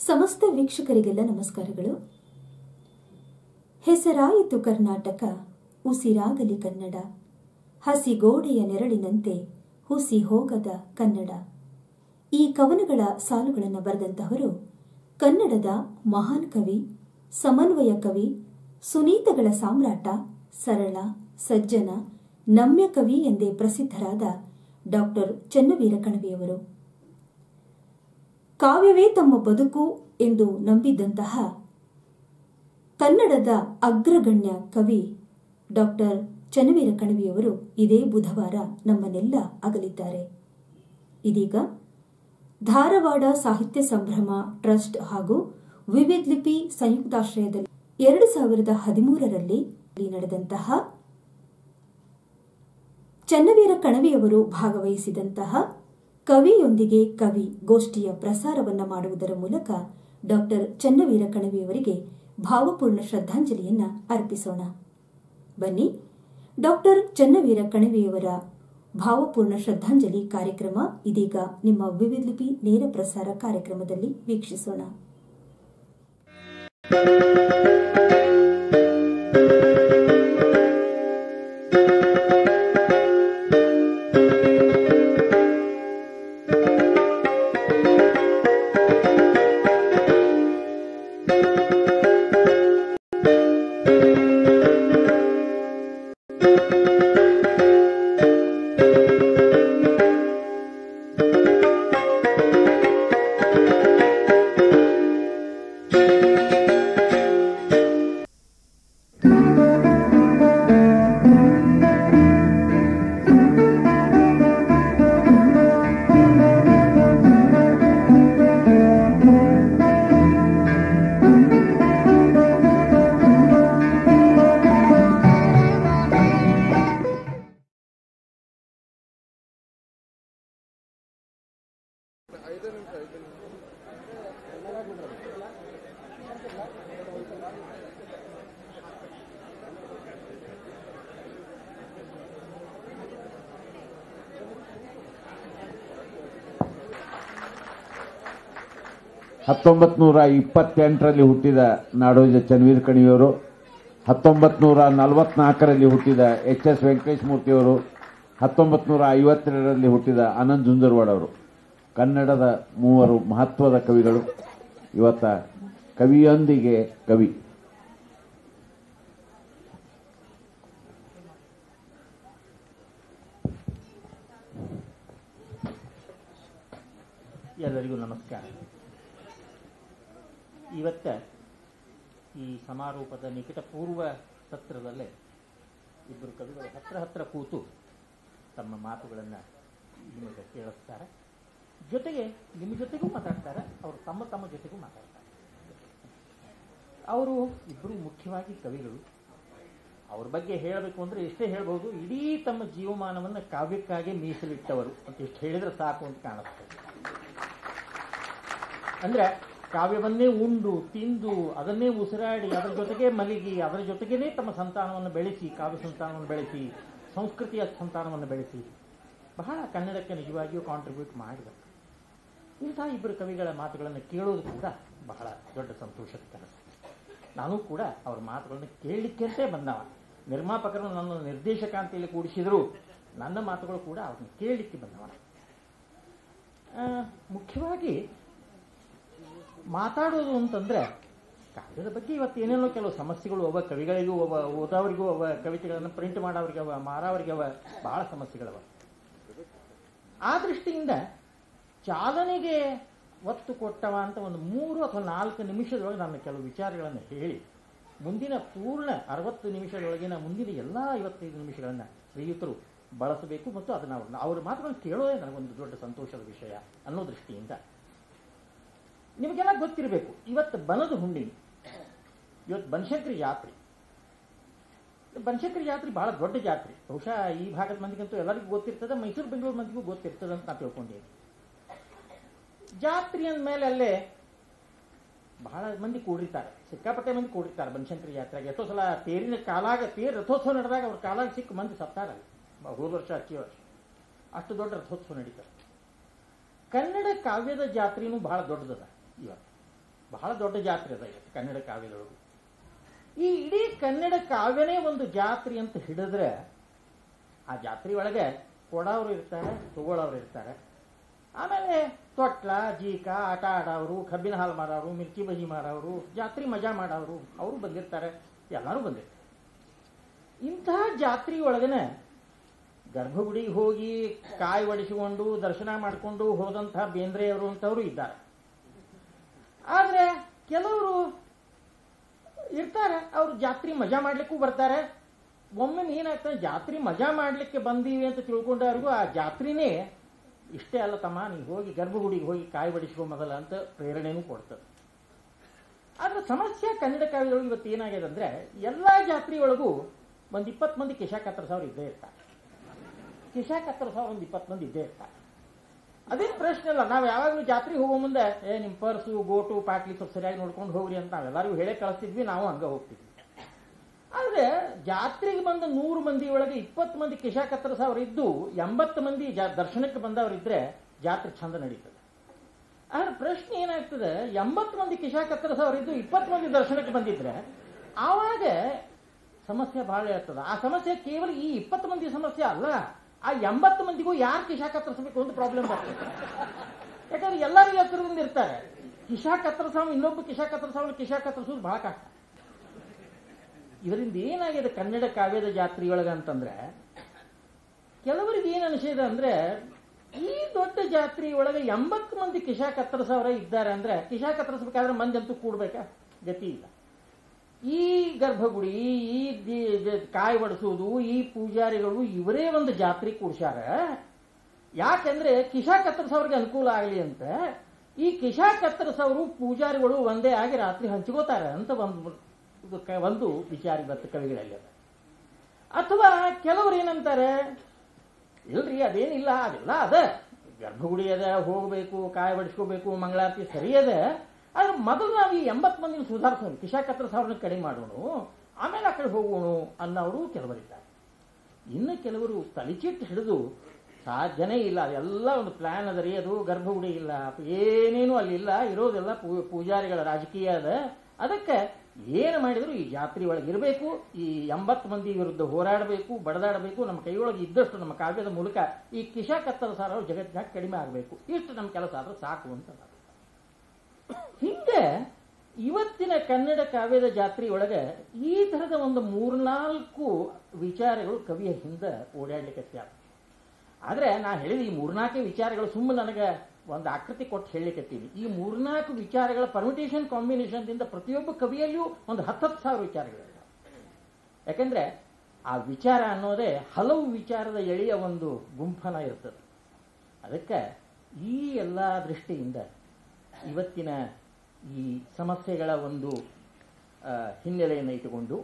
ಸಮಸ್ತ ವೀಕ್ಷಕರಿಗೆಲ್ಲ ನಮಸ್ಕಾರಗಳು ಹೆಸರಾಯಿತು ಕರ್ನಾಟಕ ಉಸಿರಾಗಲಿ ಕನ್ನಡ ಹಸಿಗೋಡೆಯ ನೆರಳಿನಂತೆ ಹುಸಿ ಹೋಗದ ಕನ್ನಡ ಈ ಕವನಗಳ ಸಾಲುಗಳನ್ನು ಬರೆದಂತಹವರು ಕನ್ನಡದ ಮಹಾನ್ ಕವಿ ಸಮನ್ವಯ ಕವಿ ಸುನೀತಗಳ ಸಾಮ್ರಾಟ ಸರಳ ಸಜ್ಜನ ನಮ್ಯ ಕವಿ ಎಂದೇ ಪ್ರಸಿದ್ಧರಾದ ಡಾಕ್ಟರ್ ಚನ್ನವೀರ ಕಣವಿಯವರು ಕಾವ್ಯವೇ ತಮ್ಮ ಬದುಕು ಎಂದು ನಂಬಿದ್ದಂತಹ ಕನ್ನಡದ ಅಗ್ರಗಣ್ಯ ಕವಿ ಡಾಕ್ಟರ್ ಚನ್ನವೀರ ಕಣವಿಯವರು ಇದೇ ಬುಧವಾರ ನಮ್ಮನ್ನೆಲ್ಲ ಅಗಲಿದ್ದಾರೆ ಇದೀಗ ಧಾರವಾಡ ಸಾಹಿತ್ಯ ಸಂಭ್ರಮ ಟ್ರಸ್ಟ್ ಹಾಗೂ ವಿವಿಧ ಲಿಪಿ ಸಂಯುಕ್ತಾಶ್ರಯದಲ್ಲಿ ಎರಡು ಸಾವಿರದ ಹದಿಮೂರರಲ್ಲಿ ನಡೆದಂತಹ ಚನ್ನವೀರ ಕಣವಿಯವರು ಭಾಗವಹಿಸಿದಂತಹ ಕವಿಯೊಂದಿಗೆ ಕವಿ ಗೋಷ್ಠಿಯ ಪ್ರಸಾರವನ್ನ ಮಾಡುವುದರ ಮೂಲಕ ಡಾಕ್ಟರ್ ಚನ್ನವೀರ ಕಣವಿಯವರಿಗೆ ಭಾವಪೂರ್ಣ ಶ್ರದ್ಧಾಂಜಲಿಯನ್ನ ಅರ್ಪಿಸೋಣ ಬನ್ನಿ ಡಾಕ್ಟರ್ ಚನ್ನವೀರ ಕಣವಿಯವರ ಭಾವಪೂರ್ಣ ಶ್ರದ್ಧಾಂಜಲಿ ಕಾರ್ಯಕ್ರಮ ಇದೀಗ ನಿಮ್ಮ ವಿವಿಧ ಲಿಪಿ ನೇರ ಪ್ರಸಾರ ಕಾರ್ಯಕ್ರಮದಲ್ಲಿ ವೀಕ್ಷಿಸೋಣ ಹತ್ತೊಂಬತ್ತು ನೂರ ಇಪ್ಪತ್ತೆಂಟರಲ್ಲಿ ಹುಟ್ಟಿದ ನಾಡೋಜ ಚನ್ವೀರ್ ಕಣಿಯವರು ಹತ್ತೊಂಬತ್ತು ನೂರ ನಲವತ್ನಾಲ್ಕರಲ್ಲಿ ಹುಟ್ಟಿದ ಎಚ್ ಎಸ್ ವೆಂಕಟೇಶ ಮೂರ್ತಿಯವರು ಹತ್ತೊಂಬತ್ತು ನೂರ ಐವತ್ತೆರಡರಲ್ಲಿ ಹುಟ್ಟಿದ ಆನಂದ್ ಜುಂಜರ್ವಾಡ್ ಅವರು ಕನ್ನಡದ ಮೂವರು ಮಹತ್ವದ ಕವಿಗಳು ಇವತ್ತ ಕವಿಯೊಂದಿಗೆ ಕವಿ ಎಲ್ಲರಿಗೂ ನಮಸ್ಕಾರ ಇವತ್ತ ಈ ಸಮಾರೋಪದ ನಿಕಟ ಪೂರ್ವ ಸತ್ರದಲ್ಲೇ ಇಬ್ಬರು ಕವಿಗಳು ಹತ್ರ ಹತ್ರ ಕೂತು ತಮ್ಮ ಮಾತುಗಳನ್ನು ನಿಮಗೆ ಕೇಳಿಸ್ತಾರೆ ಜೊತೆಗೆ ನಿಮ್ಮ ಜೊತೆಗೂ ಮಾತಾಡ್ತಾರೆ ಅವರು ತಮ್ಮ ತಮ್ಮ ಜೊತೆಗೂ ಮಾತಾಡ್ತಾರೆ ಅವರು ಇಬ್ಬರು ಮುಖ್ಯವಾಗಿ ಕವಿಗಳು ಅವ್ರ ಬಗ್ಗೆ ಹೇಳಬೇಕು ಅಂದರೆ ಎಷ್ಟೇ ಹೇಳ್ಬೋದು ಇಡೀ ತಮ್ಮ ಜೀವಮಾನವನ್ನು ಕಾವ್ಯಕ್ಕಾಗಿ ಮೀಸಲಿಟ್ಟವರು ಅಂತ ಇಷ್ಟು ಹೇಳಿದ್ರೆ ಸಾಕು ಅಂತ ಕಾಣಿಸ್ತದೆ ಅಂದ್ರೆ ಕಾವ್ಯವನ್ನೇ ಉಂಡು ತಿಂದು ಅದನ್ನೇ ಉಸಿರಾಡಿ ಅದರ ಜೊತೆಗೆ ಮಲಗಿ ಅದರ ಜೊತೆಗೇನೆ ತಮ್ಮ ಸಂತಾನವನ್ನು ಬೆಳೆಸಿ ಕಾವ್ಯ ಸಂತಾನವನ್ನು ಬೆಳೆಸಿ ಸಂಸ್ಕೃತಿಯ ಸಂತಾನವನ್ನು ಬೆಳೆಸಿ ಬಹಳ ಕನ್ನಡಕ್ಕೆ ನಿಜವಾಗಿಯೂ ಕಾಂಟ್ರಿಬ್ಯೂಟ್ ಮಾಡಿದರು ಇಂಥ ಇಬ್ಬರು ಕವಿಗಳ ಮಾತುಗಳನ್ನು ಕೇಳೋದು ಕೂಡ ಬಹಳ ದೊಡ್ಡ ಸಂತೋಷದ ಕೆಲಸ ನಾನು ಕೂಡ ಅವ್ರ ಮಾತುಗಳನ್ನು ಕೇಳಲಿಕ್ಕೆ ಬಂದವ ನಿರ್ಮಾಪಕರು ನನ್ನ ನಿರ್ದೇಶಕ ಅಂತೇಳಿ ಕೂಡಿಸಿದ್ರು ನನ್ನ ಮಾತುಗಳು ಕೂಡ ಅವ್ರನ್ನ ಕೇಳಲಿಕ್ಕೆ ಬಂದವ ಆ, ಮುಖ್ಯವಾಗಿ ಮಾತಾಡೋದು ಅಂತಂದ್ರೆ ಕಾವ್ಯದ ಬಗ್ಗೆ ಇವತ್ತು ಏನೇನೋ ಕೆಲವು ಸಮಸ್ಯೆಗಳು ಅವ ಕವಿಗಳಿಗೂ ಅವ ಓದೋರಿಗೂ ಅವ ಕವಿತೆಗಳನ್ನು ಪ್ರಿಂಟ್ ಮಾಡೋರಿಗೆ ಅವ ಮಾರೋರಿಗೆ ಅವ ಬಹಳ ಸಮಸ್ಯೆಗಳವ ಆ ದೃಷ್ಟಿಯಿಂದ ಚಾಲನೆಗೆ ಒತ್ತು ಕೊಟ್ಟವ ಅಂತ ಒಂದು ಮೂರು ಅಥವಾ ನಾಲ್ಕು ನಿಮಿಷದೊಳಗೆ ನಾನು ಕೆಲವು ವಿಚಾರಗಳನ್ನು ಹೇಳಿ ಮುಂದಿನ ಪೂರ್ಣ ಅರವತ್ತು ನಿಮಿಷದೊಳಗಿನ ಮುಂದಿನ ಎಲ್ಲ ಐವತ್ತೈದು ನಿಮಿಷಗಳನ್ನು ಶ್ರೀಯುತರು ಬಳಸಬೇಕು ಮತ್ತು ಅದನ್ನು ಅವ್ರನ್ನ ಅವ್ರ ಮಾತುಗಳನ್ನು ಕೇಳೋದೇ ನನಗೊಂದು ದೊಡ್ಡ ಸಂತೋಷದ ವಿಷಯ ಅನ್ನೋ ದೃಷ್ಟಿಯಿಂದ ನಿಮಗೆಲ್ಲ ಗೊತ್ತಿರಬೇಕು ಇವತ್ತು ಬನದ ಹುಣ್ಣಿಮೆ ಇವತ್ತು ಬನಶಂಕರಿ ಜಾತ್ರೆ ಬನಶಂಕರಿ ಜಾತ್ರೆ ಬಹಳ ದೊಡ್ಡ ಜಾತ್ರೆ ಬಹುಶಃ ಈ ಭಾಗದ ಮಂದಿಗಂತೂ ಎಲ್ಲರಿಗೂ ಗೊತ್ತಿರ್ತದೆ ಮೈಸೂರು ಬೆಂಗಳೂರು ಮಂದಿಗೂ ಗೊತ್ತಿರ್ತದೆ ಅಂತ ನಾ ತಿಳ್ಕೊಂಡಿದ್ದೀನಿ ಜಾತ್ರೆ ಅಂದಮೇಲೆ ಅಲ್ಲೇ ಬಹಳ ಮಂದಿ ಕೂಡಿರ್ತಾರೆ ಸಿಕ್ಕಾಪಟ್ಟೆ ಮಂದಿ ಕೂಡಿರ್ತಾರೆ ಬನಶಂಕರಿ ಜಾತ್ರೆಗೆ ಎಷ್ಟೋ ಸಲ ತೇರಿನ ಕಾಲಾಗ ತೇರು ರಥೋತ್ಸವ ನಡೆದಾಗ ಅವ್ರ ಕಾಲಾಗ ಸಿಕ್ಕ ಮಂದಿ ಸತ್ತಾರ ಹೋದ ವರ್ಷ ಅಕ್ಕಿ ವರ್ಷ ಅಷ್ಟು ದೊಡ್ಡ ರಥೋತ್ಸವ ನಡೀತಾರೆ ಕನ್ನಡ ಕಾವ್ಯದ ಜಾತ್ರೆನೂ ಬಹಳ ದೊಡ್ಡದದ ಇವತ್ತು ಬಹಳ ದೊಡ್ಡ ಜಾತ್ರೆ ಅದ ಇದು ಕನ್ನಡ ಕಾವ್ಯದೊಳಗು ಈ ಇಡೀ ಕನ್ನಡ ಕಾವ್ಯನೇ ಒಂದು ಜಾತ್ರೆ ಅಂತ ಹಿಡಿದ್ರೆ ಆ ಜಾತ್ರೆ ಒಳಗೆ ಕೊಡೋರು ಇರ್ತಾರೆ ತಗೊಳ್ಳೋರು ಇರ್ತಾರೆ ಆಮೇಲೆ ತೊಟ್ಲ ಜೀಕ ಆಟ ಆಡೋರು ಕಬ್ಬಿನ ಹಾಲು ಮಾರೋರು ಮಿರ್ಚಿ ಬಜ್ಜಿ ಮಾರೋರು ಜಾತ್ರೆ ಮಜಾ ಮಾಡೋರು ಅವರು ಬಂದಿರ್ತಾರೆ ಎಲ್ಲರೂ ಬಂದಿರ್ತಾರೆ ಇಂತಹ ಜಾತ್ರೆ ಒಳಗನೆ ಗರ್ಭಗುಡಿಗೆ ಹೋಗಿ ಕಾಯಿ ಒಡಿಸಿಕೊಂಡು ದರ್ಶನ ಮಾಡಿಕೊಂಡು ಹೋದಂತಹ ಬೇಂದ್ರೆಯವರು ಅಂತವರು ಇದ್ದಾರೆ ಆದ್ರೆ ಕೆಲವರು ಇರ್ತಾರೆ ಅವ್ರು ಜಾತ್ರೆ ಮಜಾ ಮಾಡ್ಲಿಕ್ಕೂ ಬರ್ತಾರೆ ಒಮ್ಮೆ ಏನಾಗ್ತದೆ ಜಾತ್ರೆ ಮಜಾ ಮಾಡ್ಲಿಕ್ಕೆ ಬಂದೀವಿ ಅಂತ ತಿಳ್ಕೊಂಡವ್ರಿಗೂ ಆ ಜಾತ್ರೆನೇ ಇಷ್ಟೇ ಅಲ್ಲ ತಮ್ಮ ನೀವು ಹೋಗಿ ಗರ್ಭಗುಡಿಗೆ ಹೋಗಿ ಕಾಯಿ ಬಡಿಸ್ಕೊ ಮೊದಲ ಅಂತ ಪ್ರೇರಣೆನೂ ಕೊಡ್ತದೆ ಆದ್ರೆ ಸಮಸ್ಯೆ ಕನ್ನಡ ಕಾವ್ಯದೊಳಗೆ ಇವತ್ತು ಏನಾಗಿದೆ ಅಂದ್ರೆ ಎಲ್ಲಾ ಜಾತ್ರೆಯೊಳಗೂ ಒಂದು ಇಪ್ಪತ್ತು ಮಂದಿ ಕಿಶಾ ಕತ್ತರ ಸಾವಿರ ಇದ್ದೇ ಇರ್ತಾರೆ ಕಿಶಾ ಕತ್ತರ ಸಾವಿರ ಒಂದು ಇಪ್ಪತ್ತು ಮಂದಿ ಇದ್ದೇ ಇರ್ತಾರೆ ಅದೇನು ಪ್ರಶ್ನೆ ಅಲ್ಲ ನಾವು ಯಾವಾಗಲೂ ಜಾತ್ರೆಗೆ ಹೋಗೋ ಮುಂದೆ ಏ ನಿಮ್ಮ ಪರ್ಸು ಗೋಟು ಪಾಟ್ಲಿ ಸ್ವಲ್ಪ ಸರಿಯಾಗಿ ನೋಡ್ಕೊಂಡು ಹೋಗ್ರಿ ಅಂತ ನಾವೆಲ್ಲರಿಗೂ ಹೇಳೇ ಕಳಿಸ್ತಿದ್ವಿ ನಾವು ಹಂಗ ಹೋಗ್ತಿದ್ವಿ ಆದ್ರೆ ಜಾತ್ರೆಗೆ ಬಂದ ನೂರು ಮಂದಿ ಒಳಗೆ ಇಪ್ಪತ್ತು ಮಂದಿ ಕಿಶಾ ಕತ್ತರ ಸಾವಿರ ಇದ್ದು ಎಂಬತ್ತು ಮಂದಿ ಜಾ ದರ್ಶನಕ್ಕೆ ಬಂದವರಿದ್ರೆ ಜಾತ್ರೆ ಚಂದ ನಡೀತದೆ ಆದ್ರೆ ಪ್ರಶ್ನೆ ಏನಾಗ್ತದೆ ಎಂಬತ್ತು ಮಂದಿ ಕಿಶಾ ಕತ್ತರ ಸಾವಿರ ಇದ್ದು ಇಪ್ಪತ್ತು ಮಂದಿ ದರ್ಶನಕ್ಕೆ ಬಂದಿದ್ರೆ ಆವಾಗ ಸಮಸ್ಯೆ ಬಹಳ ಇರ್ತದೆ ಆ ಸಮಸ್ಯೆ ಕೇವಲ ಈ ಇಪ್ಪತ್ತು ಮಂದಿ ಸಮಸ್ಯೆ ಅಲ್ಲ ಆ ಎಂಬತ್ತು ಮಂದಿಗೂ ಯಾರು ಕಿಶಾ ಕತ್ತರಿಸಬೇಕು ಅಂತ ಪ್ರಾಬ್ಲಮ್ ಬರ್ತದೆ ಯಾಕಂದ್ರೆ ಎಲ್ಲರಿಗೂ ಹತ್ತಿರದಿಂದ ಇರ್ತಾರೆ ಕಿಶಾ ಕತ್ತರಿಸಾವ ಇನ್ನೊಬ್ಬ ಕಿಶಾ ಕತ್ತರಿಸಾವ ಕಿಶಾ ಕತ್ತರಿಸೋದು ಬಹಳ ಕಷ್ಟ ಇದರಿಂದ ಏನಾಗಿದೆ ಕನ್ನಡ ಕಾವ್ಯದ ಜಾತ್ರೆಯೊಳಗೆ ಅಂತಂದ್ರೆ ಕೆಲವರಿಗೆ ಏನು ಅನಿಸಿದೆ ಅಂದ್ರೆ ಈ ದೊಡ್ಡ ಜಾತ್ರೆಯೊಳಗೆ ಎಂಬತ್ತು ಮಂದಿ ಕಿಶಾ ಕತ್ತರಿಸವರ ಇದ್ದಾರೆ ಅಂದ್ರೆ ಕಿಶಾ ಕತ್ತರಿಸಬೇಕಾದ್ರೆ ಮಂದಿ ಅಂತೂ ಕೂಡ್ಬೇಕಾ ಗತಿ ಇಲ್ಲ ಈ ಗರ್ಭಗುಡಿ ಈ ದಿ- ದಿ- ಕಾಯಿ ಬಡಿಸೋದು ಈ ಪೂಜಾರಿಗಳು ಇವರೇ ಒಂದು ಜಾತ್ರೆ ಕೂಡ್ಸ್ಯಾರ ಯಾಕೆಂದ್ರೆ ಕಿಶಾ ಕತ್ತರಿಸೋರಿಗೆ ಅನುಕೂಲ ಆಗಲಿ ಅಂತ ಈ ಕಿಶಾ ಕತ್ತರಿಸೋರು ಪೂಜಾರಿಗಳು ಒಂದೇ ಆಗಿ ರಾತ್ರಿ ಹಂಚ್ಕೋತಾರೆ ಅಂತ ಒಂದು ಇದು ಕ- ಒಂದು ವಿಚಾರ ಇವತ್ತು ಕವಿಗಳಲ್ಲಿ ಅದ ಅಥವಾ ಕೆಲವರು ಏನಂತಾರೆ ಇಲ್ರಿ ಅದೇನಿಲ್ಲ ಅದೆಲ್ಲ ಅದ ಗರ್ಭಗುಡಿ ಅದ ಹೋಗ್ಬೇಕು ಕಾಯಿ ಬಡಿಸ್ಕೋಬೇಕು ಮಂಗಳಾರತಿ ಸರಿ ಅದ ಆದ್ರೆ ಮೊದಲು ನಾವು ಈ ಎಂಬತ್ತು ಮಂದಿನ ಸುಧಾರಿಸೋಣ ಕಿಶಾ ಕತ್ರ ಸಾವಿರನ ಕಡಿಮೆ ಮಾಡೋಣ ಆಮೇಲೆ ಆ ಕಡೆ ಹೋಗೋಣ ಅನ್ನೋರು ಕೆಲವರಿದ್ದಾರೆ ಇನ್ನು ಕೆಲವರು ತಲಿಚಿಟ್ಟು ಹಿಡಿದು ಸಾಧ್ಯನೇ ಇಲ್ಲ ಅದೆಲ್ಲ ಒಂದು ಪ್ಲಾನ್ ಅದ ರೀ ಅದು ಗರ್ಭಗುಡಿ ಇಲ್ಲ ಏನೇನು ಅಲ್ಲಿಲ್ಲ ಇರೋದೆಲ್ಲ ಪೂ- ಪೂಜಾರಿಗಳ ರಾಜಕೀಯ ಅದ ಅದಕ್ಕೆ ಏನು ಮಾಡಿದ್ರು ಈ ಜಾತ್ರೆ ಒಳಗೆ ಇರಬೇಕು ಈ ಎಂಬತ್ತು ಮಂದಿ ವಿರುದ್ಧ ಹೋರಾಡಬೇಕು ಬಡದಾಡಬೇಕು ನಮ್ಮ ಕೈಯೊಳಗೆ ಇದ್ದಷ್ಟು ನಮ್ಮ ಕಾವ್ಯದ ಮೂಲಕ ಈ ಕಿಶಾ ಕತ್ತರ ಸಾರ ಜಗತ್ತಿನಾಗ ಕಡಿಮೆ ಆಗಬೇಕು ಇಷ್ಟು ನಮ್ಮ ಕೆಲಸ ಆದ್ರೆ ಸಾಕು ಅಂತ ನಾನು. ಹಿಂಗೆ ಇವತ್ತಿನ ಕನ್ನಡ ಕಾವ್ಯದ ಜಾತ್ರೆಯೊಳಗೆ ಈ ತರದ ಒಂದು ಮೂರ್ನಾಲ್ಕು ವಿಚಾರಗಳು ಕವಿಯ ಹಿಂದೆ ಓಡಾಡ್ಲಿಕ್ಕೆ ಆದ್ರೆ ನಾ ಹೇಳಿದ ಈ ಮೂರ್ನಾಲ್ಕು ವಿಚಾರಗಳು ಸುಮ್ಮನೆ ನನಗೆ ಒಂದು ಆಕೃತಿ ಕೊಟ್ಟು ಹೇಳಲಿಕ್ಕತ್ತೀನಿ ಈ ಮೂರ್ನಾಲ್ಕು ವಿಚಾರಗಳ ಪರ್ಮಿಟೇಷನ್ ಕಾಂಬಿನೇಷನ್ದಿಂದ ಪ್ರತಿಯೊಬ್ಬ ಕವಿಯಲ್ಲಿಯೂ ಒಂದು ಹತ್ತತ್ತು ಸಾವಿರ ವಿಚಾರಗಳಿವೆ ಯಾಕಂದ್ರೆ ಆ ವಿಚಾರ ಅನ್ನೋದೇ ಹಲವು ವಿಚಾರದ ಎಳೆಯ ಒಂದು ಗುಂಪನ ಇರ್ತದೆ ಅದಕ್ಕೆ ಈ ಎಲ್ಲ ದೃಷ್ಟಿಯಿಂದ ಇವತ್ತಿನ ಈ ಸಮಸ್ಯೆಗಳ ಒಂದು ಆ, ಹಿನ್ನೆಲೆಯನ್ನು ಇಟ್ಟುಕೊಂಡು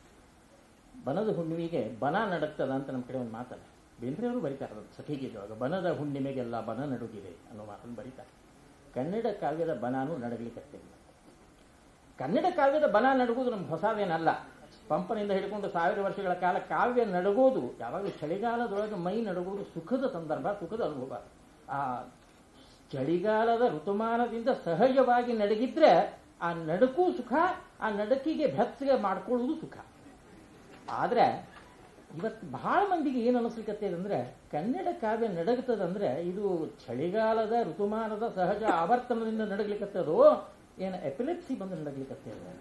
ಬನದ ಹುಣ್ಣಿಮೆಗೆ ಬನ ನಡಗ್ತದ ಅಂತ ನಮ್ಮ ಕಡೆ ಒಂದು ಮಾತಲ್ಲ ಬೇಂದ್ರೆಯವರು ಬರೀತಾರೆ ಅದನ್ನು ಸಖಿಗೀತೊಳಗೆ ಬನದ ಹುಣ್ಣಿಮೆಗೆಲ್ಲ ಬನ ನಡುಗಿದೆ ಅನ್ನೋ ಮಾತನ್ನು ಬರೀತಾರೆ ಕನ್ನಡ ಕಾವ್ಯದ ಬನಾನು ನಡಗಲಿಕ್ಕೆ ಕನ್ನಡ ಕಾವ್ಯದ ಬನ ನಡುಗೋದು ನಮ್ಗೆ ಹೊಸದೇನಲ್ಲ ಪಂಪನಿಂದ ಹಿಡ್ಕೊಂಡು ಸಾವಿರ ವರ್ಷಗಳ ಕಾಲ ಕಾವ್ಯ ನಡಗೋದು ಯಾವಾಗಲೂ ಚಳಿಗಾಲದೊಳಗೆ ಮೈ ನಡಗೋದು ಸುಖದ ಸಂದರ್ಭ ಸುಖದ ಅನುಭವ ಆ ಚಳಿಗಾಲದ ಋತುಮಾನದಿಂದ ಸಹಜವಾಗಿ ನಡಗಿದ್ರೆ ಆ ನಡಕೂ ಸುಖ ಆ ನಡಕಿಗೆ ಬೆಚ್ಚಗೆ ಮಾಡ್ಕೊಳ್ಳೋದು ಸುಖ ಆದ್ರೆ ಇವತ್ತು ಬಹಳ ಮಂದಿಗೆ ಏನು ಅನಿಸ್ಲಿಕ್ಕತ್ತೆ ಅಂದ್ರೆ ಕನ್ನಡ ಕಾವ್ಯ ನಡಗ್ತದಂದ್ರೆ ಇದು ಚಳಿಗಾಲದ ಋತುಮಾನದ ಸಹಜ ಆವರ್ತನದಿಂದ ನಡಗ್ಲಿಕ್ಕತ್ತದೋ ಏನು ಎಪಿಲೆಪ್ಸಿ ಬಂದು ನಡಗ್ಲಿಕ್ಕತ್ತದ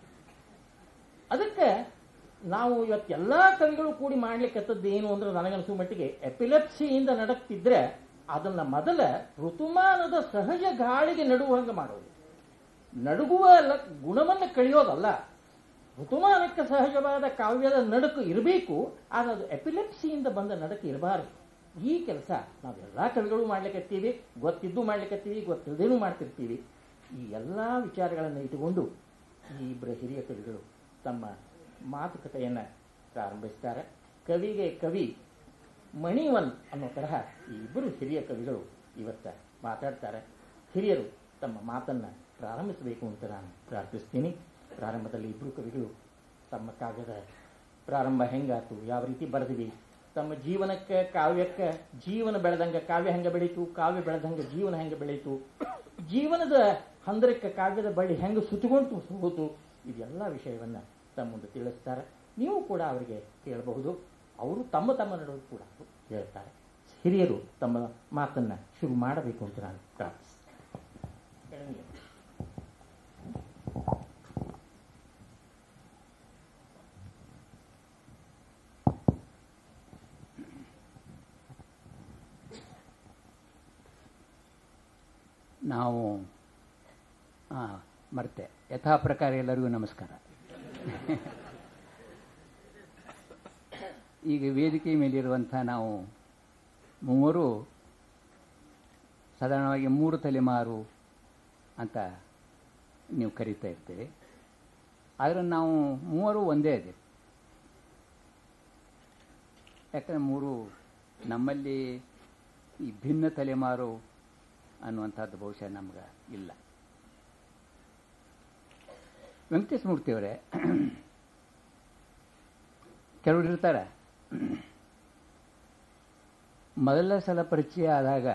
ಅದಕ್ಕೆ ನಾವು ಇವತ್ತೆಲ್ಲಾ ಕವಿಗಳು ಕೂಡಿ ಮಾಡ್ಲಿಕ್ಕತ್ತದ್ದು ಏನು ಅಂದ್ರೆ ನನಗನ್ಸೋ ಮಟ್ಟಿಗೆ ಎಪಿಲೆಪ್ಸಿಯಿಂದ ನಡಕ್ತಿದ್ರೆ ಅದನ್ನ ಮೊದಲ ಋತುಮಾನದ ಸಹಜ ಗಾಳಿಗೆ ನಡುವಂಗ ಮಾಡೋದು ನಡುಗುವ ಲ- ಗುಣವನ್ನು ಕಳೆಯೋದಲ್ಲ ಋತುಮಾನಕ್ಕೆ ಸಹಜವಾದ ಕಾವ್ಯದ ನಡುಕು ಇರಬೇಕು ಆದರೆ ಅದು ಎಪಿಲೆಪ್ಸಿಯಿಂದ ಬಂದ ನಡಕು ಇರಬಾರದು ಈ ಕೆಲಸ ನಾವೆಲ್ಲ ಕವಿಗಳು ಮಾಡ್ಲಿಕ್ಕತ್ತೀವಿ ಗೊತ್ತಿದ್ದು ಮಾಡ್ಲಿಕ್ಕತ್ತೀವಿ ಗೊತ್ತಿಲ್ಲದೇನೂ ಮಾಡ್ತಿರ್ತೀವಿ ಈ ಎಲ್ಲ ವಿಚಾರಗಳನ್ನು ಇಟ್ಟುಕೊಂಡು ಈ ಇಬ್ಬರು ಹಿರಿಯ ಕವಿಗಳು ತಮ್ಮ ಮಾತುಕತೆಯನ್ನು ಪ್ರಾರಂಭಿಸ್ತಾರೆ ಕವಿಗೆ ಕವಿ ಮಣಿವನ್ ಅನ್ನೋ ತರಹ ಈ ಇಬ್ಬರು ಹಿರಿಯ ಕವಿಗಳು ಇವತ್ತ ಮಾತಾಡ್ತಾರೆ ಹಿರಿಯರು ತಮ್ಮ ಮಾತನ್ನು ಪ್ರಾರಂಭಿಸಬೇಕು ಅಂತ ನಾನು ಪ್ರಾರ್ಥಿಸ್ತೀನಿ ಪ್ರಾರಂಭದಲ್ಲಿ ಇಬ್ಬರು ಕವಿಗಳು ತಮ್ಮ ಕಾವ್ಯದ ಪ್ರಾರಂಭ ಹೆಂಗಾತು ಯಾವ ರೀತಿ ಬರೆದಿವಿ ತಮ್ಮ ಜೀವನಕ್ಕೆ ಕಾವ್ಯಕ್ಕೆ ಜೀವನ ಬೆಳೆದಂಗೆ ಕಾವ್ಯ ಹೆಂಗೆ ಬೆಳೀತು ಕಾವ್ಯ ಬೆಳೆದಂಗೆ ಜೀವನ ಹೆಂಗೆ ಬೆಳೀತು ಜೀವನದ ಹಂದರಕ್ಕೆ ಕಾಗದ ಬಳ್ಳಿ ಹೆಂಗೆ ಸುತ್ತಗೊಂಡು ಹೋತು ಇದೆಲ್ಲ ವಿಷಯವನ್ನು ತಮ್ಮ ಮುಂದೆ ತಿಳಿಸ್ತಾರೆ ನೀವು ಕೂಡ ಅವರಿಗೆ ಕೇಳಬಹುದು ಅವರು ತಮ್ಮ ತಮ್ಮ ನಡುವೆ ಕೂಡ ಹೇಳ್ತಾರೆ ಹಿರಿಯರು ತಮ್ಮ ಮಾತನ್ನು ಶುರು ಮಾಡಬೇಕು ಅಂತ ನಾನು ಪ್ರಾರ್ಥಿಸ್ತೇನೆ ನಾವು ಹಾಂ ಮರ್ತೆ ಯಥಾ ಪ್ರಕಾರ ಎಲ್ಲರಿಗೂ ನಮಸ್ಕಾರ ಈಗ ವೇದಿಕೆ ಮೇಲಿರುವಂಥ ನಾವು ಮೂವರು ಸಾಧಾರಣವಾಗಿ ಮೂರು ತಲೆಮಾರು ಅಂತ ನೀವು ಕರೀತಾ ಇರ್ತೀರಿ ಆದರೆ ನಾವು ಮೂವರು ಒಂದೇ ಇದೆ ಯಾಕಂದರೆ ಮೂರು ನಮ್ಮಲ್ಲಿ ಈ ಭಿನ್ನ ತಲೆಮಾರು ಅನ್ನುವಂಥದ್ದು ಬಹುಶಃ ನಮ್ಗೆ ಇಲ್ಲ ವೆಂಕಟೇಶ ಮೂರ್ತಿಯವರೇ ಕೆಲವರು ಇರ್ತಾರೆ ಮೊದಲ ಸಲ ಪರಿಚಯ ಆದಾಗ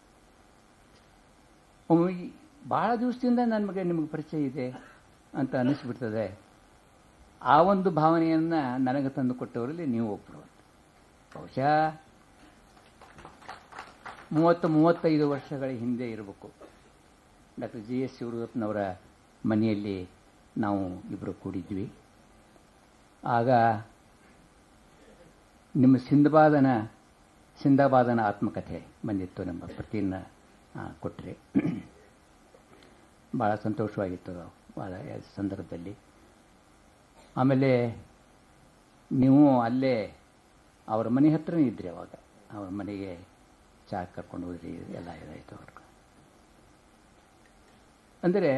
ಒಮ್ಮೆ ಭಾಳ ದಿವಸದಿಂದ ನಮಗೆ ನಿಮಗೆ ಪರಿಚಯ ಇದೆ ಅಂತ ಅನ್ನಿಸ್ಬಿಡ್ತದೆ ಆ ಒಂದು ಭಾವನೆಯನ್ನು ನನಗೆ ತಂದು ಕೊಟ್ಟವರಲ್ಲಿ ನೀವು ಒಬ್ಬರು ಬಹುಶಃ ಮೂವತ್ತು ಮೂವತ್ತೈದು ವರ್ಷಗಳ ಹಿಂದೆ ಇರಬೇಕು ಡಾಕ್ಟರ್ ಜಿ ಎಸ್ ಶಿವರುಗಪ್ಪನವರ ಮನೆಯಲ್ಲಿ ನಾವು ಇಬ್ಬರು ಕೂಡಿದ್ವಿ ಆಗ ನಿಮ್ಮ ಸಿಂಧಬಾದನ ಸಿಂಧಬಾದನ ಆತ್ಮಕಥೆ ಬಂದಿತ್ತು ನಮ್ಮ ಪ್ರತಿಯನ್ನು ಕೊಟ್ಟರೆ ಭಾಳ ಸಂತೋಷವಾಗಿತ್ತು ಭಾಳ ಸಂದರ್ಭದಲ್ಲಿ ಆಮೇಲೆ ನೀವು ಅಲ್ಲೇ ಅವರ ಮನೆ ಹತ್ರನೇ ಇದ್ರಿ ಅವಾಗ ಅವ್ರ ಮನೆಗೆ ಚಾ ಕರ್ಕೊಂಡು ಹೋದ್ರಿ ಎಲ್ಲ ಇದಾಯಿತು ಅವ್ರಿಗೆ ಅಂದರೆ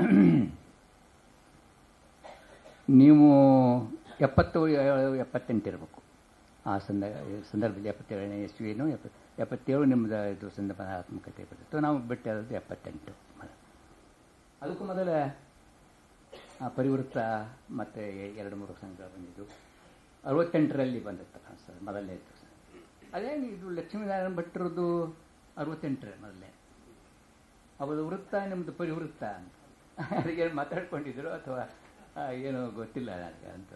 ನೀವು ಎಪ್ಪತ್ತು ಎಪ್ಪತ್ತೆಂಟು ಇರಬೇಕು ಆ ಸಂದ ಸಂದರ್ಭದಲ್ಲಿ ಎಪ್ಪತ್ತೇಳನೇ ಇಸ್ವಿನೂ ಎಪ್ಪ ಎಪ್ಪತ್ತೇಳು ನಿಮ್ಮದು ಇದು ಸಂದರ್ಭಾತ್ಮಕತೆ ಬಂದಿತ್ತು ನಾವು ಬಿಟ್ಟಿರೋದು ಎಪ್ಪತ್ತೆಂಟು ಅದಕ್ಕೂ ಮೊದಲ ಪರಿವೃತ್ತ ಮತ್ತು ಎರಡು ಮೂರು ಸಂಘ ಬಂದಿದ್ದು ಅರವತ್ತೆಂಟರಲ್ಲಿ ಬಂದಿತ್ತು ಕಾಣಿಸ್ತದೆ ಮೊದಲನೇ ಇತ್ತು ಅದೇ ಇದು ಲಕ್ಷ್ಮೀನಾರಾಯಣ ಭಟ್ರದ್ದು ಅರವತ್ತೆಂಟರ ಮೊದಲೇ ಅವರ ವೃತ್ತ ನಿಮ್ಮದು ಪರಿವೃತ್ತ ಅಂತ ಅದಕ್ಕೆ ಮಾತಾಡ್ಕೊಂಡಿದ್ರು ಅಥವಾ ಏನೋ ಗೊತ್ತಿಲ್ಲ ನನಗೆ ಅಂತ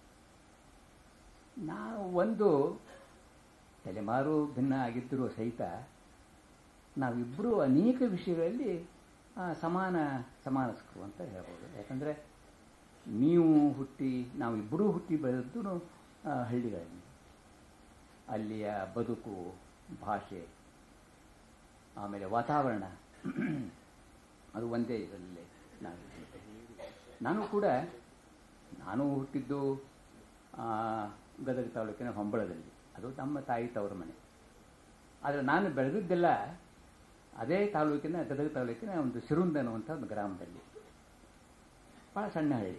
ನಾವು ಒಂದು ತಲೆಮಾರು ಭಿನ್ನ ಆಗಿದ್ದರೂ ಸಹಿತ ನಾವಿಬ್ಬರು ಅನೇಕ ವಿಷಯಗಳಲ್ಲಿ ಸಮಾನ ಸಮಾನಸ್ಕರು ಅಂತ ಹೇಳ್ಬೋದು ಯಾಕಂದರೆ ನೀವು ಹುಟ್ಟಿ ನಾವಿಬ್ಬರೂ ಹುಟ್ಟಿ ಬೆಳೆದದ್ದು ಹಳ್ಳಿಗಳಲ್ಲಿ ಅಲ್ಲಿಯ ಬದುಕು ಭಾಷೆ ಆಮೇಲೆ ವಾತಾವರಣ ಅದು ಒಂದೇ ಇದರಲ್ಲಿ ನಾನು ನಾನು ಕೂಡ ನಾನು ಹುಟ್ಟಿದ್ದು ಗದಗ ತಾಲೂಕಿನ ಹೊಂಬಳದಲ್ಲಿ ಅದು ನಮ್ಮ ತಾಯಿ ತವರ ಮನೆ ಆದರೆ ನಾನು ಬೆಳೆದಿದ್ದೆಲ್ಲ ಅದೇ ತಾಲೂಕಿನ ಗದಗ ತಾಲೂಕಿನ ಒಂದು ಸಿರುಂದ ಅನ್ನುವಂಥ ಒಂದು ಗ್ರಾಮದಲ್ಲಿ ಭಾಳ ಸಣ್ಣ ಹಳ್ಳಿ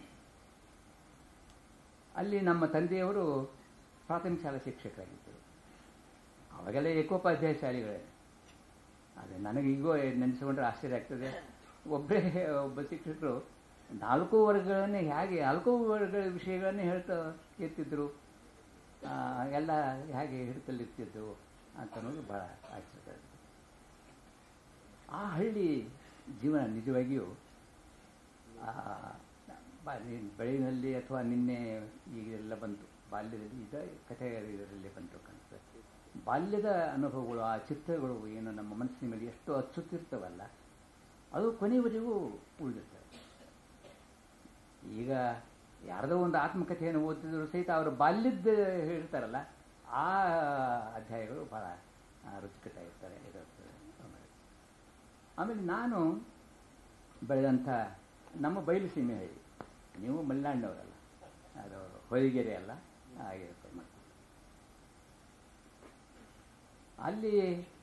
ಅಲ್ಲಿ ನಮ್ಮ ತಂದೆಯವರು ಪ್ರಾಥಮಿಕ ಶಾಲಾ ಶಿಕ್ಷಕರಾಗಿದ್ದರು ಅವಾಗೆಲ್ಲ ಏಕೋಪಾಧ್ಯಾಯ ಶಾಲೆಗಳೇ ಆದರೆ ನನಗೀಗೋ ನೆನೆಸ್ಕೊಂಡ್ರೆ ಆಶ್ಚರ್ಯ ಆಗ್ತದೆ ಒಬ್ಬರೇ ಒಬ್ಬ ಶಿಕ್ಷಕರು ನಾಲ್ಕು ವರ್ಗಗಳನ್ನೇ ಹೇಗೆ ನಾಲ್ಕು ವರ್ಗಗಳ ವಿಷಯಗಳನ್ನೇ ಹೇಳ್ತಾ ಇರ್ತಿದ್ರು ಎಲ್ಲ ಹೇಗೆ ಹಿಡಿತಲ್ಲಿರ್ತಿದ್ದು ಅಂತ ಅನ್ನೋದು ಭಾಳ ಆಶ್ಚರ್ಯ ಆ ಹಳ್ಳಿ ಜೀವನ ನಿಜವಾಗಿಯೂ ಬೆಳೆಯಲ್ಲಿ ಅಥವಾ ನಿನ್ನೆ ಈಗೆಲ್ಲ ಬಂತು ಬಾಲ್ಯದಲ್ಲಿ ಈಗ ಕಥೆ ಇದರಲ್ಲಿ ಬಂತು ಕಾಣ್ತದೆ ಬಾಲ್ಯದ ಅನುಭವಗಳು ಆ ಚಿತ್ರಗಳು ಏನು ನಮ್ಮ ಮನಸ್ಸಿನ ಮೇಲೆ ಎಷ್ಟು ಅಚ್ಚುತ್ತಿರ್ತವಲ್ಲ ಅದು ಕೊನೆಯವರೆಗೂ ಉಳಿದಿರ್ತವೆ ಈಗ ಯಾರ್ದೋ ಒಂದು ಆತ್ಮಕಥೆಯನ್ನು ಓದಿದ್ರು ಸಹಿತ ಅವರು ಬಾಲ್ಯದ ಹೇಳ್ತಾರಲ್ಲ ಆ ಅಧ್ಯಾಯಗಳು ಭಾಳ ರುಚಿಕಟ ಇರ್ತಾರೆ ಇರುತ್ತೆ ಆಮೇಲೆ ನಾನು ಬೆಳೆದಂಥ ನಮ್ಮ ಬಯಲು ಸೀಮೆ ಹಳ್ಳಿ ನೀವು ಮಲೆನಾಡಿನವರಲ್ಲ ಅದು ಹೊಯ್ಗೆರೆ ಅಲ್ಲ ಆಗಿರುತ್ತೆ ಮತ್ತು ಅಲ್ಲಿ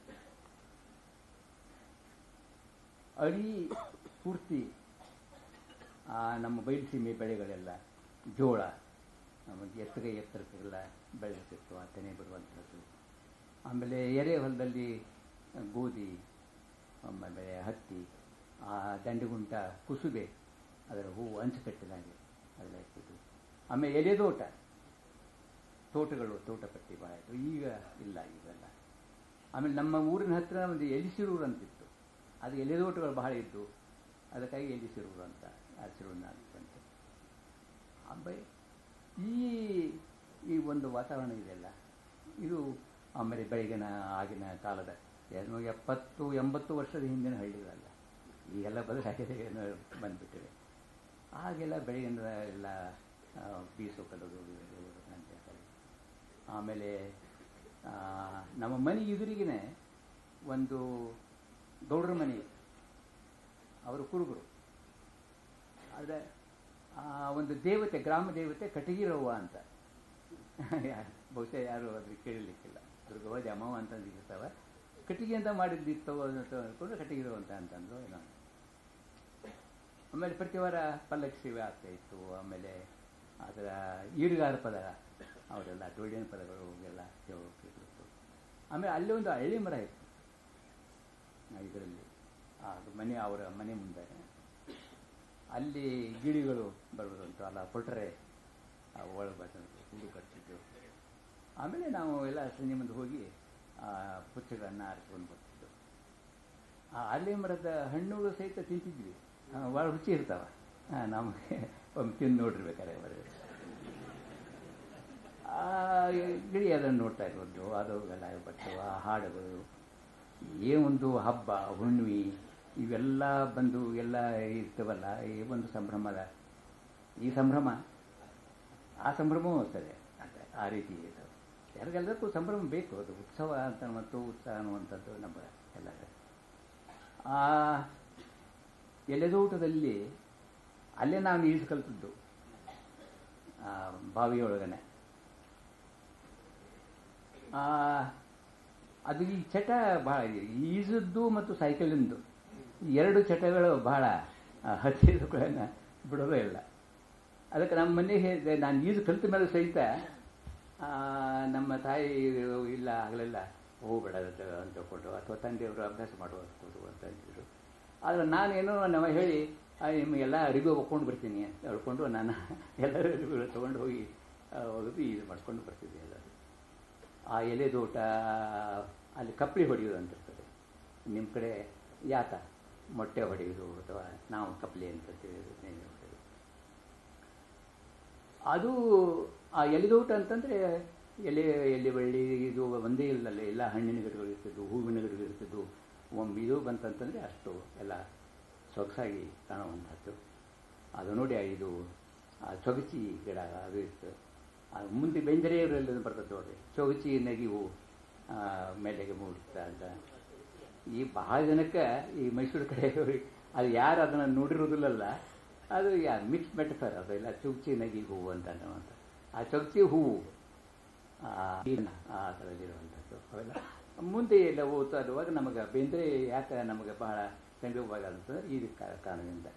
ಅಡಿ ಪೂರ್ತಿ ನಮ್ಮ ಬಯಲುಸೀಮೆ ಬೆಳೆಗಳೆಲ್ಲ ಜೋಳ ನಮಗೆ ಎತ್ತರ ಎತ್ತರಕ್ಕೆಲ್ಲ ಬೆಳೆದಿರ್ತಿತ್ತು ಆ ತೆನೆ ಬಿಡುವಂಥದ್ದು ಆಮೇಲೆ ಎರೆ ಹೊಲದಲ್ಲಿ ಗೋಧಿ ಆಮೇಲೆ ಹತ್ತಿ ಆ ದಂಡಿಗುಂಟ ಕುಸುಬೆ ಅದರ ಹೂವು ಅಂಚು ಕಟ್ಟಿದಾಗೆ ಅದೆಲ್ಲ ಇರ್ತಿತ್ತು ಆಮೇಲೆ ಎಲೆದೋಟ ತೋಟಗಳು ತೋಟಪಟ್ಟಿ ಭಾಳ ಇತ್ತು ಈಗ ಇಲ್ಲ ಇವೆಲ್ಲ ಆಮೇಲೆ ನಮ್ಮ ಊರಿನ ಹತ್ತಿರ ಒಂದು ಎಲಿಸಿರೂರು ಅಂತಿತ್ತು ಅದು ಎಲೆದೋಟಗಳು ಬಹಳ ಇದ್ದು ಅದಕ್ಕಾಗಿ ಎಲ್ಲಿ ಸಿರುವುದು ಅಂತ ಆ ಸಿರುವನ್ನ ಬಂತು ಆಮೇಲೆ ಈ ಈ ಒಂದು ವಾತಾವರಣ ಇದೆಯಲ್ಲ ಇದು ಆಮೇಲೆ ಬೆಳಗಿನ ಆಗಿನ ಕಾಲದ ಏನು ಎಪ್ಪತ್ತು ಎಂಬತ್ತು ವರ್ಷದ ಹಿಂದಿನ ಹಳ್ಳಿಗಳಲ್ಲ ಈಗೆಲ್ಲ ಬದಲಾಗಿದೆ ಏನೋ ಬಂದುಬಿಟ್ಟಿವೆ ಆಗೆಲ್ಲ ಬೆಳಗಿನ ಎಲ್ಲ ಆ, ಬೀಸು ಕಲ್ಲೋದು ಇದು ಅಂತ ಹೇಳ್ತಾರೆ ಆಮೇಲೆ ಆ, ನಮ್ಮ ಮನೆ ಎದುರಿಗೇ ಒಂದು ಗೌಡ್ರ ಮನೆ ಇತ್ತು. ಅವರು ಕುರುಬರು ಆದರೆ ಆ ಒಂದು ದೇವತೆ ಗ್ರಾಮ ದೇವತೆ ಕಟಗಿರವ್ವ ಅಂತ ಯಾ- ಬಹುಶಃ ಯಾರು ಅದ್ರ ಕೇಳಲಿಕ್ಕಿಲ್ಲ ದುರ್ಗವ್ವ ಜಮವ ಅಂತ ಇರ್ತಾವ ಕಟ್ಟಿಗೆ ಅಂತ ಮಾಡಿದ್ದಿತ್ತು ಅಂತ ಅಂದ್ಕೊಂಡು ಕಟ್ಟಿಗಿರವ ಅಂತ ಅಂತಂದ್ರು ಏನೋ ಆಮೇಲೆ ಪ್ರತಿ ವಾರ ಪಲ್ಲಕ್ಕಿ ಸೇವೆ ಆಗ್ತಾ ಇತ್ತು ಆಮೇಲೆ ಅದರ ಈಡುಗಾರ ಪದ ಅವರೆಲ್ಲ ಡೊಳ್ಳಿನ ಪದಗಳು ಎಲ್ಲ ಹೋಗ್ತಿತ್ತು ಆಮೇಲೆ ಅಲ್ಲಿ ಒಂದು ಹಳ್ಳಿ ಮರ ಇತ್ತು ಇದರಲ್ಲಿ ಅದು ಮನೆ ಅವರ ಮನೆ ಮುಂದೆ ಅಲ್ಲಿ ಗಿಳಿಗಳು ಬರುವುದುಂಟು ಅಲ್ಲ ಕೊಟ್ಟರೆ ಒಳಗೆ ಬಂದು ಹುಡು ಕಟ್ತಿದ್ದು ಆಮೇಲೆ ನಾವು ಎಲ್ಲ ಸಂಜೆ ಮುಂದೆ ಹೋಗಿ ಆ ಪುಚ್ಚಗಳನ್ನು ಆರಿಸ್ಕೊಂಡು ಬರ್ತಿದ್ದು ಆ ಆಲೆ ಮರದ ಹಣ್ಣುಗಳು ಸಹಿತ ತಿಂತಿದ್ವಿ ಆ, ಭಾಳ ರುಚಿ ಇರ್ತಾವ ಆ, ನಮಗೆ ಒಮ್ಮೆ ತಿಂದು ನೋಡಿರ್ಬೇಕಾರೆ ಅವರು ಆ ಗಿಳಿ ಅದನ್ನು ನೋಡ್ತಾ ಇರೋದು ಅದು ಎಲ್ಲ ಬಟ್ಟು ಆ ಹಾಡುಗಳು ಏನೊಂದು ಹಬ್ಬ ಹುಣ್ಣಿಮೆ ಇವೆಲ್ಲ ಬಂದು ಎಲ್ಲ ಇರ್ತವಲ್ಲ ಈ ಒಂದು ಸಂಭ್ರಮದ ಈ ಸಂಭ್ರಮ ಆ ಸಂಭ್ರಮವೂ ಸರಿ ಅದೇ ಆ ರೀತಿ ಇದು ಯಾರಿಗೆಲ್ಲರಿಗೂ ಸಂಭ್ರಮ ಬೇಕು ಅದು ಉತ್ಸವ ಅಂತ ಮತ್ತು ಉತ್ಸಾಹ ಅನ್ನುವಂಥದ್ದು ನಮ್ಮ ಎಲ್ಲ ಆ ಎಲೆದೋಟದಲ್ಲಿ ಅಲ್ಲೇ ನಾನು ಈಜು ಕಲ್ತದ್ದು ಆ ಬಾವಿಯೊಳಗನೆ ಆ, ಅದು ಈ ಚಟ ಭಾಳ ಇದೆ ಈಜದ್ದು ಮತ್ತು ಸೈಕಲಿಂದು ಈ ಎರಡು ಚಟಗಳು ಭಾಳ ಹತ್ತಿರಗಳನ್ನ ಬಿಡೋದೇ ಇಲ್ಲ ಅದಕ್ಕೆ ನಮ್ಮ ಮನೆಗೆ ನಾನು ಈಜು ಕಲಿತ ಮೇಲೆ ಸಹಿತ ಆ, ನಮ್ಮ ತಾಯಿ ಇಲ್ಲ ಆಗಲಿಲ್ಲ ಹೋಗ್ಬೇಡ ಅದು ಅಂತ ಕೊಟ್ಟು ಅಥವಾ ತಂದೆಯವರು ಅಭ್ಯಾಸ ಮಾಡುವ ಕೊಡು ಅಂತ ಅಂತಿದ್ರು ಆದರೆ ನಾನೇನೋ ನಮ್ಮ ಹೇಳಿ ಆ, ನಿಮಗೆಲ್ಲ ಅರಿವಿ ಒಕ್ಕೊಂಡು ಬರ್ತೀನಿ ಅಂತ ಹೇಳ್ಕೊಂಡು ನಾನು ಎಲ್ಲರೂ ಅರಿವಿಗಳು ತೊಗೊಂಡು ಹೋಗಿ ಆ, ಒಗೆದು ಈಜು ಮಾಡ್ಕೊಂಡು ಬರ್ತಿದ್ದೆ ಎಲ್ಲರೂ ಆ ಎಲೆದೋಟ ಅಲ್ಲಿ ಕಪ್ಪಳಿ ಹೊಡೆಯೋದು ಅಂತ ಇರ್ತದೆ ನಿಮ್ಮ ಕಡೆ ಯಾತ ಮೊಟ್ಟೆ ಹೊಡೆಯೋದು ಅಥವಾ ನಾವು ಕಪ್ಪಲಿ ಅಂತ ಹೇಳ್ತೀವಿ ಹೊಡೆಯೋದು ಅದು ಆ ಎಲೆದೋಟ ಅಂತಂದರೆ ಎಲೆ ಎಲೆ ಬಳ್ಳಿ ಇದು ಒಂದೇ ಇಲ್ಲಲ್ಲ ಎಲ್ಲ ಹಣ್ಣಿನ ಗಿಡಗಳು ಇರ್ತಿದ್ವು ಹೂವಿನ ಗಿಡಗಳು ಇರ್ತಿದ್ವು ಒಮ್ಮೆ ಇದು ಬಂತಂತಂದರೆ ಅಷ್ಟು ಎಲ್ಲ ಸೊಗಸಾಗಿ ಕಾಣುವಂಥದ್ದು ಅದು ನೋಡಿ ಆ ಇದು ಆ ಚೊಗಚಿ ಗಿಡ ಅದು ಇತ್ತು ಆ ಮುಂದೆ ಬೆಂದರೆಯವರೆಲ್ಲ ಬರ್ತದೆ ನೋಡ್ರಿ ಚೊಗಚಿ ನಗಿವು ಆ, ಮೇಲೆಗೆ ಮೂಡುತ್ತಾ ಅಂತ ಈ ಬಹಳ ಜನಕ್ಕೆ ಈ ಮೈಸೂರು ಕಡೆ ಅದು ಯಾರು ಅದನ್ನು ನೋಡಿರೋದಿಲ್ಲಲ್ಲ ಅದು ಯಾ ಮಿಕ್ಸ್ ಮೆಟಫರ್ ಅದೆಲ್ಲ ಚುಗ್ಚಿ ನಗಿ ಹೂವು ಅಂತ ಅನ್ನುವಂಥ ಆ ಚೊಗಚಿ ಹೂವು ಆ ಇದನ್ನ ಆ ಥರದಲ್ಲಿರುವಂಥದ್ದು ಅವೆಲ್ಲ ಮುಂದೆ ಎಲ್ಲ ಓದ್ತಾ ಇರುವಾಗ ನಮಗೆ ಬೇಂದ್ರೆ ಯಾಕೆ ನಮಗೆ ಬಹಳ ಸಂಯೋಗವಾಗ ಅಂತಂದ್ರೆ ಈ ಕಾ- ಕಾರಣದಿಂದ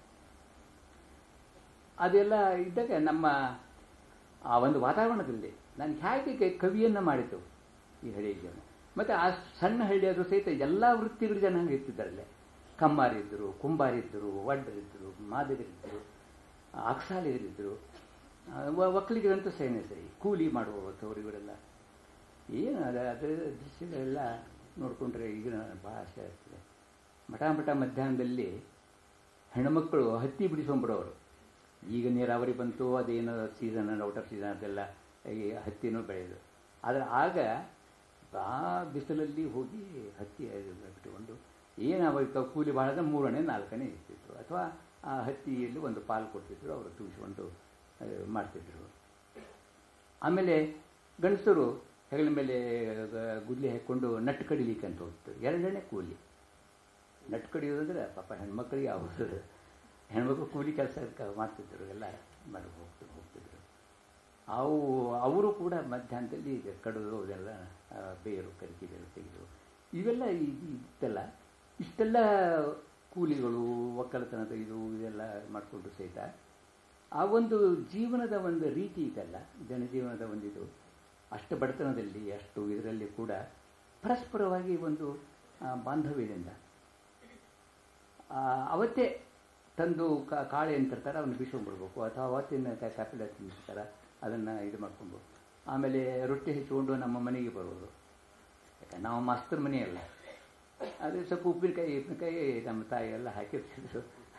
ಅದೆಲ್ಲ ಇದ್ದಾಗ ನಮ್ಮ ಆ ಒಂದು ವಾತಾವರಣದಲ್ಲಿ ನಾನು ಹೇಗೆ ಕವಿಯನ್ನು ಮಾಡಿತು ಈ ಹಳ್ಳಿ ಜನ ಮತ್ತು ಆ ಸಣ್ಣ ಹಳ್ಳಿಯಾದರೂ ಸಹಿತ ಎಲ್ಲ ವೃತ್ತಿಗಳ ಜನ ಇರ್ತಿದ್ದಾರಲ್ಲೇ ಕಮ್ಮಾರಿದ್ದರು ಕುಂಬಾರಿದ್ದರು ವಡ್ಡರಿದ್ದರು ಮಾದರಿದ್ದರು ಅಕ್ಸಾಲಿಗರಿದ್ದರು ಒಕ್ಕಲಿಗರಂತೂ ಸೇನೆ ಸರಿ ಕೂಲಿ ಮಾಡುವವರೆಲ್ಲ ಏನು ಅದು ಅದರ ದೃಶ್ಯಗಳೆಲ್ಲ ನೋಡಿಕೊಂಡ್ರೆ ಈಗಿನ ಭಾಳ ಆಸೆ ಆಗ್ತದೆ ಮಠ ಮಠ ಮಧ್ಯಾಹ್ನದಲ್ಲಿ ಹೆಣ್ಮಕ್ಕಳು ಹತ್ತಿ ಬಿಡಿಸ್ಕೊಂಡ್ಬಿಡೋರು ಈಗ ನೀರಾವರಿ ಬಂತು ಅದೇನು ಸೀಸನ್ ಔಟರ್ ಸೀಸನ್ ಅದೆಲ್ಲ ಈ ಹತ್ತಿನೂ ಬೆಳೆಯೋದು ಆದರೆ ಆಗ ಆ ಬಿಸಿಲಲ್ಲಿ ಹೋಗಿ ಹತ್ತಿ ಅದು ಬಿಟ್ಟುಕೊಂಡು ಏನು ಅವಾಗ ಕೂಲಿ ಭಾಳ ಅಂದ್ರೆ ಮೂರನೇ ನಾಲ್ಕನೇ ಇರ್ತಿತ್ತು ಅಥವಾ ಆ ಹತ್ತಿಯಲ್ಲಿ ಒಂದು ಪಾಲು ಕೊಡ್ತಿದ್ರು ಅವರು ತುಂಬಿಸ್ಕೊಂಡು ಆ, ಮಾಡ್ತಿದ್ರು ಆಮೇಲೆ ಗಂಡಸರು ಹೆಗಲ ಮೇಲೆ ಗ- ಗುದ್ಲಿ ಹಾಕ್ಕೊಂಡು ನಟ್ಟು ಕಡಿಲಿಕ್ಕೆ ಅಂತ ಹೋಗ್ತಿದ್ರು ಎರಡನೇ ಕೂಲಿ ನಟ್ಟು ಕಡಿಯೋದಂದ್ರೆ ಪಾಪ ಹೆಣ್ಮಕ್ಳಿಗೆ ಅವರು ಹೆಣ್ಮಕ್ಳು ಕೂಲಿ ಕೆಲಸ ಮಾಡ್ತಿದ್ರು ಎಲ್ಲ ಮಾಡಿ ಹೋಗ್ತಿದ್ರು ಹೋಗ್ತಿದ್ರು ಅವು ಅವರು ಕೂಡ ಮಧ್ಯಾಹ್ನದಲ್ಲಿ ಈಗ ಕಡಿದು ಅದೆಲ್ಲ ಆ, ಬೇರು ಕರಿಕಿದೆಲ್ಲ ತೆಗೆದು ಇವೆಲ್ಲ ಇದ್- ಇತ್ತಲ್ಲ ಇಷ್ಟೆಲ್ಲ ಕೂಲಿಗಳು ಒಕ್ಕಲತನದ ಇದು ಇದೆಲ್ಲ ಮಾಡಿಕೊಂಡು ಸಹಿತ ಆ ಒಂದು ಜೀವನದ ಒಂದು ರೀತಿ ಇದೆಲ್ಲ ಜನಜೀವನದ ಒಂದು ಇದು ಅಷ್ಟು ಬಡತನದಲ್ಲಿ ಅಷ್ಟು ಇದರಲ್ಲಿ ಕೂಡ ಪರಸ್ಪರವಾಗಿ ಒಂದು ಆ, ಬಾಂಧವ್ಯದಿಂದ ಆ, ಅವತ್ತೇ ತಂದು ಕಾ- ಕಾಳೆ ಅಂತಿರ್ತಾರೆ ಅವನ್ನ ಬಿಡ್ಬೇಕು ಅಥವಾ ಅವತ್ತಿನ ಕ- ಕಾಪಿಲ ತಿಂತಿರ್ತಾರೆ ಅದನ್ನು ಇದು ಮಾಡಿಕೊಂಡು ಆಮೇಲೆ ರೊಟ್ಟಿ ಹೆಚ್ಚಿಕೊಂಡು ನಮ್ಮ ಮನೆಗೆ ಬರೋದು ಯಾಕಂದ್ರೆ ನಾವು ಮಾಸ್ತರ್ ಮನೆ ಅಲ್ಲ ಅದು ಸ್ವಲ್ಪ ಉಪ್ಪಿನಕಾಯಿ ಉಪ್ಪಿನಕಾಯಿ ನಮ್ಮ ತಾಯಿ ಎಲ್ಲ ಹಾಕಿರ್ತಿದ್ರು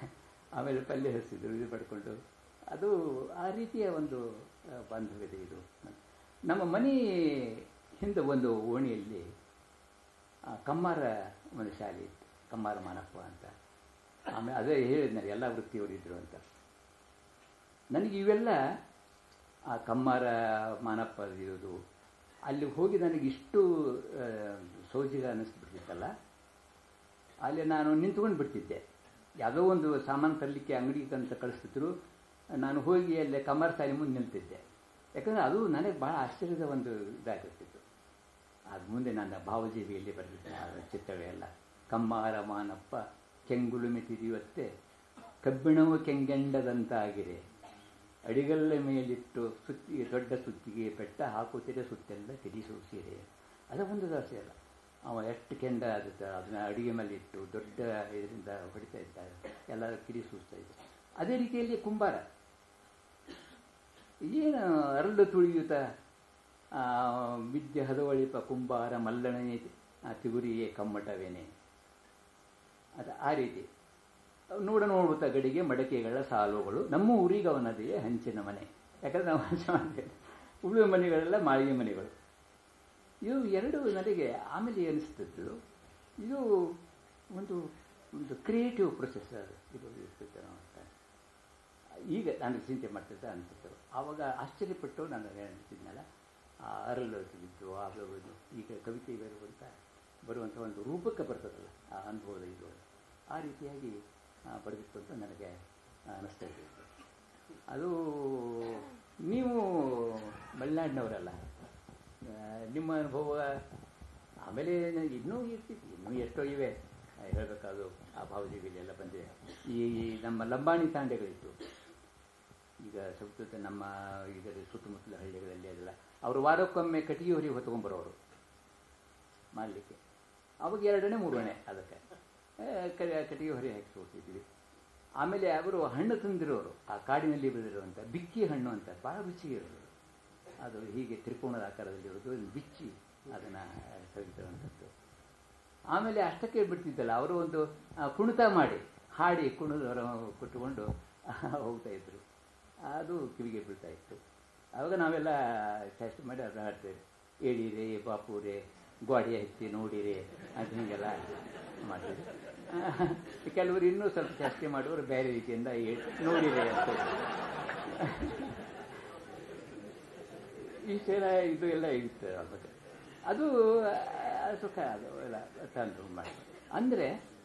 ಆಮೇಲೆ ಪಲ್ಯ ಹರಿಸಿದ್ರು ಇದು ಪಡ್ಕೊಂಡು ಅದು ಆ ರೀತಿಯ ಒಂದು ಆ, ಬಾಂಧವ್ಯತೆ ಇದು ನಮ್ಮ ಮನೆ ಹಿಂದೆ ಒಂದು ಓಣಿಯಲ್ಲಿ ಆ, ಕಮ್ಮಾರ ಒಂದು ಶಾಲೆ ಇತ್ತು ಕಮ್ಮಾರ ಮಾನಪ್ಪ ಅಂತ ಆಮೇಲೆ ಅದೇ ಹೇಳಿದ್ನಲ್ಲ ಎಲ್ಲ ವೃತ್ತಿಯವರು ಇದ್ರು ಅಂತ ನನಗೆ ಇವೆಲ್ಲ ಆ ಕಮ್ಮಾರ ಮಾನಪ್ಪ ಇರೋದು ಅಲ್ಲಿ ಹೋಗಿ ನನಗೆ ಇಷ್ಟು ಆ, ಸೋಜಿಗ ಅನ್ನಿಸ್ಬಿಡ್ತಿತ್ತಲ್ಲ ಅಲ್ಲಿ ನಾನು ನಿಂತ್ಕೊಂಡು ಬಿಡ್ತಿದ್ದೆ ಯಾವುದೋ ಒಂದು ಸಾಮಾನು ತರಲಿಕ್ಕೆ ಅಂಗಡಿಗೆ ಅಂತ ಕಳಿಸ್ತಿದ್ರು ನಾನು ಹೋಗಿ ಅಲ್ಲಿ ಕಮ್ಮಾರ ಶಾಲೆ ಮುಂದೆ ನಿಲ್ತಿದ್ದೆ ಯಾಕಂದರೆ ಅದು ನನಗೆ ಭಾಳ ಆಶ್ಚರ್ಯದ ಒಂದು ಇದಾಗಿರ್ತಿತ್ತು ಅದು ಮುಂದೆ ನನ್ನ ಭಾವಜೀವಿಯಲ್ಲಿ ಬರೆದಿದ್ದೆ ಆ ಚಿತ್ರಗಳೆಲ್ಲ ಕಮ್ಮಾರ ಮಾನಪ್ಪ ಕೆಂಗುಳುಮೆ ತಿರಿಯುತ್ತೆ ಕಬ್ಬಿಣವು ಕೆಂಗೆಂಡದಂತಾಗಿದೆ ಅಡಿಗಲ್ಲ ಮೇಲಿಟ್ಟು ಸುತ್ತಿ ದೊಡ್ಡ ಸುತ್ತಿಗೆ ಬೆಟ್ಟ ಹಾಕುತ್ತಿದೆ ಸುತ್ತೆಲ್ಲ ತಿರಿಸು ಸೀರೆ ಅದ ಒಂದು ದಾಸೆ ಅಲ್ಲ ಅವ ಎಷ್ಟು ಕೆಂಡ ಆಗುತ್ತೆ ಅದನ್ನ ಅಡಿಗೆ ಮೇಲೆ ಇಟ್ಟು ದೊಡ್ಡ ಇದರಿಂದ ಹೊಡಿತಾ ಇದ್ದಾರೆ ಎಲ್ಲ ಕಿಡಿ ಸೂಸ್ತಾ ಇದ್ದ ಅದೇ ರೀತಿಯಲ್ಲಿ ಕುಂಬಾರ ಏನು ಅರಳು ತುಳಿಯುತ್ತ ಆ, ವಿದ್ಯೆ ಹದವಳಿಪ ಕುಂಬಾರ ಮಲ್ಲಣನೆ ತಿಗುರಿಯೇ ಕಮ್ಮಟವೇನೆ ಅದು ಆ ರೀತಿ ನೋಡ ನೋಡುತ್ತಾ ಗಡಿಗೆ ಮಡಕೆಗಳ ಸಾಲುಗಳು ನಮ್ಮ ಊರಿಗೆ ಅವನದೆಯೇ ಹಂಚಿನ ಮನೆ ಯಾಕಂದ್ರೆ ನಾವು ಹಂಚ ಮಾಡ್ತೇವೆ ಉಳಿದ ಮನೆಗಳೆಲ್ಲ ಮಾಳಿಗೆ ಮನೆಗಳು ಇವು ಎರಡು ನನಗೆ ಆಮೇಲೆ ಅನಿಸ್ತಿದ್ದು ಇದು ಒಂದು ಒಂದು ಕ್ರಿಯೇಟಿವ್ ಪ್ರೊಸೆಸ್ ಅದು ಇದು ಇರ್ತಿತ್ತು ನಾವು ಅಂತ ಈಗ ನಾನು ಚಿಂತೆ ಮಾಡ್ತಿದ್ದೆ ಅನಿಸುತ್ತೆ ಆವಾಗ ಆಶ್ಚರ್ಯಪಟ್ಟು ನಾನು ಹೇಳ್ತಿದ್ನಲ್ಲ ಆ ಅರಳು ಇದ್ದು ಅದು ಇದು ಈಗ ಕವಿತೆ ಬರುವಂಥ ಬರುವಂಥ ಒಂದು ರೂಪಕ್ಕೆ ಬರ್ತದಲ್ಲ ಆ ಅನುಭವದ ಇದು ಆ ರೀತಿಯಾಗಿ ಆ, ಬರೆದಿತ್ತು ಅಂತ ನನಗೆ ಅನ್ನಿಸ್ತಾ ಇದೆ ಅದು ನೀವು ಮಲೆನಾಡಿನವರಲ್ಲ ಆ, ನಿಮ್ಮ ಅನುಭವ ಆಮೇಲೆ ನನಗೆ ಇನ್ನೂ ಇರ್ತಿತ್ತು ಇನ್ನೂ ಎಷ್ಟೋ ಇವೆ ಹೇಳಬೇಕಾದ್ರು ಆ ಭಾವಜೀವಿಲೆಲ್ಲ ಬಂದಿದೆ ಈ ನಮ್ಮ ಲಂಬಾಣಿ ತಾಂಡೆಗಳಿತ್ತು ಈಗ ಸ್ವಲ್ಪ ನಮ್ಮ ಈಗ ಸುತ್ತಮುತ್ತಲ ಹಳ್ಳಿಗಳಲ್ಲಿ ಅದೆಲ್ಲ ಅವರು ವಾರಕ್ಕೊಮ್ಮೆ ಕಟ್ಟಿಗೆ ಹೊರಿ ಹೊತ್ಕೊಂಬರೋರು ಮಾಡಲಿಕ್ಕೆ ಅವಾಗ ಎರಡನೇ ಮೂರನೇ ಅದಕ್ಕೆ ಆ, ಕ- ಕಟ್ಟಿಗೆ ಹೊರಿ ಹಾಕಿ ಹೋಗ್ತಿದ್ವಿ ಆಮೇಲೆ ಅವರು ಹಣ್ಣು ತಂದಿರೋರು ಆ ಕಾಡಿನಲ್ಲಿ ಬೆಳೆದಿರುವಂಥ ಬಿಕ್ಕಿ ಹಣ್ಣು ಅಂತ ಭಾಳ ರುಚಿ ಇರೋದು ಅದು ಹೀಗೆ ತ್ರಿಕೋಣದ ಆಕಾರದಲ್ಲಿರೋದು ಅದನ್ನ ಬಿಚ್ಚಿ ಅದನ್ನು ತೆಗಿತಿರುವಂಥದ್ದು ಆಮೇಲೆ ಅಷ್ಟಕ್ಕೆ ಬಿಡ್ತಿದ್ದಲ್ಲ ಅವರು ಒಂದು ಆ, ಕುಣಿತ ಮಾಡಿ ಹಾಡಿ ಕುಣಿದು ಹೊರ ಕೊಟ್ಟುಕೊಂಡು ಹೋಗ್ತಾ ಇದ್ರು ಅದು ಕಿವಿಗೆ ಬೀಳ್ತಾ ಇತ್ತು ಆವಾಗ ನಾವೆಲ್ಲ ಟೆಸ್ಟ್ ಮಾಡಿ ಅದನ್ನ ಹಾಡ್ತೇವೆ ಏಳಿರೆ ಬಾಪೂರೆ ಗೋಡೆ ಹತ್ತಿ ನೋಡಿರೆ ಅಂತ ಹೀಗೆಲ್ಲ ಮಾಡಿದ್ರು ಕೆಲವರು ಇನ್ನೂ ಸ್ವಲ್ಪ ಜಾಸ್ತಿ ಮಾಡೋರು ಬೇರೆ ರೀತಿಯಿಂದ ಏ- ನೋಡಿರೆ ಅಂತ ಇಷ್ಟೆಲ್ಲ ಇದು ಎಲ್ಲ ಇತ್ತು ಅವಾಗ ಅದು ಆ, ಸುಖ ಅದು ಎಲ್ಲ ತಂದು ಮಾಡಿ ಅಂದರೆ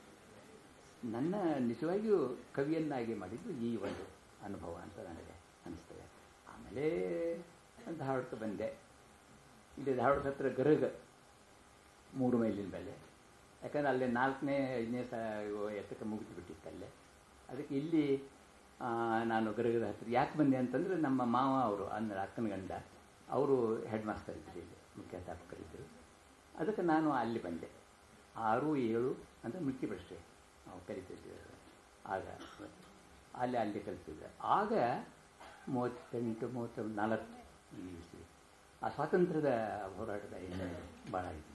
ನನ್ನ ನಿಜವಾಗಿಯೂ ಕವಿಯನ್ನಾಗಿ ಮಾಡಿದ್ದು ಈ ಒಂದು ಅನುಭವ ಅಂತ ನನಗೆ ಅನಿಸ್ತದೆ ಆಮೇಲೆ ಧಾರವಾಡಕ್ಕೆ ಬಂದೆ ಇಲ್ಲಿ ಧಾರವಾಡ ಹತ್ರ ಗರಗ ಮೂರು ಮೈಲಿನ ಮೇಲೆ ಯಾಕಂದ್ರೆ ಅಲ್ಲಿ ನಾಲ್ಕನೇ ಐದನೇ ಸ ಎತ್ತಕ್ಕೆ ಮುಗಿದು ಬಿಟ್ಟಿತ್ತಲ್ಲೇ ಅದಕ್ಕೆ ಇಲ್ಲಿ ಆ, ನಾನು ಗರಗದ ಹತ್ರ ಯಾಕೆ ಬಂದೆ ಅಂತಂದರೆ ನಮ್ಮ ಮಾವ ಅವರು ಅಂದ್ರೆ ಅಕ್ಕನ ಗಂಡ ಅವರು ಹೆಡ್ ಮಾಸ್ಟರ್ ಇದ್ದರು ಇಲ್ಲಿ ಮುಖ್ಯಾಧ್ಯಾಪಕರಿದ್ದರು ಅದಕ್ಕೆ ನಾನು ಅಲ್ಲಿ ಬಂದೆ ಆರು ಏಳು ಅಂತ ಮುಖ್ಯ ಪ್ರಶ್ನೆ ನಾವು ಕಲಿತಿದ್ದೇವೆ ಆಗ ಅಲ್ಲಿ ಅಲ್ಲಿ ಕಲಿತಿದ್ದೆ ಆಗ ಮೂವತ್ತೆಂಟು ಮೂವತ್ತ ನಾಲ್ಕು ಇಸ್ವಿ ಆ ಸ್ವಾತಂತ್ರ್ಯದ ಹೋರಾಟದ ಹಿನ್ನೆಲೆ ಭಾಳ ಇತ್ತು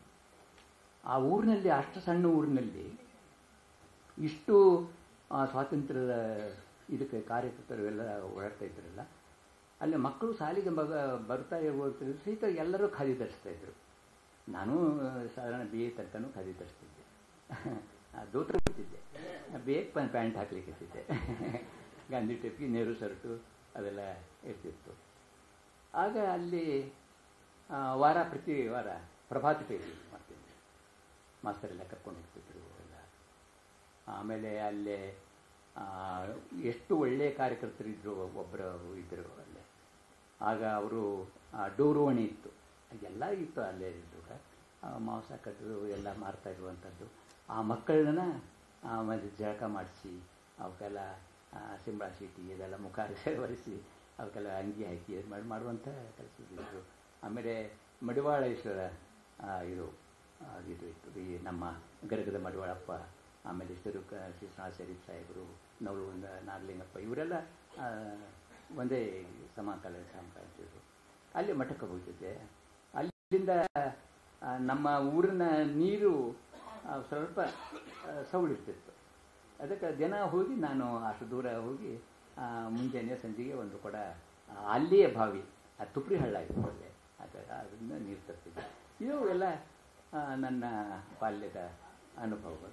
ಆ ಊರಿನಲ್ಲಿ ಅಷ್ಟು ಸಣ್ಣ ಊರಿನಲ್ಲಿ ಇಷ್ಟು ಆ ಸ್ವಾತಂತ್ರ್ಯದ ಇದಕ್ಕೆ ಕಾರ್ಯಕರ್ತರು ಎಲ್ಲ ಓಡಾಡ್ತಾ ಇದ್ರಲ್ಲ ಅಲ್ಲಿ ಮಕ್ಕಳು ಶಾಲೆಗೆ ಮಗ ಬರ್ತಾ ಇರುವಂಥದ್ದು ಸಹಿತ ಎಲ್ಲರೂ ಖಾದಿ ಧರಿಸ್ತಾ ಇದ್ರು ನಾನು ಸಾಧಾರಣ ಬಿ ಎ ತನಕನೂ ಖಾದಿ ಧರಿಸ್ತಿದ್ದೆ ದೋತ್ರ ಬಿಡ್ತಿದ್ದೆ ಬಿ ಎ ಪ್ಯಾಂಟ್ ಹಾಕ್ಲಿಕ್ಕೆ ಇರ್ತಿದ್ದೆ ಗಾಂಧಿ ಟೆಪ್ಪಿ ನೆಹರು ಶರ್ಟು ಅದೆಲ್ಲ ಇರ್ತಿತ್ತು ಆಗ ಅಲ್ಲಿ ಆ, ವಾರ ಪ್ರತಿ ವಾರ ಪ್ರಭಾತ ಪೇರಿ ಮಾಡ್ತಿದ್ದೆ ಮಾಸ್ತರೆಲ್ಲ ಕರ್ಕೊಂಡು ಹೋಗ್ತಿದ್ರು ಎಲ್ಲ ಆಮೇಲೆ ಅಲ್ಲೇ ಆ, ಎಷ್ಟು ಒಳ್ಳೆಯ ಕಾರ್ಯಕರ್ತರಿದ್ದರು ಒಬ್ಬರು ಇದ್ದರು ಅಲ್ಲೇ ಆಗ ಅವರು ಡೋರುವಣಿ ಇತ್ತು ಎಲ್ಲ ಇತ್ತು ಅಲ್ಲೇ ಇದ್ದಾಗ ಮಾಂಸ ಕದ್ದು ಎಲ್ಲ ಮಾರ್ತಾ ಇರುವಂಥದ್ದು ಆ ಮಕ್ಕಳನ್ನ ಆಮೇಲೆ ಜಳಕ ಮಾಡಿಸಿ ಅವಕ್ಕೆಲ್ಲ ಆ, ಸಿಂಬಳ ಶೀಟಿ ಇದೆಲ್ಲ ಮುಖ ಒರೆಸಿ ಅವಕ್ಕೆಲ್ಲ ಅಂಗಿ ಹಾಕಿ ಇದು ಮಾಡಿ ಮಾಡುವಂಥ ಕೆಲಸದಿದ್ರು ಆಮೇಲೆ ಮಡಿವಾಳೇಶ್ವರ ಆ, ಇದು ಆ, ಇದು ಇತ್ತು ಈ ನಮ್ಮ ಗರಗದ ಮಡಿವಾಳಪ್ಪ ಆಮೇಲೆ ಸಿರು ಶ್ರೀನಾಥ ಶರೀಫ್ ಸಾಹೇಬರು ನವಲುಂದ ನಾಗಲಿಂಗಪ್ಪ ಇವರೆಲ್ಲ ಆ, ಒಂದೇ ಸಮಕಾಲ ಸಮಕಾಲಿದ್ರು ಅಲ್ಲಿ ಮಠಕ್ಕೆ ಹೋಗ್ತಿದ್ದೆ ಅಲ್ಲಿಂದ ಆ, ನಮ್ಮ ಊರಿನ ನೀರು ಆ, ಸ್ವಲ್ಪ ಆ, ಸವಳಿರ್ತಿತ್ತು ಅದಕ್ಕೆ ದಿನ ಹೋಗಿ ನಾನು ಅಷ್ಟು ದೂರ ಹೋಗಿ ಆ, ಮುಂಜಾನೆ ಸಂಜೆಗೆ ಒಂದು ಕೊಡ ಆ, ಅಲ್ಲಿಯೇ ಬಾವಿ ಆ ತುಪ್ರಿ ಹಳ್ಳ ಇತ್ತು ಅಲ್ಲೇ ಅದು ಅದರಿಂದ ನೀರು ತರ್ತಿದ್ದೆ ಇವು ಎಲ್ಲ ಆ, ನನ್ನ ಬಾಲ್ಯದ ಅನುಭವಗಳು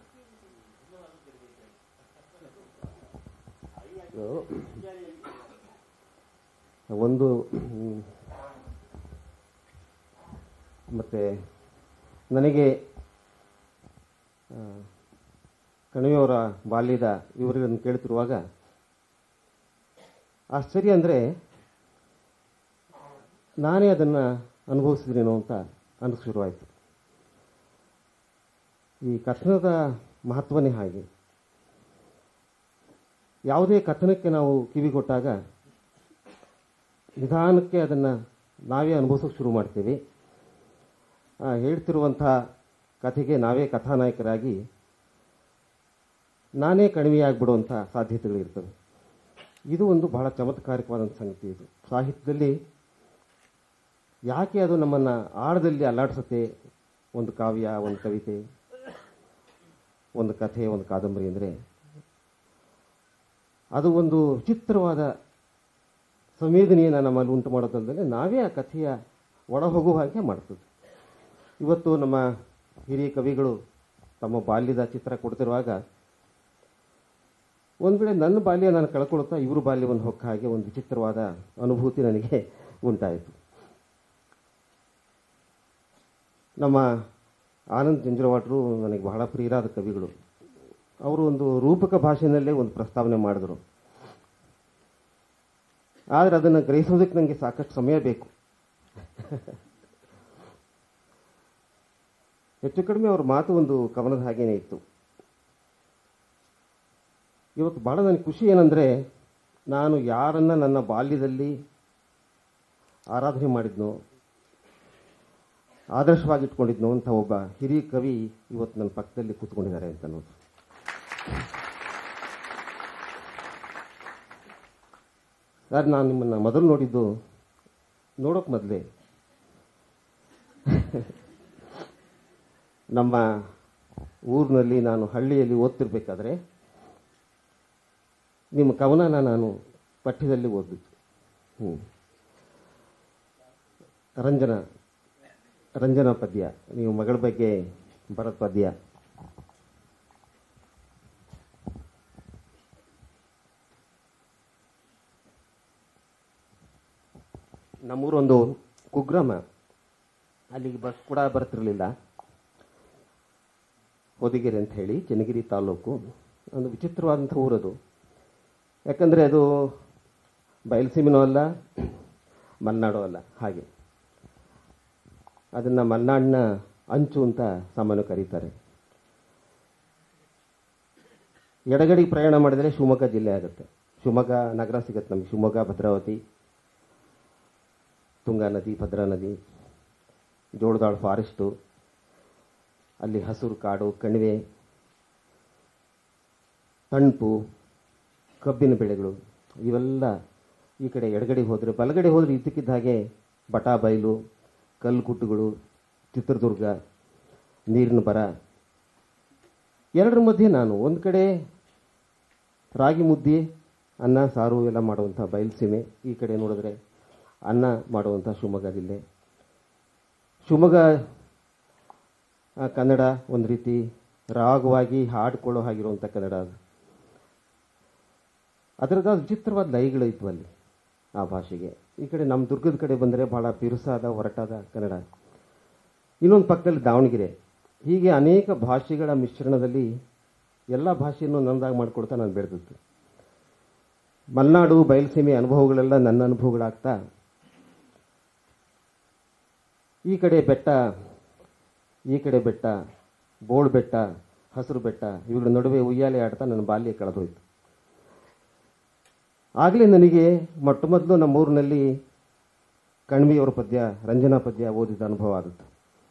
ಒಂದು ಮ್, ಮತ್ತೆ ನನಗೆ ಆ, ಕಣಿವೆಯವರ ಬಾಲ್ಯದ ವಿವರಗಳನ್ನು ಕೇಳ್ತಿರುವಾಗ ಆಶ್ಚರ್ಯ ಅಂದರೆ ನಾನೇ ಅದನ್ನು ಅನುಭವಿಸಿದ್ರೇನೋ ಅಂತ ಅನ್ನಿಸ್ ಶುರುವಾಯಿತು ಈ ಕಥನದ ಮಹತ್ವನೇ ಹಾಗೆ ಯಾವುದೇ ಕಥನಕ್ಕೆ ನಾವು ಕಿವಿಗೊಟ್ಟಾಗ ನಿಧಾನಕ್ಕೆ ಅದನ್ನು ನಾವೇ ಅನುಭವಿಸೋಕೆ ಶುರು ಮಾಡ್ತೀವಿ ಆ, ಹೇಳ್ತಿರುವಂಥ ಕಥೆಗೆ ನಾವೇ ಕಥಾನಾಯಕರಾಗಿ ನಾನೇ ಕಡಿಮೆಯಾಗ್ಬಿಡುವಂಥ ಸಾಧ್ಯತೆಗಳಿರ್ತವೆ ಇದು ಒಂದು ಬಹಳ ಚಮತ್ಕಾರಿಕವಾದಂಥ ಸಂಗತಿ ಇದು ಸಾಹಿತ್ಯದಲ್ಲಿ ಯಾಕೆ ಅದು ನಮ್ಮನ್ನು ಆಳದಲ್ಲಿ ಅಲ್ಲಾಡಿಸುತ್ತೆ ಒಂದು ಕಾವ್ಯ ಒಂದು ಕವಿತೆ ಒಂದು ಕಥೆ ಒಂದು ಕಾದಂಬರಿ ಅಂದರೆ ಅದು ಒಂದು ವಿಚಿತ್ರವಾದ ಸಂವೇದನೆಯನ್ನು ನಮ್ಮಲ್ಲಿ ಉಂಟು ಮಾಡೋದಲ್ಲದೆ ನಾವೇ ಆ ಕಥೆಯ ಒಳ ಹೋಗುವ ಹಾಗೆ ಮಾಡ್ತದೆ ಇವತ್ತು ನಮ್ಮ ಹಿರಿಯ ಕವಿಗಳು ತಮ್ಮ ಬಾಲ್ಯದ ಚಿತ್ರ ಕೊಡ್ತಿರುವಾಗ ಒಂದು ವೇಳೆ ನನ್ನ ಬಾಲ್ಯ ನಾನು ಕಳ್ಕೊಳ್ತಾ ಇವರು ಬಾಲ್ಯವನ್ನು ಹೊಕ್ಕ ಹಾಗೆ ಒಂದು ವಿಚಿತ್ರವಾದ ಅನುಭೂತಿ ನನಗೆ ಉಂಟಾಯಿತು ನಮ್ಮ ಆನಂದ್ ಜಂಜರವಾಟ್ರು ನನಗೆ ಬಹಳ ಪ್ರಿಯರಾದ ಕವಿಗಳು ಅವರು ಒಂದು ರೂಪಕ ಭಾಷೆಯಲ್ಲೇ ಒಂದು ಪ್ರಸ್ತಾವನೆ ಮಾಡಿದ್ರು ಆದರೆ ಅದನ್ನು ಗ್ರಹಿಸೋದಕ್ಕೆ ನನಗೆ ಸಾಕಷ್ಟು ಸಮಯ ಬೇಕು ಹೆಚ್ಚು ಕಡಿಮೆ ಅವ್ರ ಮಾತು ಒಂದು ಕವನದ ಹಾಗೇನೆ ಇತ್ತು ಇವತ್ತು ಭಾಳ ನನಗೆ ಖುಷಿ ಏನಂದರೆ ನಾನು ಯಾರನ್ನ ನನ್ನ ಬಾಲ್ಯದಲ್ಲಿ ಆರಾಧನೆ ಮಾಡಿದ್ನೋ ಆದರ್ಶವಾಗಿ ಇಟ್ಕೊಂಡಿದ್ನೋ ಅಂತ ಒಬ್ಬ ಹಿರಿಯ ಕವಿ ಇವತ್ತು ನನ್ನ ಪಕ್ಕದಲ್ಲಿ ಕೂತ್ಕೊಂಡಿದ್ದಾರೆ ಅಂತ ಅನ್ನೋದು ಸರ್ ನಾನು ನಿಮ್ಮನ್ನು ಮೊದಲು ನೋಡಿದ್ದು ನೋಡೋಕೆ ಮೊದಲೇ ನಮ್ಮ ಊರಿನಲ್ಲಿ ನಾನು ಹಳ್ಳಿಯಲ್ಲಿ ಓದ್ತಿರ್ಬೇಕಾದ್ರೆ ನಿಮ್ಮ ಕವನನ ನಾನು ಪಠ್ಯದಲ್ಲಿ ಓದಿದ್ದು ಹ್ಞೂ ರಂಜನ ರಂಜನಾ ಪದ್ಯ ನೀವು ಮಗಳ ಬಗ್ಗೆ ಬರದ ಪದ್ಯ ನಮ್ಮೂರೊಂದು ಕುಗ್ರಾಮ ಅಲ್ಲಿಗೆ ಬಸ್ ಕೂಡ ಬರ್ತಿರಲಿಲ್ಲ ಹೊದಿಗೆರೆ ಅಂತ ಹೇಳಿ ಚನ್ನಗಿರಿ ತಾಲೂಕು ಒಂದು ವಿಚಿತ್ರವಾದಂಥ ಊರದು ಯಾಕಂದರೆ ಅದು ಬಯಲುಸೀಮೆನೂ ಅಲ್ಲ ಮಲೆನಾಡು ಅಲ್ಲ ಹಾಗೆ ಅದನ್ನು ಮಲೆನಾಡಿನ ಅಂಚು ಅಂತ ಸಾಮಾನ್ಯ ಕರೀತಾರೆ ಎಡಗಡಿ ಪ್ರಯಾಣ ಮಾಡಿದರೆ ಶಿವಮೊಗ್ಗ ಜಿಲ್ಲೆ ಆಗುತ್ತೆ ಶಿವಮೊಗ್ಗ ನಗರ ಸಿಗುತ್ತೆ ನಮಗೆ ಶಿವಮೊಗ್ಗ ಭದ್ರಾವತಿ ತುಂಗಾ ನದಿ ಭದ್ರಾ ನದಿ ಜೋಳದಾಳು ಫಾರೆಸ್ಟು ಅಲ್ಲಿ ಹಸುರು ಕಾಡು ಕಣಿವೆ ತಂಪು ಕಬ್ಬಿನ ಬೆಳೆಗಳು ಇವೆಲ್ಲ ಈ ಕಡೆ ಎಡಗಡೆ ಹೋದರೆ ಬಲಗಡೆ ಹೋದರೆ ಇದ್ದಕ್ಕಿದ್ದ ಹಾಗೆ ಬಟಾ ಬಯಲು ಕಲ್ಲುಗುಟ್ಟುಗಳು ಚಿತ್ರದುರ್ಗ ನೀರಿನ ಬರ ಎರಡರ ಮಧ್ಯೆ ನಾನು ಒಂದು ಕಡೆ ರಾಗಿ ಮುದ್ದೆ ಅನ್ನ ಸಾರು ಎಲ್ಲ ಮಾಡುವಂಥ ಬಯಲುಸೀಮೆ ಈ ಕಡೆ ನೋಡಿದ್ರೆ ಅನ್ನ ಮಾಡುವಂಥ ಶಿವಮೊಗ್ಗ ಜಿಲ್ಲೆ ಶಿವಮೊಗ್ಗ ಆ, ಕನ್ನಡ ಒಂದು ರೀತಿ ರಾಗವಾಗಿ ಹಾಡ್ಕೊಳ್ಳೋ ಹಾಗಿರುವಂಥ ಕನ್ನಡ ಅದು ಅದರದ ವಿಚಿತ್ರವಾದ ಲಯಗಳು ಇದ್ವು ಅಲ್ಲಿ ಆ ಭಾಷೆಗೆ ಈ ಕಡೆ ನಮ್ಮ ದುರ್ಗದ ಕಡೆ ಬಂದರೆ ಭಾಳ ಬಿರುಸಾದ ಹೊರಟಾದ ಕನ್ನಡ ಇನ್ನೊಂದು ಪಕ್ಕದಲ್ಲಿ ದಾವಣಗೆರೆ ಹೀಗೆ ಅನೇಕ ಭಾಷೆಗಳ ಮಿಶ್ರಣದಲ್ಲಿ ಎಲ್ಲ ಭಾಷೆಯನ್ನು ನನ್ನದಾಗಿ ಮಾಡಿಕೊಡ್ತಾ ನಾನು ಬೆಳೆದದ್ದು ಮಲೆನಾಡು ಬಯಲುಸೀಮೆ ಅನುಭವಗಳೆಲ್ಲ ನನ್ನ ಅನುಭವಗಳಾಗ್ತಾ ಈ ಕಡೆ ಬೆಟ್ಟ ಈ ಕಡೆ ಬೆಟ್ಟ ಬೋಳ್ ಬೆಟ್ಟ ಹಸಿರು ಬೆಟ್ಟ ಇವುಗಳ ನಡುವೆ ಉಯ್ಯಾಲೆ ಆಡ್ತಾ ನನ್ನ ಬಾಲ್ಯ ಕಳೆದೋಯ್ತು ಆಗಲೇ ನನಗೆ ಮೊಟ್ಟ ಮೊದಲು ನಮ್ಮೂರಿನಲ್ಲಿ ಕಣ್ವಿಯವರ ಪದ್ಯ ರಂಜನಾ ಪದ್ಯ ಓದಿದ ಅನುಭವ ಆಗುತ್ತೆ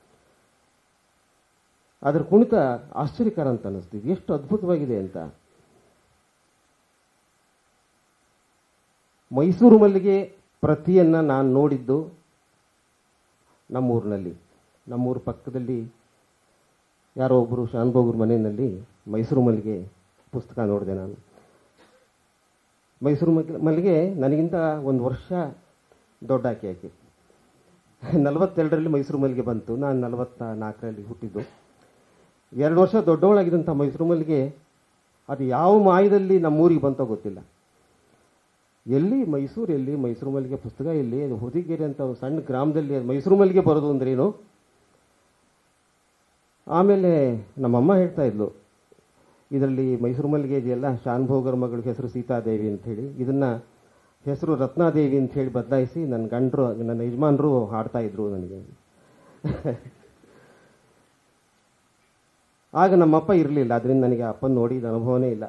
ಅದರ ಕುಣಿತ ಆಶ್ಚರ್ಯಕರ ಅಂತ ಅನ್ನಿಸ್ತು ಇದು ಎಷ್ಟು ಅದ್ಭುತವಾಗಿದೆ ಅಂತ ಮೈಸೂರು ಮಲ್ಲಿಗೆ ಪ್ರತಿಯನ್ನು ನಾನು ನೋಡಿದ್ದು ನಮ್ಮೂರಿನಲ್ಲಿ ನಮ್ಮೂರ ಪಕ್ಕದಲ್ಲಿ ಯಾರೋ ಒಬ್ಬರು ಶಾನ್ಭೋಗ್ರ ಮನೆಯಲ್ಲಿ ಮೈಸೂರು ಮಲ್ಲಿಗೆ ಪುಸ್ತಕ ನೋಡಿದೆ ನಾನು ಮೈಸೂರು ಮಗ್- ಮಲ್ಲಿಗೆ ನನಗಿಂತ ಒಂದು ವರ್ಷ ದೊಡ್ಡ ಆಕೆ ಆಕೆ ನಲವತ್ತೆರಡರಲ್ಲಿ ಮೈಸೂರು ಮಲ್ಲಿಗೆ ಬಂತು ನಾನು ನಲವತ್ತ ನಾಲ್ಕರಲ್ಲಿ ಹುಟ್ಟಿದ್ದು ಎರಡು ವರ್ಷ ದೊಡ್ಡವಳಾಗಿದ್ದಂಥ ಮೈಸೂರು ಮಲ್ಲಿಗೆ ಅದು ಯಾವ ಮಾಯದಲ್ಲಿ ನಮ್ಮೂರಿಗೆ ಬಂತೋ ಗೊತ್ತಿಲ್ಲ ಎಲ್ಲಿ ಮೈಸೂರು ಎಲ್ಲಿ ಮೈಸೂರು ಮಲ್ಲಿಗೆ ಪುಸ್ತಕ ಎಲ್ಲಿ ಅದು ಹೊದಿಗೆರೆ ಅಂತ ಒಂದು ಸಣ್ಣ ಗ್ರಾಮದಲ್ಲಿ ಅದು ಮೈಸೂರು ಮಲ್ಲಿಗೆ ಬರೋದು ಅಂದ್ರೇನು ಆಮೇಲೆ ನಮ್ಮಮ್ಮ ಹೇಳ್ತಾ ಇದ್ಲು ಇದರಲ್ಲಿ ಮೈಸೂರು ಮಲ್ಲಿಗೆ ಇದೆಯಲ್ಲ ಶಾನ್ಭೋಗರ ಮಗಳ ಹೆಸರು ಸೀತಾದೇವಿ ಅಂತ ಹೇಳಿ ಇದನ್ನ ಹೆಸರು ರತ್ನಾದೇವಿ ಅಂತ ಹೇಳಿ ಬದಲಾಯಿಸಿ ನನ್ನ ಗಂಡರು ನನ್ನ ಯಜಮಾನರು ಹಾಡ್ತಾ ಇದ್ರು ನನಗೆ ಆಗ ನಮ್ಮಪ್ಪ ಇರಲಿಲ್ಲ ಅದರಿಂದ ನನಗೆ ಅಪ್ಪನ ನೋಡಿದ ಅನುಭವನೇ ಇಲ್ಲ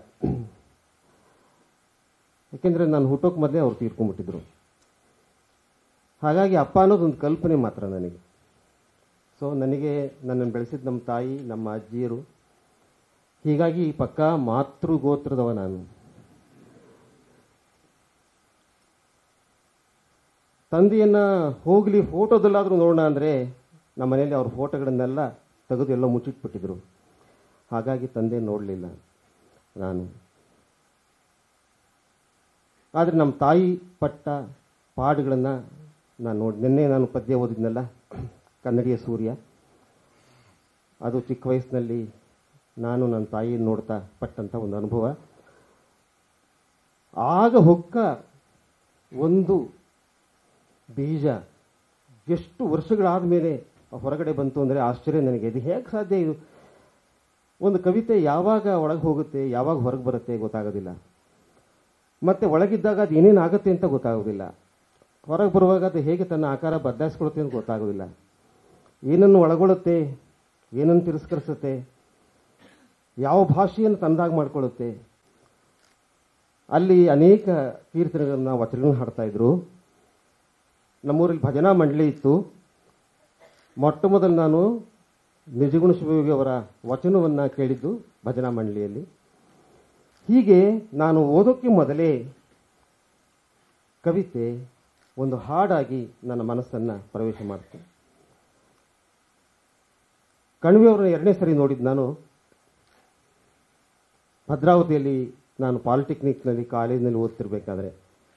ಯಾಕೆಂದರೆ ನಾನು ಹುಟ್ಟೋಕೆ ಮೊದಲೇ ಅವ್ರು ತೀರ್ಕೊಂಡ್ಬಿಟ್ಟಿದ್ರು ಹಾಗಾಗಿ ಅಪ್ಪ ಅನ್ನೋದೊಂದು ಕಲ್ಪನೆ ಮಾತ್ರ ನನಗೆ ಸೊ ನನಗೆ ನನ್ನನ್ನು ಬೆಳೆಸಿದ ನಮ್ಮ ತಾಯಿ ನಮ್ಮ ಅಜ್ಜಿಯರು ಹೀಗಾಗಿ ಪಕ್ಕ ಮಾತೃ ಗೋತ್ರದವ ನಾನು ತಂದೆಯನ್ನ ಹೋಗ್ಲಿ ಫೋಟೋದಲ್ಲಾದರೂ ನೋಡೋಣ ಅಂದರೆ ನಮ್ಮ ಮನೆಯಲ್ಲಿ ಅವ್ರ ಫೋಟೋಗಳನ್ನೆಲ್ಲ ತೆಗೆದು ಎಲ್ಲೋ ಮುಚ್ಚಿಟ್ಬಿಟ್ಟಿದ್ರು ಹಾಗಾಗಿ ತಂದೆ ನೋಡಲಿಲ್ಲ ನಾನು ಆದರೆ ನಮ್ಮ ತಾಯಿ ಪಟ್ಟ ಪಾಡುಗಳನ್ನು ನಾನು ನೋಡಿ ನಿನ್ನೆ ನಾನು ಪದ್ಯ ಓದಿದ್ನಲ್ಲ ಕನ್ನಡಿಯ ಸೂರ್ಯ ಅದು ಚಿಕ್ಕ ವಯಸ್ಸಿನಲ್ಲಿ ನಾನು ನನ್ನ ತಾಯಿಯನ್ನು ನೋಡ್ತಾ ಪಟ್ಟಂಥ ಒಂದು ಅನುಭವ ಆಗ ಹೊಕ್ಕ ಒಂದು ಬೀಜ ಎಷ್ಟು ವರ್ಷಗಳಾದ ಮೇಲೆ ಹೊರಗಡೆ ಬಂತು ಅಂದರೆ ಆಶ್ಚರ್ಯ ನನಗೆ ಇದು ಹೇಗೆ ಸಾಧ್ಯ ಇದು ಒಂದು ಕವಿತೆ ಯಾವಾಗ ಒಳಗೆ ಹೋಗುತ್ತೆ ಯಾವಾಗ ಹೊರಗೆ ಬರುತ್ತೆ ಗೊತ್ತಾಗೋದಿಲ್ಲ ಮತ್ತೆ ಒಳಗಿದ್ದಾಗ ಅದು ಏನೇನು ಆಗುತ್ತೆ ಅಂತ ಗೊತ್ತಾಗೋದಿಲ್ಲ ಹೊರಗೆ ಬರುವಾಗ ಅದು ಹೇಗೆ ತನ್ನ ಆಕಾರ ಬದಲಾಯಿಸ್ಕೊಳುತ್ತೆ ಅಂತ ಗೊತ್ತಾಗೋದಿಲ್ಲ ಏನನ್ನು ಒಳಗೊಳ್ಳುತ್ತೆ ಏನನ್ನು ತಿರಸ್ಕರಿಸುತ್ತೆ ಯಾವ ಭಾಷೆಯನ್ನು ತನ್ನದಾಗಿ ಮಾಡ್ಕೊಳ್ಳುತ್ತೆ ಅಲ್ಲಿ ಅನೇಕ ಕೀರ್ತನೆಗಳನ್ನ ವಚನಗಳನ್ನ ಹಾಡ್ತಾ ಇದ್ರು ನಮ್ಮೂರಲ್ಲಿ ಭಜನಾ ಮಂಡಳಿ ಇತ್ತು ಮೊಟ್ಟ ಮೊದಲು ನಾನು ನಿಜಗುಣ ಶಿವಯೋಗಿ ಅವರ ವಚನವನ್ನು ಕೇಳಿದ್ದು ಭಜನಾ ಮಂಡಳಿಯಲ್ಲಿ ಹೀಗೆ ನಾನು ಓದೋಕ್ಕೆ ಮೊದಲೇ ಕವಿತೆ ಒಂದು ಹಾಡಾಗಿ ನನ್ನ ಮನಸ್ಸನ್ನು ಪ್ರವೇಶ ಮಾಡ್ತೆ ಕಣ್ವಿಯವರನ್ನ ಎರಡನೇ ಸರಿ ನೋಡಿದ್ದು ನಾನು ಭದ್ರಾವತಿಯಲ್ಲಿ ನಾನು ಪಾಲಿಟೆಕ್ನಿಕ್ನಲ್ಲಿ ಕಾಲೇಜಿನಲ್ಲಿ ಓದ್ತಿರ್ಬೇಕಾದ್ರೆ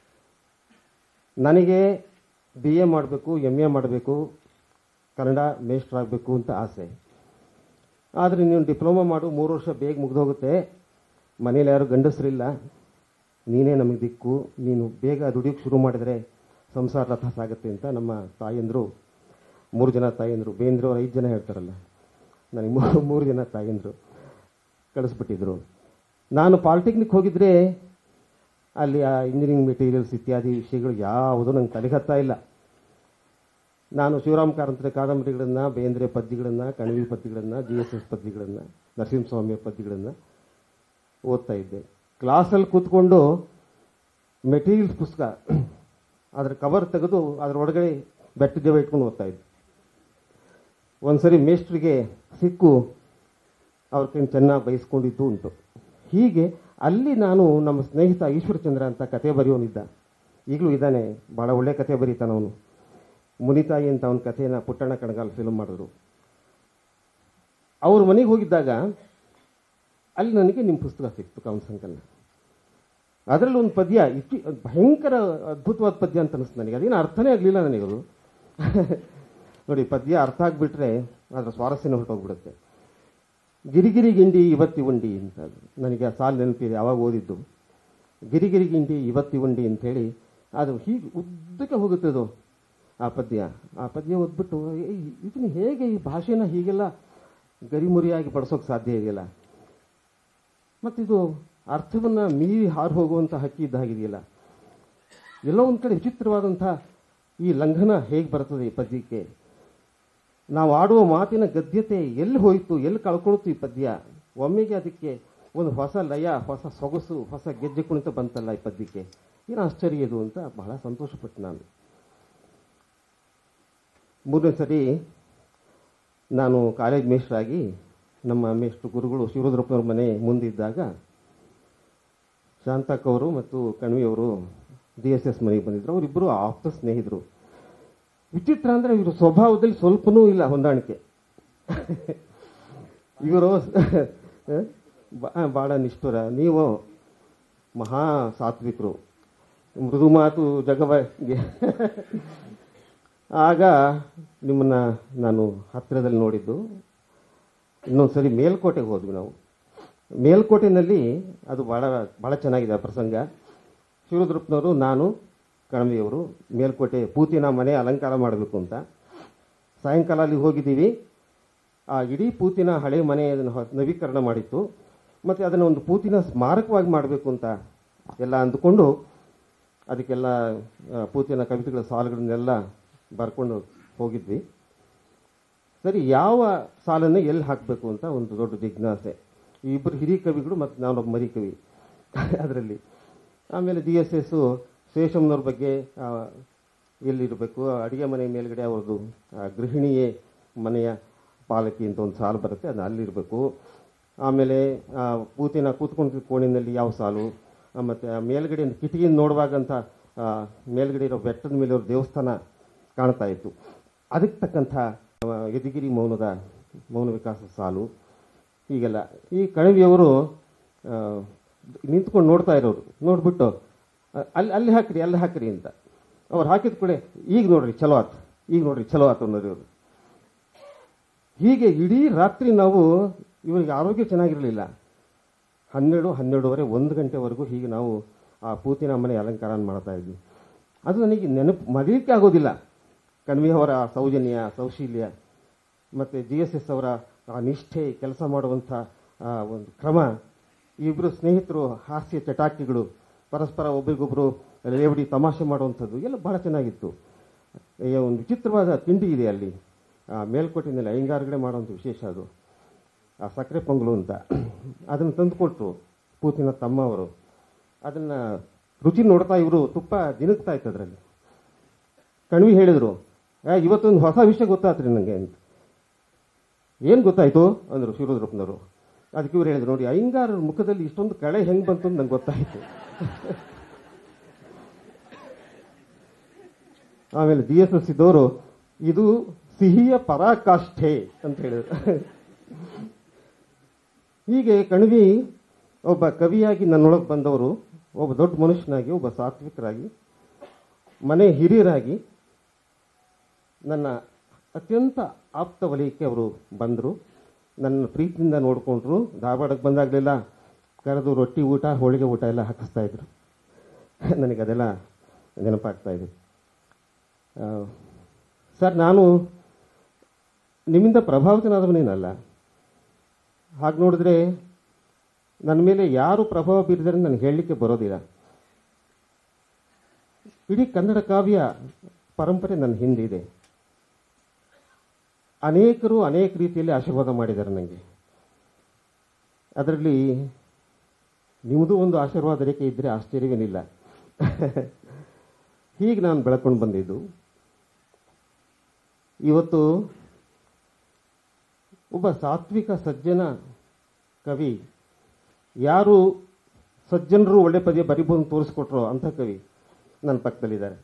ನನಗೆ ಬಿ ಎ ಮಾಡಬೇಕು ಎಮ್ ಎ ಮಾಡಬೇಕು ಕನ್ನಡ ಮೇಸ್ಟ್ರ್ ಆಗಬೇಕು ಅಂತ ಆಸೆ ಆದರೆ ನೀನು ಡಿಪ್ಲೊಮಾ ಮಾಡು ಮೂರು ವರ್ಷ ಬೇಗ ಮುಗಿದೋಗುತ್ತೆ ಮನೇಲಿ ಯಾರು ಗಂಡಸರಿಲ್ಲ ನೀನೇ ನಮಗೆ ದಿಕ್ಕು ನೀನು ಬೇಗ ದುಡಿಯೋಕ್ಕೆ ಶುರು ಮಾಡಿದರೆ ಸಂಸಾರ ರಥ ಸಾಗುತ್ತೆ ಅಂತ ನಮ್ಮ ತಾಯಂದರು ಮೂರು ಜನ ತಾಯಂದರು ಬೇಂದ್ರು ಅವ್ರು ಐದು ಜನ ಹೇಳ್ತಾರಲ್ಲ ನನಗೆ ಮೂರು ಮೂರು ಜನ ತಾಯಂದರು ಕಳಿಸ್ಬಿಟ್ಟಿದ್ರು ನಾನು ಪಾಲಿಟೆಕ್ನಿಕ್ ಹೋಗಿದ್ರೆ ಅಲ್ಲಿ ಆ ಇಂಜಿನಿಯರಿಂಗ್ ಮೆಟೀರಿಯಲ್ಸ್ ಇತ್ಯಾದಿ ವಿಷಯಗಳು ಯಾವುದೂ ನಂಗೆ ತಲೆಗೆ ಹತ್ತಾ ಇಲ್ಲ ನಾನು ಶಿವರಾಮ್ ಕಾರಂತರ ಕಾದಂಬರಿಗಳನ್ನು ಬೇಂದ್ರೆ ಪದ್ಯಗಳನ್ನು ಕಣಿವಿ ಪದ್ಯಗಳನ್ನು ಜಿ ಎಸ್ ಎಸ್ ಪದ್ಯಗಳನ್ನು ನರಸಿಂಹಸ್ವಾಮಿಯ ಪದ್ಯಗಳನ್ನು ಓದ್ತಾ ಇದ್ದೆ ಕ್ಲಾಸಲ್ಲಿ ಕೂತ್ಕೊಂಡು ಮೆಟೀರಿಯಲ್ಸ್ ಪುಸ್ತಕ ಅದರ ಕವರ್ ತೆಗೆದು ಅದರ ಒಳಗಡೆ ಬೆಟ್ಟದ ಇಟ್ಕೊಂಡು ಓದ್ತಾ ಇದ್ದೆ ಒಂದ್ಸರಿ ಮೇಸ್ಟ್ರಿಗೆ ಸಿಕ್ಕು ಅವ್ರ ಕೈ ಚೆನ್ನಾಗಿ ಬಯಸ್ಕೊಂಡಿದ್ದು ಉಂಟು ಹೀಗೆ ಅಲ್ಲಿ ನಾನು ನಮ್ಮ ಸ್ನೇಹಿತ ಈಶ್ವರಚಂದ್ರ ಅಂತ ಕತೆ ಬರೆಯೋನಿದ್ದ ಈಗಲೂ ಇದ್ದಾನೆ ಭಾಳ ಒಳ್ಳೆ ಕತೆ ಬರೀತಾನ ಅವನು ಮುನಿತಾಯಿ ಅಂತ ಅವನ ಕಥೆನ ಪುಟ್ಟಣ್ಣ ಕಣಗಾಲ್ ಫಿಲ್ಮ್ ಮಾಡಿದ್ರು ಅವ್ರ ಮನೆಗೆ ಹೋಗಿದ್ದಾಗ ಅಲ್ಲಿ ನನಗೆ ನಿಮ್ಮ ಪುಸ್ತಕ ಸಿಕ್ತು ಕವನ ಸಂಕಲನ ಅದರಲ್ಲಿ ಒಂದು ಪದ್ಯ ಇತಿ ಭಯಂಕರ ಅದ್ಭುತವಾದ ಪದ್ಯ ಅಂತ ಅನಿಸ್ತು ನನಗೆ ಅದೇನು ಅರ್ಥನೇ ಆಗಲಿಲ್ಲ ನನಗದು ನೋಡಿ ಪದ್ಯ ಅರ್ಥ ಆಗಿಬಿಟ್ರೆ ಅದರ ಸ್ವಾರಸ್ಯನ ಹೊರಟೋಗ್ಬಿಡುತ್ತೆ ಗಿರಿಗಿರಿ ಗಿಂಡಿ ಇವತ್ತಿ ಉಂಡಿ ಅಂತ ಅದು. ನನಗೆ ಆ ಸಾಲು ನೆನಪಿದೆ ಅವಾಗ ಓದಿದ್ದು ಗಿರಿಗಿರಿ ಗಿಂಡಿ ಇವತ್ತಿ ಉಂಡಿ ಅಂಥೇಳಿ ಅದು ಹೀಗೆ ಉದ್ದಕ್ಕೆ ಹೋಗುತ್ತೆ ಅದು ಆ ಪದ್ಯ ಆ ಪದ್ಯ ಓದ್ಬಿಟ್ಟು ಇದನ್ನು ಹೇಗೆ ಈ ಭಾಷೆನ ಹೀಗೆಲ್ಲ ಗರಿಮುರಿಯಾಗಿ ಬಡಿಸೋಕೆ ಸಾಧ್ಯ ಇದೆಯಲ್ಲ ಮತ್ತಿದು ಅರ್ಥವನ್ನು ಮೀರಿ ಹಾರು ಹೋಗುವಂಥ ಹಕ್ಕಿ ಇದ್ದ ಹಾಗಿದೆಯಲ್ಲ ಎಲ್ಲೋ ಒಂದು ಕಡೆ ವಿಚಿತ್ರವಾದಂಥ ಈ ಲಂಘನ ಹೇಗೆ ಬರ್ತದೆ ಈ ಪದ್ಯಕ್ಕೆ ನಾವು ಆಡುವ ಮಾತಿನ ಗದ್ಯತೆ ಎಲ್ಲಿ ಹೋಯಿತು ಎಲ್ಲಿ ಕಳ್ಕೊಳ್ತು ಈ ಪದ್ಯ ಒಮ್ಮೆಗೆ ಅದಕ್ಕೆ ಒಂದು ಹೊಸ ಲಯ ಹೊಸ ಸೊಗಸು ಹೊಸ ಗೆಜ್ಜೆ ಕುಣಿತ ಬಂತಲ್ಲ ಈ ಪದ್ಯಕ್ಕೆ ಏನು ಆಶ್ಚರ್ಯ ಇದು ಅಂತ ಬಹಳ ಸಂತೋಷಪಟ್ಟು ನಾನು ಮೂರನೇ ಸರಿ ನಾನು ಕಾಲೇಜ್ ಮೇಷ್ಟ್ರಾಗಿ ನಮ್ಮ ಮೇಷ್ಟ್ರು ಗುರುಗಳು ಶಿವರುದ್ರಪ್ಪನವ್ರ ಮನೆ ಮುಂದಿದ್ದಾಗ ಶಾಂತಕ್ ಅವರು ಮತ್ತು ಕಣ್ವಿಯವರು ಡಿ ಎಸ್ ಎಸ್ ಮನೆಗೆ ಬಂದಿದ್ರು ಅವರಿಬ್ಬರು ಆಪ್ತ ಸ್ನೇಹಿತರು ವಿಚಿತ್ರ ಅಂದರೆ ಇವರು ಸ್ವಭಾವದಲ್ಲಿ ಸ್ವಲ್ಪನೂ ಇಲ್ಲ ಹೊಂದಾಣಿಕೆ ಇವರು ಬಾ- ಭಾಳ ನಿಷ್ಠುರ ನೀವು ಮಹಾ ಸಾತ್ವಿಕರು ಮೃದು ಮಾತು ಜಗವ ಆಗ ನಿಮ್ಮನ್ನ ನಾನು ಹತ್ತಿರದಲ್ಲಿ ನೋಡಿದ್ದು ಇನ್ನೊಂದು ಸರಿ ಮೇಲ್ಕೋಟೆಗೆ ಹೋದ್ವಿ ನಾವು ಮೇಲ್ಕೋಟೆನಲ್ಲಿ ಅದು ಭಾಳ ಭಾಳ ಚೆನ್ನಾಗಿದೆ ಆ ಪ್ರಸಂಗ ಶಿವರುದ್ರಪ್ಪನವರು ನಾನು ಕಣವಿಯವರು ಮೇಲ್ಕೋಟೆ ಪೂತಿನ ಮನೆ ಅಲಂಕಾರ ಮಾಡಬೇಕು ಅಂತ ಸಾಯಂಕಾಲ ಅಲ್ಲಿ ಹೋಗಿದ್ದೀವಿ ಆ ಇಡೀ ಪೂತಿನ ಹಳೆ ಮನೆ ಅದನ್ನು ಹೊ- ನವೀಕರಣ ಮಾಡಿತ್ತು ಮತ್ತು ಅದನ್ನು ಒಂದು ಪೂತಿನ ಸ್ಮಾರಕವಾಗಿ ಮಾಡಬೇಕು ಅಂತ ಎಲ್ಲ ಅಂದುಕೊಂಡು ಅದಕ್ಕೆಲ್ಲ ಆ, ಪೂತಿನ ಕವಿತೆಗಳ ಸಾಲುಗಳನ್ನೆಲ್ಲ ಬರ್ಕೊಂಡು ಹೋಗಿದ್ವಿ ಸರಿ ಯಾವ ಸಾಲನ್ನು ಎಲ್ಲಿ ಹಾಕಬೇಕು ಅಂತ ಒಂದು ದೊಡ್ಡ ಜಿಜ್ಞಾಸೆ ಈ ಇಬ್ಬರು ಹಿರಿಯ ಕವಿಗಳು ಮತ್ತು ನಾನೊಬ್ಬ ಮರಿ ಕವಿ ಅದರಲ್ಲಿ ಆಮೇಲೆ ಜಿ ಎಸ್ ಎಸ್ಸು ಶೇಷಮ್ನವ್ರ ಬಗ್ಗೆ ಆ, ಎಲ್ಲಿರಬೇಕು ಅಡುಗೆ ಮನೆ ಮೇಲ್ಗಡೆ ಅವ್ರದ್ದು ಆ, ಗೃಹಿಣಿಯೇ ಮನೆಯ ಪಾಲಕಿ ಅಂತ ಒಂದು ಸಾಲು ಬರುತ್ತೆ ಅದು ಅಲ್ಲಿರಬೇಕು ಆಮೇಲೆ ಆ, ಪೂತಿನ ಕೂತ್ಕೊಂಡಿದ್ದ ಕೋಣಿನಲ್ಲಿ ಯಾವ ಸಾಲು ಆ, ಮತ್ತೆ ಆ ಮೇಲ್ಗಡೆ ಒಂದು ಕಿಟಕಿಯಿಂದ ನೋಡುವಾಗಂತ ಆ, ಮೇಲ್ಗಡೆ ಇರೋ ಬೆಟ್ಟದ ಮೇಲೆ ಇರೋ ದೇವಸ್ಥಾನ ಕಾಣ್ತಾ ಇತ್ತು ಅದಕ್ಕೆ ತಕ್ಕಂಥ ಆ, ಯದಿಗಿರಿ ಮೌನದ ಮೌನ ವಿಕಾಸ ಸಾಲು ಹೀಗೆಲ್ಲ ಈ ಕಣವಿಯವರು ಆ, ನಿಂತ್ಕೊಂಡು ನೋಡ್ತಾ ಇರೋರು ನೋಡ್ಬಿಟ್ಟು ಆ, ಅಲ್ಲಿ ಅಲ್ಲಿ ಹಾಕ್ರಿ ಅಲ್ಲಿ ಹಾಕ್ರಿ ಅಂತ ಅವ್ರು ಹಾಕಿದ ಕೂಡ ಈಗ ನೋಡ್ರಿ ಚಲೋ ಆತ್ ಈಗ ನೋಡ್ರಿ ಚಲೋ ಆತು ಅನ್ನೋದು ಇವರು ಹೀಗೆ ಇಡೀ ರಾತ್ರಿ ನಾವು ಇವರಿಗೆ ಆರೋಗ್ಯ ಚೆನ್ನಾಗಿರಲಿಲ್ಲ ಹನ್ನೆರಡು ಹನ್ನೆರಡುವರೆ ಒಂದು ಗಂಟೆವರೆಗೂ ಹೀಗೆ ನಾವು ಆ ಪೂತಿನ ಮನೆ ಅಲಂಕಾರ ಮಾಡ್ತಾ ಇದ್ವಿ ಅದು ನನಗೆ ನೆನಪು ಮರೆಯಲಿಕ್ಕೆ ಆಗೋದಿಲ್ಲ ಕಣ್ವಿಯವರ ಸೌಜನ್ಯ ಸೌಶೀಲ್ಯ ಮತ್ತು ಜಿ ಎಸ್ ಎಸ್ ಅವರ ಆ ನಿಷ್ಠೆ ಕೆಲಸ ಮಾಡುವಂಥ ಆ ಒಂದು ಕ್ರಮ ಇಬ್ಬರು ಸ್ನೇಹಿತರು ಹಾಸ್ಯ ಚಟಾಕಿಗಳು ಪರಸ್ಪರ ಒಬ್ರಿಗೊಬ್ಬರು ಲೇವಡಿ ತಮಾಷೆ ಮಾಡುವಂಥದ್ದು ಎಲ್ಲ ಬಹಳ ಚೆನ್ನಾಗಿತ್ತು ಈ ಒಂದು ವಿಚಿತ್ರವಾದ ತಿಂಡಿ ಇದೆ ಅಲ್ಲಿ ಆ ಮೇಲ್ಕೋಟೆಯಲ್ಲಿ ಅಯ್ಯಂಗಾರ್ಗಡೆ ಮಾಡುವಂಥ ವಿಶೇಷ ಅದು ಆ ಸಕ್ಕರೆ ಪೊಂಗಲು ಅಂತ ಅದನ್ನು ತಂದುಕೊಟ್ರು ಪೂತಿನ ತಮ್ಮ ಅವರು ಅದನ್ನು ರುಚಿ ನೋಡ್ತಾ ಇವರು ತುಪ್ಪ ದಿನಕ್ತಾ ಇತ್ತು ಅದರಲ್ಲಿ ಕಣ್ವಿ ಹೇಳಿದರು "ಆ, ಇವತ್ತೊಂದು ಹೊಸ ವಿಷಯ ಗೊತ್ತಾತ್ರಿ ನನಗೆ ಅಂತ ಏನು ಗೊತ್ತಾಯ್ತು ಅಂದರು ಶಿವರುದ್ರಪ್ಪನವರು ಅದಕ್ಕೆ ಇವ್ರು ಹೇಳಿದ್ರು ನೋಡಿ ಅಯ್ಯಂಗಾರರ ಮುಖದಲ್ಲಿ ಇಷ್ಟೊಂದು ಕಳೆ ಹೆಂಗೆ ಬಂತು ಅಂತ ನಂಗೆ ಗೊತ್ತಾಯಿತು ಆಮೇಲೆ ಜಿ ಎಸ್ ಎಸ್ ಇದ್ದವರು ಇದು ಸಿಹಿಯ ಪರಾಕಾಷ್ಠೆ ಅಂತ ಹೇಳಿದ್ರು ಹೀಗೆ ಕಣ್ವಿ ಒಬ್ಬ ಕವಿಯಾಗಿ ನನ್ನೊಳಗೆ ಬಂದವರು ಒಬ್ಬ ದೊಡ್ಡ ಮನುಷ್ಯನಾಗಿ ಒಬ್ಬ ಸಾತ್ವಿಕರಾಗಿ ಮನೆ ಹಿರಿಯರಾಗಿ ನನ್ನ ಅತ್ಯಂತ ಆಪ್ತ ವಲಯಕ್ಕೆ ಅವರು ಬಂದರು ನನ್ನ ಪ್ರೀತಿಯಿಂದ ನೋಡಿಕೊಂಡ್ರು ಧಾರವಾಡಕ್ಕೆ ಬಂದಾಗಲೆಲ್ಲ ಕರೆದು ರೊಟ್ಟಿ ಊಟ ಹೋಳಿಗೆ ಊಟ ಎಲ್ಲ ಹಾಕಿಸ್ತಾ ಇದ್ರು ನನಗೆ ಅದೆಲ್ಲ ನೆನಪಾಗ್ತಾ ಇದೆ ಆ, ಸರ್ ನಾನು ನಿಮ್ಮಿಂದ ಪ್ರಭಾವಿತನಾದವನೇನಲ್ಲ ಹಾಗೆ ನೋಡಿದ್ರೆ ನನ್ನ ಮೇಲೆ ಯಾರು ಪ್ರಭಾವ ಬೀರಿದರೆ ನನಗೆ ಹೇಳಲಿಕ್ಕೆ ಬರೋದಿಲ್ಲ ಇಡೀ ಕನ್ನಡ ಕಾವ್ಯ ಪರಂಪರೆ ನನ್ನ ಹಿಂದಿದೆ ಅನೇಕರು ಅನೇಕ ರೀತಿಯಲ್ಲಿ ಆಶೀರ್ವಾದ ಮಾಡಿದ್ದಾರೆ ನನಗೆ ಅದರಲ್ಲಿ ನಿಮ್ಮದು ಒಂದು ಆಶೀರ್ವಾದ ರೇಖೆ ಇದ್ದರೆ ಆಶ್ಚರ್ಯವೇನಿಲ್ಲ ಹೀಗೆ ನಾನು ಬೆಳ್ಕೊಂಡು ಬಂದಿದ್ದು ಇವತ್ತು ಒಬ್ಬ ಸಾತ್ವಿಕ ಸಜ್ಜನ ಕವಿ ಯಾರು ಸಜ್ಜನರು ಒಳ್ಳೆ ಪದ್ಯ ಬರಿಬೋದು ಅಂತ ತೋರಿಸ್ಕೊಟ್ರೋ ಅಂಥ ಕವಿ ನನ್ನ ಪಕ್ಕದಲ್ಲಿದ್ದಾರೆ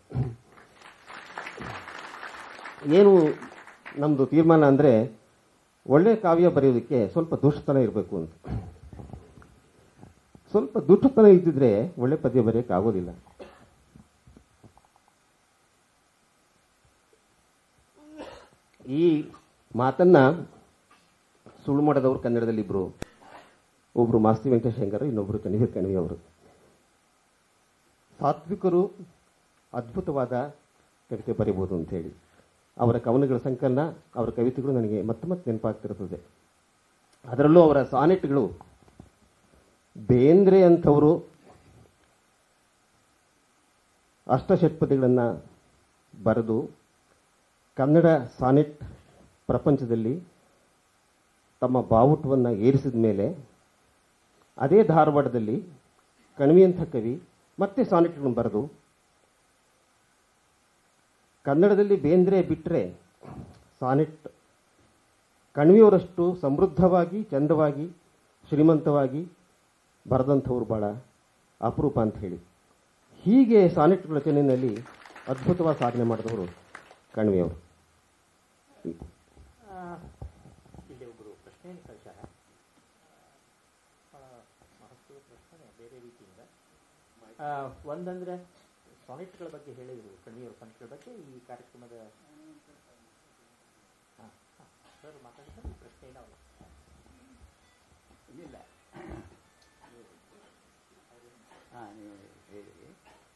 ಏನು ನಮ್ಮದು ತೀರ್ಮಾನ ಅಂದರೆ ಒಳ್ಳೆ ಕಾವ್ಯ ಬರೆಯೋದಕ್ಕೆ ಸ್ವಲ್ಪ ದುಷ್ಟತನ ಇರಬೇಕು ಅಂತ ಸ್ವಲ್ಪ ದುಷ್ಟತನ ಇದ್ದಿದ್ರೆ ಒಳ್ಳೆ ಪದ್ಯ ಬರೆಯೋಕ್ಕೆ ಆಗೋದಿಲ್ಲ ಈ ಮಾತನ್ನ ಸುಳ್ಳು ಮಾಡದವರು ಕನ್ನಡದಲ್ಲಿ ಇಬ್ರು ಒಬ್ರು ಮಾಸ್ತಿ ವೆಂಕಟೇಶ್ ಹೆಂಗರು ಇನ್ನೊಬ್ರು ಕಣಿವೆ ಕಣಿವೆ ಅವರು ಸಾತ್ವಿಕರು ಅದ್ಭುತವಾದ ಕವಿತೆ ಬರಿಬೋದು ಅಂತ ಹೇಳಿ ಅವರ ಕವನಗಳ ಸಂಕಲನ ಅವರ ಕವಿತೆಗಳು ನನಗೆ ಮತ್ತೆ ಮತ್ತೆ ನೆನಪಾಗ್ತಿರ್ತದೆ ಅದರಲ್ಲೂ ಅವರ ಸಾನೆಟ್ಗಳು ಬೇಂದ್ರೆ ಅಂಥವರು ಅಷ್ಟಷಟ್ಪದಿಗಳನ್ನು ಬರೆದು ಕನ್ನಡ ಸಾನೆಟ್ ಪ್ರಪಂಚದಲ್ಲಿ ತಮ್ಮ ಬಾವುಟವನ್ನು ಏರಿಸಿದ ಮೇಲೆ ಅದೇ ಧಾರವಾಡದಲ್ಲಿ ಕಣಿವೆಯಂಥ ಕವಿ ಮತ್ತೆ ಸಾನೆಟ್ಗಳನ್ನು ಬರೆದು ಕನ್ನಡದಲ್ಲಿ ಬೇಂದ್ರೆ ಬಿಟ್ಟರೆ ಸಾನೆಟ್ ಕಣಿವೆಯವರಷ್ಟು ಸಮೃದ್ಧವಾಗಿ ಚಂದವಾಗಿ ಶ್ರೀಮಂತವಾಗಿ ಬರೆದಂಥವ್ರು ಭಾಳ ಅಪರೂಪ ಅಂತ ಹೇಳಿ ಹೀಗೆ ಸಾನೆಟ್ ರಚನೆಯಲ್ಲಿ ಅದ್ಭುತವಾದ ಸಾಧನೆ ಮಾಡಿದವರು ಕಣಿವೆಯವರು ಆ, ಇಲ್ಲಿ ಒಬ್ಬರು ಪ್ರಶ್ನೆಯನ್ನು ಕಳಿಸ್ಯಾರ ಆ, ಕೇಳುವ ಪ್ರಶ್ನೆ ಬೇರೆ ರೀತಿಯಿಂದ ಆ, ಒಂದಂದ್ರೆ ಸಾನೆಟ್ಗಳ ಬಗ್ಗೆ ಹೇಳಿದರು ಕಣ್ಣಿಯವರು ಸಾನೆಟ್ಗಳ ಬಗ್ಗೆ ಈ ಕಾರ್ಯಕ್ರಮದ ಹಾಂ ಸರ್ ಮಾತಾಡಿದ್ರೆ ಈ ಪ್ರಶ್ನೆ ಏನಾವಲ್ಲ ಇಲ್ಲ ಹಾಂ ನೀವು ಹೇಳಿರಿ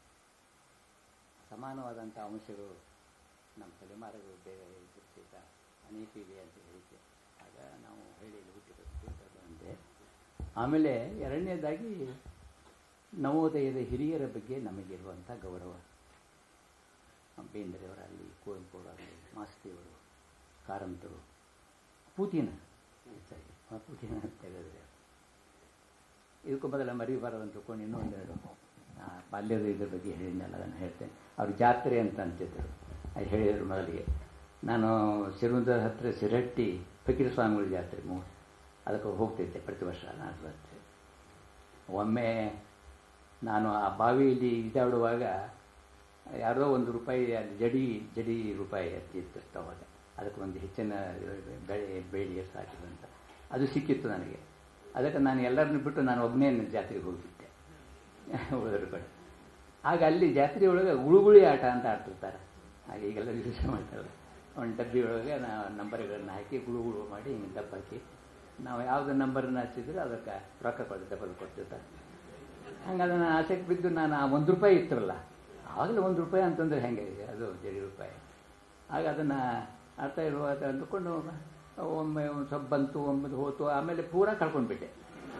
ಸಮಾನವಾದಂಥ ಅಂಶಗಳು ನಮ್ಮ ತಲೆಮಾರುಗಳು ಬೇರೆ ಇದ್ರ ಸಹಿತ ಅನೇಕ ಇವೆ ಅಂತ ಹೇಳಿದ್ದೆ ಆಗ ನಾವು ಹಳ್ಳಿಯಲ್ಲಿ ಹುಟ್ಟಿರೋದು ಅಂದೆ ಆಮೇಲೆ ಎರಡನೇದಾಗಿ ನವೋದಯದ ಹಿರಿಯರ ಬಗ್ಗೆ ನಮಗಿರುವಂಥ ಗೌರವ ಬೇಂದ್ರೆಯವರಲ್ಲಿ ಕುವೆಂಪುರವರಲ್ಲಿ ಮಾಸ್ತಿಯವರು ಕಾರಂತರು ಪೂತಿನ ಹೆಚ್ಚಾಗಿ ಆ ಪೂತಿನ ತೆಗೆದ್ರೆ ಇದಕ್ಕೂ ಮೊದಲ ಮರಿಬಾರದು ಅಂತ ತಿಳ್ಕೊಂಡು ಇನ್ನೊಂದೆರಡು ಆ, ಬಾಲ್ಯದ ಇದ್ರ ಬಗ್ಗೆ ಹೇಳಿದ್ನಲ್ಲ ಅದನ್ನು ಹೇಳ್ತೇನೆ ಅವ್ರು ಜಾತ್ರೆ ಅಂತ ಅಂತಿದ್ದರು ಅದು ಹೇಳಿದರು ಮೊದಲಿಗೆ ನಾನು ಸಿರುಂದರ ಹತ್ತಿರ ಸಿರಹಟ್ಟಿ ಫಕೀರ ಸ್ವಾಮಿಗಳ ಜಾತ್ರೆ ಮೂ ಅದಕ್ಕೆ ಹೋಗ್ತಿದ್ದೆ ಪ್ರತಿ ವರ್ಷ ನಾನು ಬರ್ತೆ ಒಮ್ಮೆ ನಾನು ಆ ಬಾವಿಯಲ್ಲಿ ಈಜಾಡುವಾಗ ಯಾರೋ ಒಂದು ರೂಪಾಯಿ ಅಲ್ಲಿ ಜಡಿ ಜಡಿ ರೂಪಾಯಿ ಎತ್ತಿತ್ತು ಅವಾಗ ಅದಕ್ಕೆ ಒಂದು ಹೆಚ್ಚಿನ ಬೆಳೆ ಬೇಳಿ ಎಷ್ಟು ಹಾಕಿದಂತ ಅದು ಸಿಕ್ಕಿತ್ತು ನನಗೆ ಅದಕ್ಕೆ ನಾನು ಎಲ್ಲರನ್ನು ಬಿಟ್ಟು ನಾನು ಒಬ್ಬನೇ ಜಾತ್ರೆಗೆ ಹೋಗಿದ್ದೆ ಉಳಿದ್ರ ಕಡೆ ಆಗ ಅಲ್ಲಿ ಜಾತ್ರೆ ಒಳಗೆ ಉಳುಗುಳಿ ಆಟ ಅಂತ ಆಡ್ತಿರ್ತಾರೆ ಹಾಗೆ ಈಗೆಲ್ಲ ಯೂಸ್ ಮಾಡ್ತಾರೆ ಒಂದು ಡಬ್ಬಿ ಒಳಗೆ ನಾವು ನಂಬರ್ಗಳನ್ನು ಹಾಕಿ ಗುಳು ಗುಳು ಮಾಡಿ ಹಿಂಗೆ ಡಬ್ಬ ಹಾಕಿ ನಾವು ಯಾವುದು ನಂಬರನ್ನು ಹಚ್ಚಿದ್ರೆ ಅದಕ್ಕೆ ರೊಕ್ಕ ಕೊಟ್ಟು ಡಬಲ್ ಕೊಡ್ತಿರ್ತಾರೆ ಹಂಗೆ ಅದನ್ನು ಆಸೆಗೆ ಬಿದ್ದು ನಾನು ಆ ಒಂದು ರೂಪಾಯಿ ಇತ್ತರಲ್ಲ ಆವಾಗಲೇ ಒಂದು ರೂಪಾಯಿ ಅಂತಂದ್ರೆ ಹೆಂಗೆ ಇದೆ ಅದು ಜಡಿ ರೂಪಾಯಿ ಆಗ ಅದನ್ನು ಅರ್ಥ ಇರುವಾಗ ಅಂದ್ಕೊಂಡು ಒಮ್ಮೆ ಒಂದು ಸ್ವಲ್ಪ ಬಂತು ಒಮ್ಮೆ ಹೋತು ಆಮೇಲೆ ಪೂರಾ ಕಳ್ಕೊಂಡ್ಬಿಟ್ಟೆ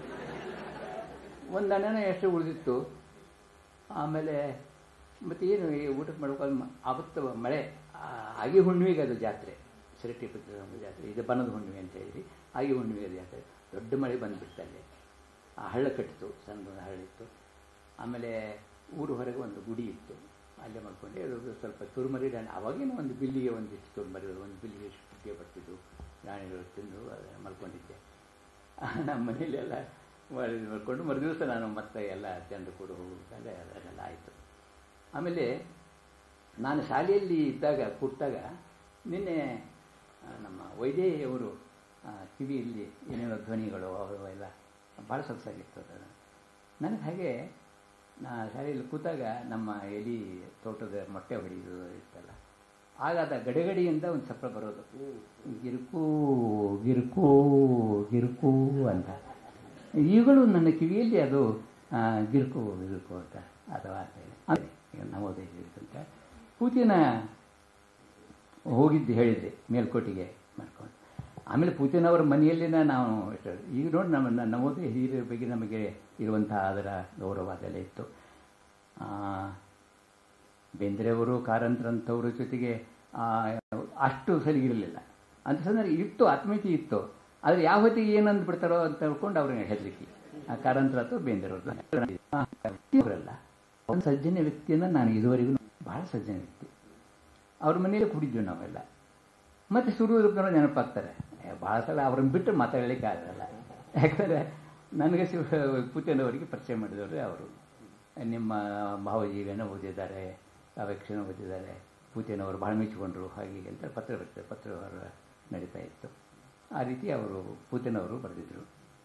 ಒಂದು ಅಣ್ಣನ ಎಷ್ಟು ಉಳಿದಿತ್ತು ಆಮೇಲೆ ಮತ್ತೆ ಏನು ಈ ಊಟಕ್ಕೆ ಮಾಡ್ಕೊಂಡು ಮ- ಆವತ್ತು ಮಳೆ ಆ, ಆಗಿ ಹುಣ್ಣಿಮೆಗೆ ಅದು ಜಾತ್ರೆ ಸಿರಟ್ಟಿ ಪುತ್ರ ಜಾತ್ರೆ ಇದು ಬನದ ಹುಣ್ಣಿಮೆ ಅಂತ ಹೇಳಿ ಆಗಿ ಹುಣ್ಣಿಮೆಗೆ ಅದು ಜಾತ್ರೆ ದೊಡ್ಡ ಮಳೆ ಬಂದುಬಿಡ್ತು ಅಲ್ಲಿ ಆ ಹಳ್ಳ ಕಟ್ಟಿತು ಸಣ್ಣದೊಂದು ಹಳ್ಳ ಇತ್ತು ಆಮೇಲೆ ಊರು ಹೊರಗೆ ಒಂದು ಗುಡಿ ಇತ್ತು ಅಲ್ಲೇ ಮಾಡ್ಕೊಂಡೆ ಅದು ಸ್ವಲ್ಪ ತುರುಮರಿ ರಾಣಿ ಅವಾಗೇನು ಒಂದು ಬಿಲ್ಲಿಗೆ ಒಂದಿಷ್ಟು ತುರುಮರಿಗಳು ಒಂದು ಬಿಲ್ಲಿಗೆ ಎಷ್ಟು ಪುಟ್ಟಿಗೆ ಬರ್ತಿದ್ವು ರಾಣಿಗಳು ತಿಂದು ಅದನ್ನು ಮಲ್ಕೊಂಡಿದ್ದೆ ನಮ್ಮ ಮನೆಯಲ್ಲೆಲ್ಲ ಮಾಡಿ ಮಾಡ್ಕೊಂಡು ಮರುದಿವಸ ನಾನು ಮತ್ತೆ ಎಲ್ಲ ಜನರು ಕೂಡ ಹೋಗ್ಬೇಕಾದ್ರೆ ಅದೆಲ್ಲ ಆಯಿತು ಆಮೇಲೆ ನಾನು ಶಾಲೆಯಲ್ಲಿ ಇದ್ದಾಗ ಕೂತಾಗ ನಿನ್ನೆ ಆ, ನಮ್ಮ ವೈದೇಹಿಯವರು ಆ, ಕಿವಿಯಲ್ಲಿ ಏನೇನೋ ಧ್ವನಿಗಳು ಅವು ಎಲ್ಲ ಭಾಳ ಸೊಗಸಾಗಿತ್ತು ಅದು ನನಗೆ ಹಾಗೆ ನಾ ಶಾಲೆಯಲ್ಲಿ ಕೂತಾಗ ನಮ್ಮ ಎಲಿ ತೋಟದ ಮೊಟ್ಟೆ ಹೊಡೆಯೋದು ಇರ್ತಲ್ಲ ಆಗ ಅದ ಗಡಿಗಡಿಯಿಂದ ಒಂದು ಸಪ್ಪಳ ಬರೋದು ಗಿರುಕು ಗಿರುಕು ಗಿರುಕು ಅಂತ ಈಗಲೂ ನನ್ನ ಕಿವಿಯಲ್ಲಿ ಅದು ಆ, ಗಿರುಕು ಗಿರುಕು ಅಂತ ಅಥವಾ ಅಂತ ಹೇಳಿ ಅದೇ ಈಗ ನವೋದಯ ಅಂತ ಪೂತಿನ ಹೋಗಿದ್ದು ಹೇಳಿದ್ದೆ ಮೇಲ್ಕೋಟೆಗೆ ಮಾಡ್ಕೊಂಡು ಆಮೇಲೆ ಪೂತಿನವರ ಮನೆಯಲ್ಲಿನ ನಾವು ಇಟ್ಟು ಈಗ ನೋಡಿ ನಮ್ಮ ನ- ನವೋದಯ ಹಿರಿಯರ ಬಗ್ಗೆ ನಮಗೆ ಇರುವಂಥ ಅದರ ಗೌರವ ಅದೆಲ್ಲ ಇತ್ತು ಆ, ಬೇಂದ್ರೆಯವರು ಕಾರಂತರಂಥವ್ರ ಜೊತೆಗೆ ಆ, ಅಷ್ಟು ಸರಿಗಿರಲಿಲ್ಲ ಅಂತ ಸಂದರ್ಭ ಇತ್ತು ಆತ್ಮೀಯತೆ ಇತ್ತು ಆದರೆ ಯಾವ ಹೊತ್ತಿಗೆ ಏನು ಅಂದ್ಬಿಡ್ತಾರೋ ಅಂತ ತಿಳ್ಕೊಂಡು ಅವ್ರಿಗೆ ಹೆದರಿಕೆ ಆ ಕಾರಂತರ ಅಥವಾ ಬೇಂದ್ರವ್ರದ್ದು ಅವರಲ್ಲ ಒಂದು ಸಜ್ಜನ ವ್ಯಕ್ತಿಯನ್ನು ನಾನು ಇದುವರೆಗೂ ಬಹಳ ಸಜ್ಜನ ವ್ಯಕ್ತಿ ಅವ್ರ ಮನೆಯಲ್ಲಿ ಕುಡಿದ್ವಿ ನಾವೆಲ್ಲ ಮತ್ತೆ ಸುರುವುದಕ್ಕೆ ನೆನಪಾಗ್ತಾರೆ ಏ, ಭಾಳ ಸಲ ಅವ್ರನ್ನ ಬಿಟ್ಟು ಮಾತಾಡಲಿಕ್ಕೆ ಆಗಲ್ಲ ಯಾಕಂದರೆ ನನಗೆ ಶಿವ ಪೂತನವರಿಗೆ ಪರಿಚಯ ಮಾಡಿದವರು ಅವರು ನಿಮ್ಮ ಭಾವಜೀವನ ಓದಿದ್ದಾರೆ ಕಾವ್ಯಕ್ಷಣ ಓದಿದ್ದಾರೆ ಪೂತನವರು ಭಾಳ ಮೆಚ್ಚಿಕೊಂಡ್ರು ಹಾಗೆ ಹೀಗೆ ಅಂತ ಪತ್ರ ಬರ್ತದೆ ಪತ್ರ ನಡೀತಾ ಇತ್ತು ಆ ರೀತಿ ಅವರು ಪೂತನವರು ಬರೆದಿದ್ರು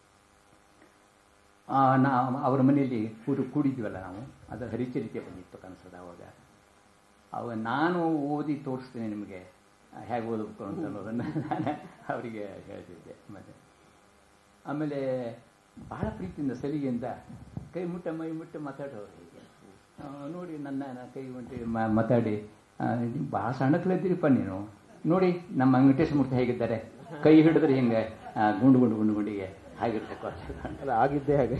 ಆ, ನಾ ಅವರ ಮನೆಯಲ್ಲಿ ಕೂಡು ಕೂಡಿದ್ವಲ್ಲ ನಾವು ಅದು ಹರಿಚರಿತೆ ಬಂದಿತ್ತು ಕನಸದ ಅವಾಗ ಅವಾಗ ನಾನು ಓದಿ ತೋರಿಸ್ತೇನೆ ನಿಮಗೆ ಹೇಗೆ ಓದಬೇಕು ಅಂತ ಅನ್ನೋದನ್ನು ನಾನು ಅವರಿಗೆ ಹೇಳ್ತಿದ್ದೆ ಮತ್ತೆ ಆಮೇಲೆ ಬಹಳ ಪ್ರೀತಿಯಿಂದ ಸಲಿಗೆಯಿಂದ ಕೈ ಮುಟ್ಟ ಮೈ ಮುಟ್ಟ ಮಾತಾಡೋರು ಹೀಗೆ ಆ, ನೋಡಿ ನನ್ನ ನನ್ನ ಕೈ ಮುಟ್ಟಿ ಮ- ಮಾತಾಡಿ ಆ, ನೀವು ಭಾಳ ಸಣ್ಣಕ್ಲಿದ್ದೀರಿಪ್ಪ ನೀನು ನೋಡಿ ನಮ್ಮ ವೆಂಕಟೇಶ ಮೂರ್ತಿ ಹೇಗಿದ್ದಾರೆ ಕೈ ಹಿಡಿದ್ರೆ ಹಿಂಗೆ ಆ, ಗುಂಡು ಗುಂಡು ಗುಂಡು ಗುಂಡಿಗೆ ಹಾಗಿರ್ಬೇಕು ಅಂತ ಅಲ್ಲ ಆಗಿದ್ದೇ ಹಾಗೆ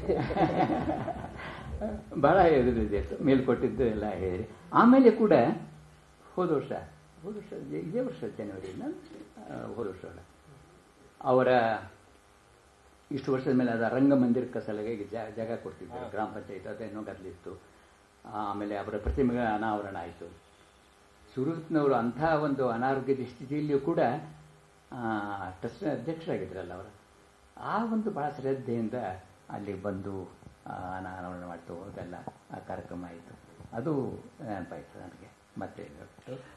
ಭಾಳ ಇದಿದೆ ಮೇಲ್ಕೊಟ್ಟಿದ್ದು ಎಲ್ಲ ಹೇಳಿ ಆಮೇಲೆ ಕೂಡ ಹೋದ ವರ್ಷ ಹೋದ ವರ್ಷ ಇದೇ- ಇದೇ ವರ್ಷ ಜನವರಿಯಿಂದ ಆ, ಹೋದ ವರ್ಷ ಅಲ್ಲ. ಅವರ ಇಷ್ಟು ವರ್ಷದ ಮೇಲೆ ಅದು ರಂಗಮಂದಿರಕ್ಕೆ ಸಲುವಾಗಿ ಜ ಜಾಗ ಕೊಡ್ತಿದ್ರು ಗ್ರಾಮ ಪಂಚಾಯತ್ ಅದೇನೋ ಗದ್ದಲಿತ್ತು ಆಮೇಲೆ ಅವರ ಪ್ರತಿಮೆಗಳ ಅನಾವರಣ ಆಯಿತು ಸುರತ್ನವರು ಅಂಥ ಒಂದು ಅನಾರೋಗ್ಯದ ಸ್ಥಿತಿಯಲ್ಲಿಯೂ ಕೂಡ ಟ್ರಸ್ಟ್ ಅಧ್ಯಕ್ಷರಾಗಿದ್ರಲ್ಲ ಅವರು ಆ ಒಂದು ಭಾಳ ಶ್ರದ್ಧೆಯಿಂದ ಅಲ್ಲಿ ಬಂದು ಆ, ಅನಾವರಣ ಮಾಡ್ತು ಅದೆಲ್ಲ ಆ ಕಾರ್ಯಕ್ರಮ ಆಯಿತು ಅದು ನೆನಪಾಯಿತು ನನಗೆ ಮತ್ತೆ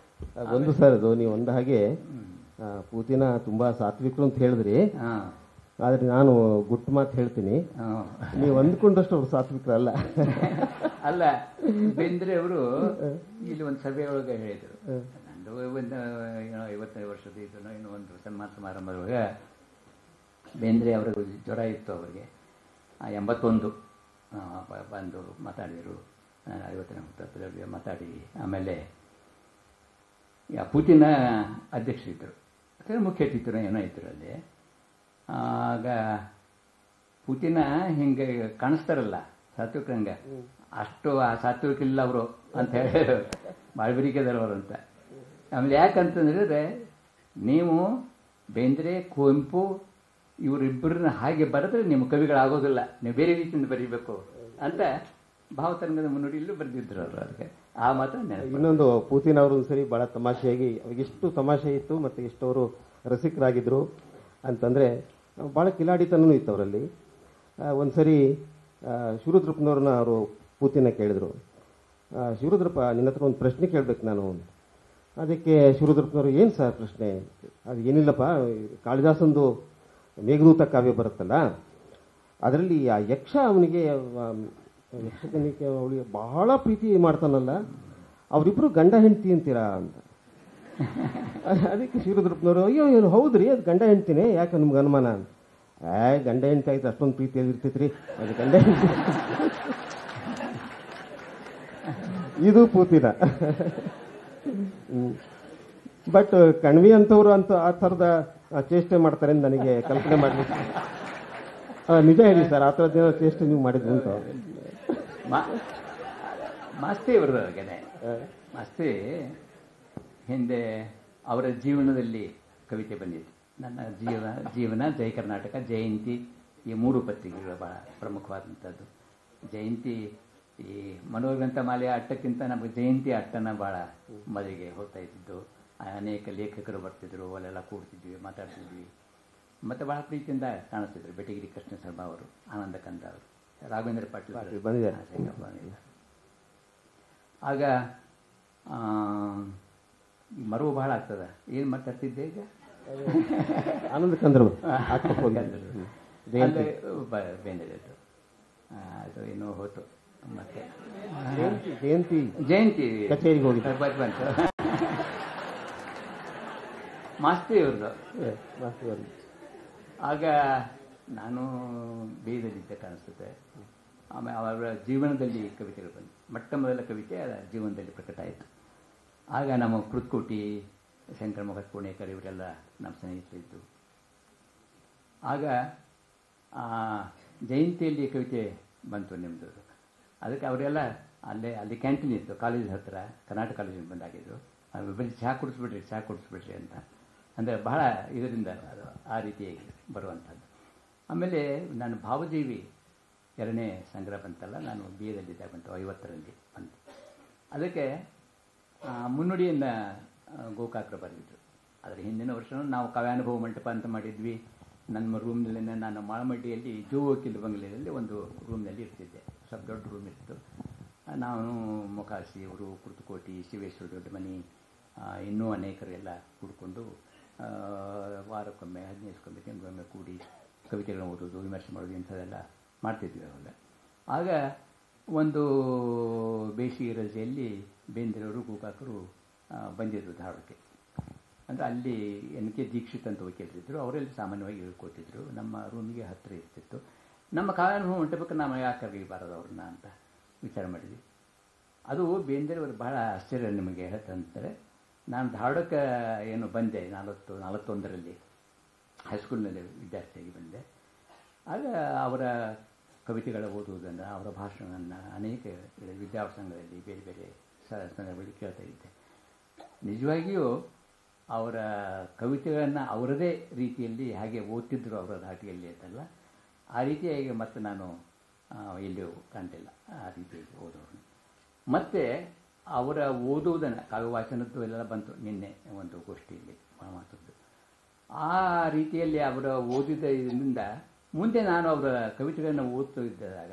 ಒಂದು ಸರ್ ಅದು ನೀವು ಅಂದ ಹಾಗೆ ಹ್ಮ್. ಆ, ಪೂತಿನ ತುಂಬಾ ಸಾತ್ವಿಕರು ಅಂತ ಹೇಳಿದ್ರಿ ಹಾಂ ಆದರೆ ನಾನು ಗುಟ್ಟು ಮಾತು ಹೇಳ್ತೀನಿ ಹ್ಮ್. ನೀವು ಅಂದ್ಕೊಂಡಷ್ಟು ಅವ್ರು ಸಾತ್ವಿಕರಲ್ಲ ಅಲ್ಲ ಬೇಂದ್ರೆ ಅವರು ಇಲ್ಲಿ ಒಂದು ಸಭೆ ಒಳಗೆ ಹೇಳಿದರು ನಂದು ಒಂದು ಏನೋ ಐವತ್ತೈದು ವರ್ಷದ ಇದನ್ನು ಏನೋ ಒಂದು ಸನ್ಮಾನ ಸಮಾರಂಭದೊಳಗೆ ಬೇಂದ್ರೆ ಅವ್ರಿಗೆ ಜ್ವರ ಇತ್ತು ಅವರಿಗೆ ಆ, ಎಂಬತ್ತೊಂದು ಆ, ಬ- ಬಂದು ಮಾತಾಡಿದರು ನಾನು ಐವತ್ತನೇ ಹುಟ್ಟುಹಬ್ಬದಲ್ಲಿ ಮಾತಾಡಿ ಆಮೇಲೆ ಯಾ ಪುತಿನ ಅಧ್ಯಕ್ಷರಿದ್ದರು ಅಥವಾ ಮುಖ್ಯ ಅತಿಥಿರು ಏನೋ ಇದ್ದರು ಅಲ್ಲಿ ಆಗ ಪುತಿನ ಹಿಂಗೆ ಕಾಣಿಸ್ತಾರಲ್ಲ ಸಾತ್ವಿಕರಂಗ ಅಷ್ಟು ಆ ಸಾತ್ವಿಕ ಇಲ್ಲ ಅವರು ಅಂತ ಹೇಳಿ ಭಾಳ ಅವರು ಅಂತ ಆಮೇಲೆ ಯಾಕಂತಂದ್ರೆ ನೀವು ಬೇಂದ್ರೆ ಕುವೆಂಪು ಇವರಿಬ್ಬರನ್ನ ಹಾಗೆ ಬರೆದ್ರೆ ನಿಮ್ಮ ಕವಿಗಳಾಗೋದಿಲ್ಲ ನೀವು ಬೇರೆ ರೀತಿಯಿಂದ ಬರೀಬೇಕು ಅಂತ ಭಾವತರಂಗದ ಮುನ್ನುಡಿಯಲ್ಲೂ ಬರೆದಿದ್ರು ಅವರು ಅದಕ್ಕೆ ಆ ಮಾತ್ರ ನೆನಪು ಇನ್ನೊಂದು ಪೂತಿನ್ ಅವರು ಸರಿ ಬಹಳ ತಮಾಷೆಯಾಗಿ ಅವ್ರಿಗೆ ಎಷ್ಟು ತಮಾಷೆ ಇತ್ತು ಮತ್ತು ಎಷ್ಟು ಅವರು ರಸಿಕರಾಗಿದ್ದರು ಅಂತಂದರೆ ಭಾಳ ಕಿಲಾಡಿತನೂ ಇತ್ತು ಅವರಲ್ಲಿ ಒಂದು ಸರಿ ಶಿವರುದ್ರಪ್ಪನವ್ರನ್ನ ಅವರು ಪೂತಿನ ಕೇಳಿದರು ಶಿವರುದ್ರಪ್ಪ ನಿನ್ನ ಹತ್ರ ಒಂದು ಪ್ರಶ್ನೆ ಕೇಳಬೇಕು ನಾನು ಅದಕ್ಕೆ ಶಿವರುದ್ರಪ್ಪನವರು ಏನು ಸರ್ ಪ್ರಶ್ನೆ ಅದು ಏನಿಲ್ಲಪ್ಪ ಕಾಳಿದಾಸಂದು ಮೇಘದೂತ ಕಾವ್ಯ ಬರುತ್ತಲ್ಲ ಅದರಲ್ಲಿ ಆ ಯಕ್ಷ ಅವನಿಗೆ ಯಕ್ಷಗನಿಕೆ ಅವಳಿಗೆ ಬಹಳ ಪ್ರೀತಿ ಮಾಡ್ತಾನಲ್ಲ ಅವರಿಬ್ರು ಗಂಡ ಹೆಂಡತಿ ಅಂತೀರಾ ಅಂತ ಅದಕ್ಕೆ ಶಿವರುದ್ರಪ್ಪನವರು ಅಯ್ಯೋ ಏನು ಹೌದ್ರಿ ಅದು ಗಂಡ ಹೆಂಡ್ತಿನೇ ಯಾಕೆ ನಿಮ್ಗೆ ಅನುಮಾನ ಅಂತ ಏ ಗಂಡ ಹೆಂಡತಿ ಆಯ್ತು ಅಷ್ಟೊಂದು ಪ್ರೀತಿಯಲ್ಲಿ ಇರ್ತೈತ್ರಿ ಅದು ಗಂಡ ಹೆಂಡತಿ ಇದು ಪೂತಿನ ಬಟ್ ಕಣ್ವಿ ಅಂತವ್ರು ಅಂತ ಆ ಥರದ ಆ, ಚೇಷ್ಟೆ ಮಾಡ್ತಾರೆ ಅಂತ ನನಗೆ ಕಲ್ಪನೆ ಮಾಡಲಿಕ್ಕೆ ನಿಜ ಹೇಳಿ ಸರ್ ಆ ಥರದ್ದು ಏನೋ ಚೇಷ್ಟೆ ನೀವು ಮಾಡಿದ್ರು ಅಂತ ಮಾ- ಮಾಸ್ತಿ ಅವರು ಹಾಗೇನೆ ಮಾಸ್ತಿ ಹಿಂದೆ ಅವರ ಜೀವನದಲ್ಲಿ ಕವಿತೆ ಬಂದಿತ್ತು ನನ್ನ ಜೀವ ಜೀವನ ಜಯ ಕರ್ನಾಟಕ ಜಯಂತಿ ಈ ಮೂರು ಪತ್ರಿಕೆಗಳು ಬಹಳ ಪ್ರಮುಖವಾದಂಥದ್ದು ಜಯಂತಿ ಈ ಮನೋಗ್ರಂಥ ಮಾಲೆಯ ಅಟ್ಟಕ್ಕಿಂತ ನಮಗೆ ಜಯಂತಿ ಅಟ್ಟನ ಭಾಳ ಮೊದಲಿಗೆ ಹೋಗ್ತಾ ಇದ್ದಿದ್ದು ಅನೇಕ ಲೇಖಕರು ಬರ್ತಿದ್ರು ಅಲ್ಲೆಲ್ಲ ಕೂಡ್ತಿದ್ವಿ ಮಾತಾಡ್ತಿದ್ವಿ ಮತ್ತು ಬಹಳ ಪ್ರೀತಿಯಿಂದ ಕಾಣಿಸ್ತಿದ್ರು ಬೆಟಗಿರಿ ಕೃಷ್ಣ ಶರ್ಮಾ ಅವರು ಆನಂದ ಕಂದ ಅವರು ರಾಘವೇಂದ್ರ ಪಾಟೀಲ್ ಪಾಟೀಲ್ ಬಂದಿದ್ದಾರೆ. ಹಾ, ಶಂಕರಪ್ಪ ಬಂದಿದ್ದಾರೆ. ಆಗ ಆ, ಮರವು ಬಹಳ ಆಗ್ತದ ಏನು ಮಾತಾಡ್ತಿದ್ದೆ ಈಗ ಆನಂದ ಕಂದ್ರು ಹಾಕ್ಬೇಕು ಹೋಗಿ. ಹ್ಮ್. ಜಯಂತಿ ಅಲ್ಲೇ ಬ- ಬೇಂದ್ರೆದು. ಆ, ಅದು ಇನ್ನೂ ಹೋತು ಮತ್ತೆ ಜಯಂತಿ ಜಯಂತಿ ಜಯಂತಿ ಕಚೇರಿಗೆ ಹೋಗಿದ್ದೆ. ಬಂತು ಬಂತು ಮಾಸ್ತಿ ಅವ್ರದ್ದು ಏ, ಮಾಸ್ತಿ ಅವ್ರು. ಆಗ ನಾನು ಬೇದಲ್ಲಿದ್ದೆ ಕಾಣಿಸುತ್ತೆ ಆಮೇಲೆ ಅವರ ಜೀವನದಲ್ಲಿ ಕವಿತೆಗಳು ಬಂದು ಮೊಟ್ಟ ಮೊದಲ ಕವಿತೆ ಅದರ ಜೀವನದಲ್ಲಿ ಪ್ರಕಟ ಆಯಿತು ಆಗ ನಮ್ಮ ಕೃತ್ಕೋಟಿ ಶಂಕರ ಮಗತ್ ಪುಣೇಕರ್ ಇವರೆಲ್ಲ ನಮ್ಮ ಸ್ನೇಹಿತರಿದ್ದು ಆಗ ಆ, ಜಯಂತಿಯಲ್ಲಿ ಕವಿತೆ ಬಂತು ನಿಮ್ಮದು ಅದಕ್ಕೆ ಅವರೆಲ್ಲ ಅಲ್ಲೇ ಅಲ್ಲಿ ಕ್ಯಾಂಟೀನ್ ಇತ್ತು ಕಾಲೇಜ್ ಹತ್ತಿರ ಕರ್ನಾಟಕ ಕಾಲೇಜಿಂದ ಬಂದಾಗಿದ್ರು ಅವ್ರು ಬರೀ ಚಹಾ ಕುಡಿಸ್ಬಿಡ್ರಿ ಚಹಾ ಕುಡಿಸ್ಬಿಡ್ರಿ ಅಂತ ಅಂದರೆ ಬಹಳ ಇದರಿಂದ ಅದು ಆ ರೀತಿಯಾಗಿ ಬರುವಂಥದ್ದು ಆಮೇಲೆ ನಾನು ಭಾವಜೀವಿ ಎರಡನೇ ಸಂಗ್ರಹ ಬಂತಲ್ಲ ನಾನು ಬಿ ಎದಲ್ಲಿದ್ದಾಗ ಬಂತು ಐವತ್ತರಲ್ಲಿ ಬಂತು ಅದಕ್ಕೆ ಆ, ಮುನ್ನುಡಿಯನ್ನು ಗೋಕಾಕರು ಬರೆದಿದ್ರು ಅದರ ಹಿಂದಿನ ವರ್ಷನೂ ನಾವು ಕಾವ್ಯಾನುಭವ ಮಂಟಪ ಅಂತ ಮಾಡಿದ್ವಿ ನಮ್ಮ ರೂಮ್ನಲ್ಲಿ ನಾನು ಮಾಳಮಡ್ಡಿಯಲ್ಲಿ ಜೋ ವಕೀಲ್ ಬಂಗ್ಲೆಯಲ್ಲಿ ಒಂದು ರೂಮ್ನಲ್ಲಿ ಇರ್ತಿದ್ದೆ ಸ್ವಲ್ಪ ದೊಡ್ಡ ರೂಮ್ ಇತ್ತು ಆ, ನಾನು ಮೊಕಾಸಿ ಅವರು ಕುರ್ತಕೋಟಿ ಶಿವೇಶ್ವರ ದೊಡ್ಡಮನಿ ಆ, ಇನ್ನೂ ಅನೇಕರೆಲ್ಲ ಕೂಡ್ಕೊಂಡು ಆ, ವಾರಕ್ಕೊಮ್ಮೆ ಹದಿನೈದಕ್ಕೊಮ್ಮೆ ತಿಂಗಳೊಮ್ಮೆ ಕೂಡಿ ಕವಿತೆಗಳನ್ನ ಓದೋದು ವಿಮರ್ಶೆ ಮಾಡೋದು ಇಂಥದ್ದೆಲ್ಲ ಮಾಡ್ತಿದ್ವಿ ಅವಾಗ ಆಗ ಒಂದು ಬೇಸಿಗೆ ರಜೆಯಲ್ಲಿ ಬೇಂದ್ರೆಯವರು ಗೋಕಾಕರು ಆ, ಬಂದಿದ್ರು ಧಾರವಾಡಕ್ಕೆ ಅಂದರೆ ಅಲ್ಲಿ ಎನ್ ಕೆ ದೀಕ್ಷಿತ್ ಅಂತ ವಕೀಲರಿದ್ದರು ಅವರೆಲ್ಲಿ ಸಾಮಾನ್ಯವಾಗಿ ಹೇಳ್ಕೊತಿದ್ರು ನಮ್ಮ ರೂಮಿಗೆ ಹತ್ತಿರ ಇರ್ತಿತ್ತು ನಮ್ಮ ಕಾವ್ಯಾನುಭವ ಮಂಟಪಕ್ಕೆ ನಾವು ಯಾಕೆ ಕರೀಬಾರದು ಅವ್ರನ್ನ ಅಂತ ವಿಚಾರ ಮಾಡಿದ್ವಿ ಅದು ಬೇಂದ್ರೆಯವರು ಬಹಳ ಆಶ್ಚರ್ಯ ನಿಮಗೆ ಹೇಳ್ತಂತಾರೆ ನಾನು ಧಾರವಾಡಕ್ಕೆ ಏನು ಬಂದೆ ನಲವತ್ತು ನಲವತ್ತೊಂದರಲ್ಲಿ ಹೈಸ್ಕೂಲ್ನಲ್ಲಿ ವಿದ್ಯಾರ್ಥಿಯಾಗಿ ಬಂದೆ ಆಗ ಅವರ ಕವಿತೆಗಳ ಓದುವುದನ್ನು ಅವರ ಭಾಷಣವನ್ನು ಅನೇಕ ವಿದ್ಯಾಸಂಘದಲ್ಲಿ ಬೇರೆ ಬೇರೆ ಸ- ಸಂದರ್ಭಗಳಲ್ಲಿ ಕೇಳ್ತಾ ಇದ್ದೆ ನಿಜವಾಗಿಯೂ ಅವರ ಕವಿತೆಗಳನ್ನು ಅವರದೇ ರೀತಿಯಲ್ಲಿ ಹಾಗೆ ಓದ್ತಿದ್ರು ಅವರ ಧಾಟಿಯಲ್ಲಿ ಅಂತಲ್ಲ ಆ ರೀತಿಯಾಗಿ ಮತ್ತೆ ನಾನು ಆ, ಎಲ್ಲಿಯೂ ಕಾಣ್ತಿಲ್ಲ ಆ ರೀತಿಯಾಗಿ ಓದೋರು ಮತ್ತು ಅವರ ಓದುವುದನ್ನು ಕಾವ್ಯ ವಾಚನದ್ದು ಎಲ್ಲ ಬಂತು ನಿನ್ನೆ ಒಂದು ಗೋಷ್ಠಿಯಲ್ಲಿ ಮಾತದ್ದು ಆ ರೀತಿಯಲ್ಲಿ ಅವರ ಓದಿದ್ದರಿಂದ ಮುಂದೆ ನಾನು ಅವರ ಕವಿತೆಗಳನ್ನು ಓದ್ತಾ ಇದ್ದಾಗ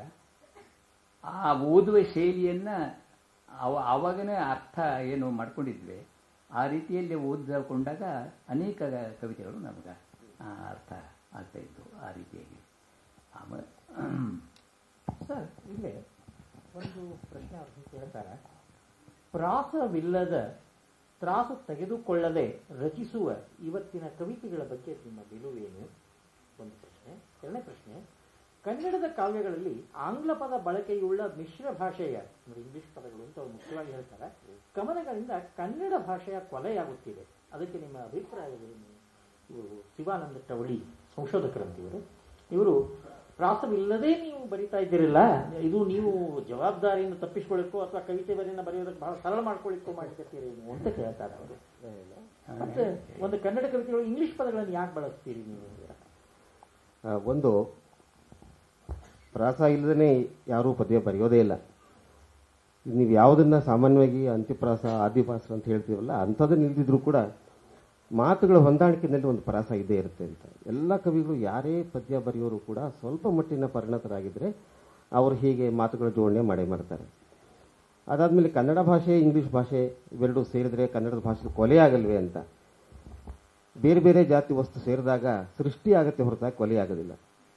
ಆ ಓದುವ ಶೈಲಿಯನ್ನು ಅವ ಆವಾಗನೇ ಅರ್ಥ ಏನು ಮಾಡ್ಕೊಂಡಿದ್ವಿ ಆ ರೀತಿಯಲ್ಲಿ ಓದಿಕೊಂಡಾಗ ಅನೇಕ ಕವಿತೆಗಳು ನಮಗೆ ಆ, ಅರ್ಥ ಆಗ್ತಾ ಇತ್ತು ಆ ರೀತಿಯಾಗಿ ಆಮೇಲೆ ಸರ್ ಇಲ್ಲೇ ಒಂದು ಪ್ರಶ್ನೆ ಅವ್ರು ಕೇಳ್ತಾರೆ ಪ್ರಾಸವಿಲ್ಲದ ತ್ರಾಸು ತೆಗೆದುಕೊಳ್ಳದೆ ರಚಿಸುವ ಇವತ್ತಿನ ಕವಿತೆಗಳ ಬಗ್ಗೆ ನಿಮ್ಮ ನಿಲುವೇನು ಒಂದು ಪ್ರಶ್ನೆ ಎರಡನೇ ಪ್ರಶ್ನೆ ಕನ್ನಡದ ಕಾವ್ಯಗಳಲ್ಲಿ ಆಂಗ್ಲ ಪದ ಬಳಕೆಯುಳ್ಳ ಮಿಶ್ರ ಭಾಷೆಯ ಅಂದ್ರೆ ಇಂಗ್ಲಿಷ್ ಪದಗಳು ಅಂತ ಅವ್ರು ಮುಖ್ಯವಾಗಿ ಹೇಳ್ತಾರೆ ಕವನಗಳಿಂದ ಕನ್ನಡ ಭಾಷೆಯ ಕೊಲೆಯಾಗುತ್ತಿದೆ ಅದಕ್ಕೆ ನಿಮ್ಮ ಅಭಿಪ್ರಾಯವೇನು ಇವರು ಶಿವಾನಂದ ಟವಳಿ ಸಂಶೋಧಕರಂತಿವರು ಇವರು ಪ್ರಾಸವಿಲ್ಲದೆ ನೀವು ಬರಿತಾ ಇದ್ದೀರಲ್ಲ ಇದು ನೀವು ಜವಾಬ್ದಾರಿಯಿಂದ ತಪ್ಪಿಸ್ಕೊಳ್ಳಿಕ್ಕೋ ಅಥವಾ ಕವಿತೆ ಬರೆಯನ್ನ ಬರೆಯೋದಕ್ಕೆ ಬಹಳ ಸರಳ ಮಾಡ್ಕೊಳ್ಳಿಕ್ಕೋ ಮಾಡಿಕತ್ತೀರಿ ನೀವು ಅಂತ ಕೇಳ್ತಾರೆ ಅವರು ಮತ್ತೆ ಒಂದು ಕನ್ನಡ ಕವಿತೆಗಳು ಇಂಗ್ಲಿಷ್ ಪದಗಳನ್ನು ಯಾಕೆ ಬಳಸ್ತೀರಿ ನೀವು ಆ, ಒಂದು ಪ್ರಾಸ ಇಲ್ಲದೇ ಯಾರೂ ಪದ್ಯ ಬರೆಯೋದೇ ಇಲ್ಲ ನೀವು ಯಾವುದನ್ನ ಸಾಮಾನ್ಯವಾಗಿ ಅಂತ್ಯಪ್ರಾಸ ಆದಿಪ್ರಾಸ ಅಂತ ಹೇಳ್ತೀವಲ್ಲ ಅಂಥದ್ದನ್ನ ಇಲ್ದಿದ್ರು ಕೂಡ ಮಾತುಗಳ ಹೊಂದಾಣಿಕೆಯಲ್ಲಿ ಒಂದು ಪ್ರಾಸ ಇದ್ದೇ ಇರುತ್ತೆ ಅಂತ ಎಲ್ಲ ಕವಿಗಳು ಯಾರೇ ಪದ್ಯ ಬರೆಯೋರು ಕೂಡ ಸ್ವಲ್ಪ ಮಟ್ಟಿನ ಪರಿಣತರಾಗಿದ್ದರೆ ಅವರು ಹೀಗೆ ಮಾತುಗಳ ಜೋಡಣೆ ಮಾಡೇ ಮಾಡ್ತಾರೆ ಅದಾದಮೇಲೆ ಕನ್ನಡ ಭಾಷೆ ಇಂಗ್ಲೀಷ್ ಭಾಷೆ ಇವೆರಡೂ ಸೇರಿದ್ರೆ ಕನ್ನಡದ ಭಾಷೆ ಕೊಲೆ ಆಗಲ್ವೇ ಅಂತ ಬೇರೆ ಬೇರೆ ಜಾತಿ ವಸ್ತು ಸೇರಿದಾಗ ಸೃಷ್ಟಿ ಆಗತ್ತೆ ಹೊರತಾಗಿ ಕೊಲೆ ಆಗೋದಿಲ್ಲ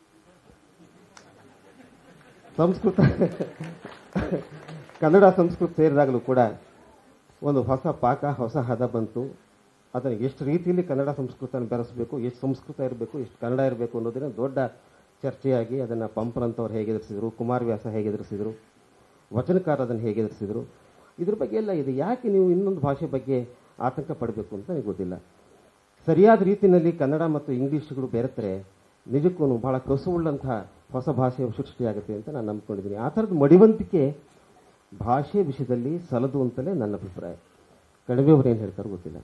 ಸಂಸ್ಕೃತ ಕನ್ನಡ ಸಂಸ್ಕೃತ ಸೇರಿದಾಗಲೂ ಕೂಡ ಒಂದು ಹೊಸ ಪಾಕ ಹೊಸ ಹದ ಬಂತು ಅದನ್ನು ಎಷ್ಟು ರೀತಿಯಲ್ಲಿ ಕನ್ನಡ ಸಂಸ್ಕೃತನ ಬೆರೆಸಬೇಕು ಎಷ್ಟು ಸಂಸ್ಕೃತ ಇರಬೇಕು ಎಷ್ಟು ಕನ್ನಡ ಇರಬೇಕು ಅನ್ನೋದನ್ನ ದೊಡ್ಡ ಚರ್ಚೆಯಾಗಿ ಅದನ್ನು ಪಂಪರಂತವ್ರು ಹೇಗೆ ಎದುರಿಸಿದ್ರು ಕುಮಾರವ್ಯಾಸ ಹೇಗೆ ಎದುರಿಸಿದ್ರು ವಚನಕಾರ ಅದನ್ನು ಹೇಗೆ ಎದುರಿಸಿದ್ರು ಇದ್ರ ಬಗ್ಗೆ ಎಲ್ಲ ಇದೆ ಯಾಕೆ ನೀವು ಇನ್ನೊಂದು ಭಾಷೆ ಬಗ್ಗೆ ಆತಂಕ ಪಡಬೇಕು ಅಂತ ನನಗೆ ಗೊತ್ತಿಲ್ಲ ಸರಿಯಾದ ರೀತಿಯಲ್ಲಿ ಕನ್ನಡ ಮತ್ತು ಇಂಗ್ಲೀಷ್ಗಳು ಬೆರೆತರೆ ನಿಜಕ್ಕೂ ಬಹಳ ಕಸುವುಳ್ಳಂತಹ ಹೊಸ ಭಾಷೆ ಸೃಷ್ಟಿಯಾಗುತ್ತೆ ಅಂತ ನಾನು ನಂಬ್ಕೊಂಡಿದ್ದೀನಿ ಆ ಥರದ ಮಡಿವಂತಿಕೆ ಭಾಷೆ ವಿಷಯದಲ್ಲಿ ಸಲದು ಅಂತಲೇ ನನ್ನ ಅಭಿಪ್ರಾಯ ಕಡಿಮೆ ಅವ್ರು ಏನು ಹೇಳ್ತಾರೋ ಗೊತ್ತಿಲ್ಲ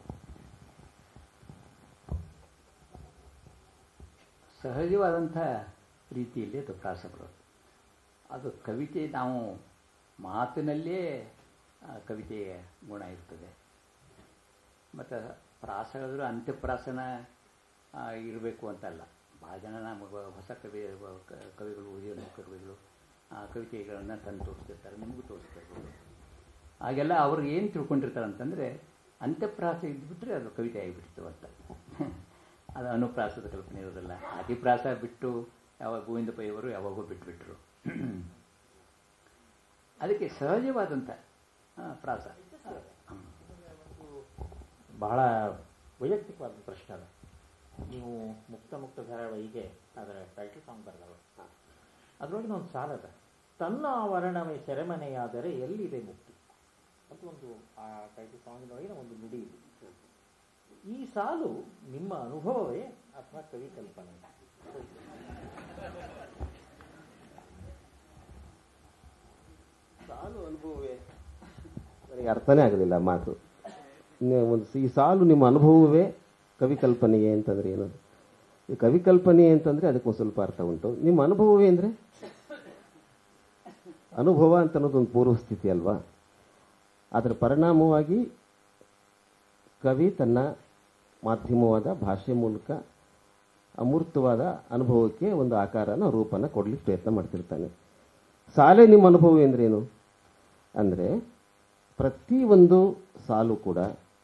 ಸಹಜವಾದಂಥ ರೀತಿಯಲ್ಲಿ ಅದು ಪ್ರಾಸ ಬರೋದು ಅದು ಕವಿತೆ ನಾವು ಮಾತಿನಲ್ಲೇ ಆ, ಕವಿತೆಯ ಗುಣ ಇರ್ತದೆ ಮತ್ತು ಪ್ರಾಸಗಳು ಅಂತ್ಯಪ್ರಾಸನ ಇರಬೇಕು ಅಂತಲ್ಲ ಭಾಳ ಜನ ನಮಗೆ ಹೊಸ ಕವಿ ಕ- ಕವಿಗಳು ಹಿರಿಯ ಕವಿಗಳು ಆ ಕವಿತೆಗಳನ್ನು ತಂದು ತೋರಿಸ್ತಿರ್ತಾರೆ ನಿಮಗೂ ತೋರಿಸ್ತಿರ್ಬೋದು ಹಾಗೆಲ್ಲ ಅವ್ರು ಏನು ತಿಳ್ಕೊಂಡಿರ್ತಾರೆ ಅಂತಂದರೆ ಅಂತ್ಯಪ್ರಾಸ ಇದ್ಬಿಟ್ರೆ ಅದು ಕವಿತೆ ಆಗಿಬಿಡ್ತು ಅಂತ ಅದು ಅನುಪ್ರಾಸದ ಕಲ್ಪನೆ ಇರೋದಿಲ್ಲ ಆದಿಪ್ರಾಸ ಬಿಟ್ಟು ಯಾವಾಗ ಗೋವಿಂದ ಪೈಯವರು ಯಾವಾಗೋ ಬಿಟ್ಬಿಟ್ರು ಅದಕ್ಕೆ ಸಹಜವಾದಂಥ ಆ, ಪ್ರಾಸ ಹ್ಮ್. ಬಹಳ ವೈಯಕ್ತಿಕವಾದ ಪ್ರಶ್ನೆ ಅದು ನೀವು ಮುಕ್ತ ಮುಕ್ತ ಧಾರಾವಾಹಿಗೆ ಅದರ ಟೈಟಲ್ ಸಾಂಗ್ ಬರೆದವರು ಅದರೊಳಗೆ ಒಂದು ಸಾಲ ಅದ ತನ್ನ ಆವರಣವೇ ಸೆರೆಮನೆಯಾದರೆ ಎಲ್ಲಿದೆ ಮುಕ್ತಿ ಅಂತ ಒಂದು ಆ ಟೈಟಲ್ ಸಾಂಗಿನೊಳಗಿನ ಒಂದು ನುಡಿ ಇದೆ ಈ ಸಾಲು ನಿಮ್ಮ ಅನುಭವವೇ ಅಥವಾ ಕವಿ ಕಲ್ಪನೆ ಸಾಲು ಅನುಭವವೇ ನನಗೆ ಅರ್ಥನೇ ಆಗೋದಿಲ್ಲ ಆ ಮಾತು ಇನ್ನು ಒಂದು ಈ ಸಾಲು ನಿಮ್ಮ ಅನುಭವವೇ ಕವಿ ಕಲ್ಪನೆಯೇ ಅಂತಂದ್ರೆ ಏನು ಈ ಕವಿ ಕಲ್ಪನೆ ಅಂತಂದ್ರೆ ಅದಕ್ಕೊಂದು ಸ್ವಲ್ಪ ಅರ್ಥ ಉಂಟು ನಿಮ್ಮ ಅನುಭವವೇ ಅಂದ್ರೆ ಅನುಭವ ಅಂತ ಅನ್ನೋದು ಒಂದು ಪೂರ್ವ ಸ್ಥಿತಿ ಅಲ್ವಾ ಅದರ ಪರಿಣಾಮವಾಗಿ ಕವಿ ತನ್ನ ಮಾಧ್ಯಮವಾದ ಭಾಷೆ ಮೂಲಕ ಅಮೂರ್ತವಾದ ಅನುಭವಕ್ಕೆ ಒಂದು ಆಕಾರನ ರೂಪನ ಕೊಡ್ಲಿಕ್ಕೆ ಪ್ರಯತ್ನ ಮಾಡ್ತಿರ್ತಾನೆ ಸಾಲೆ ನಿಮ್ಮ ಅನುಭವ ಎಂದ್ರೇನು ಅಂದರೆ ಪ್ರತಿಯೊಂದು ಸಾಲು ಕೂಡ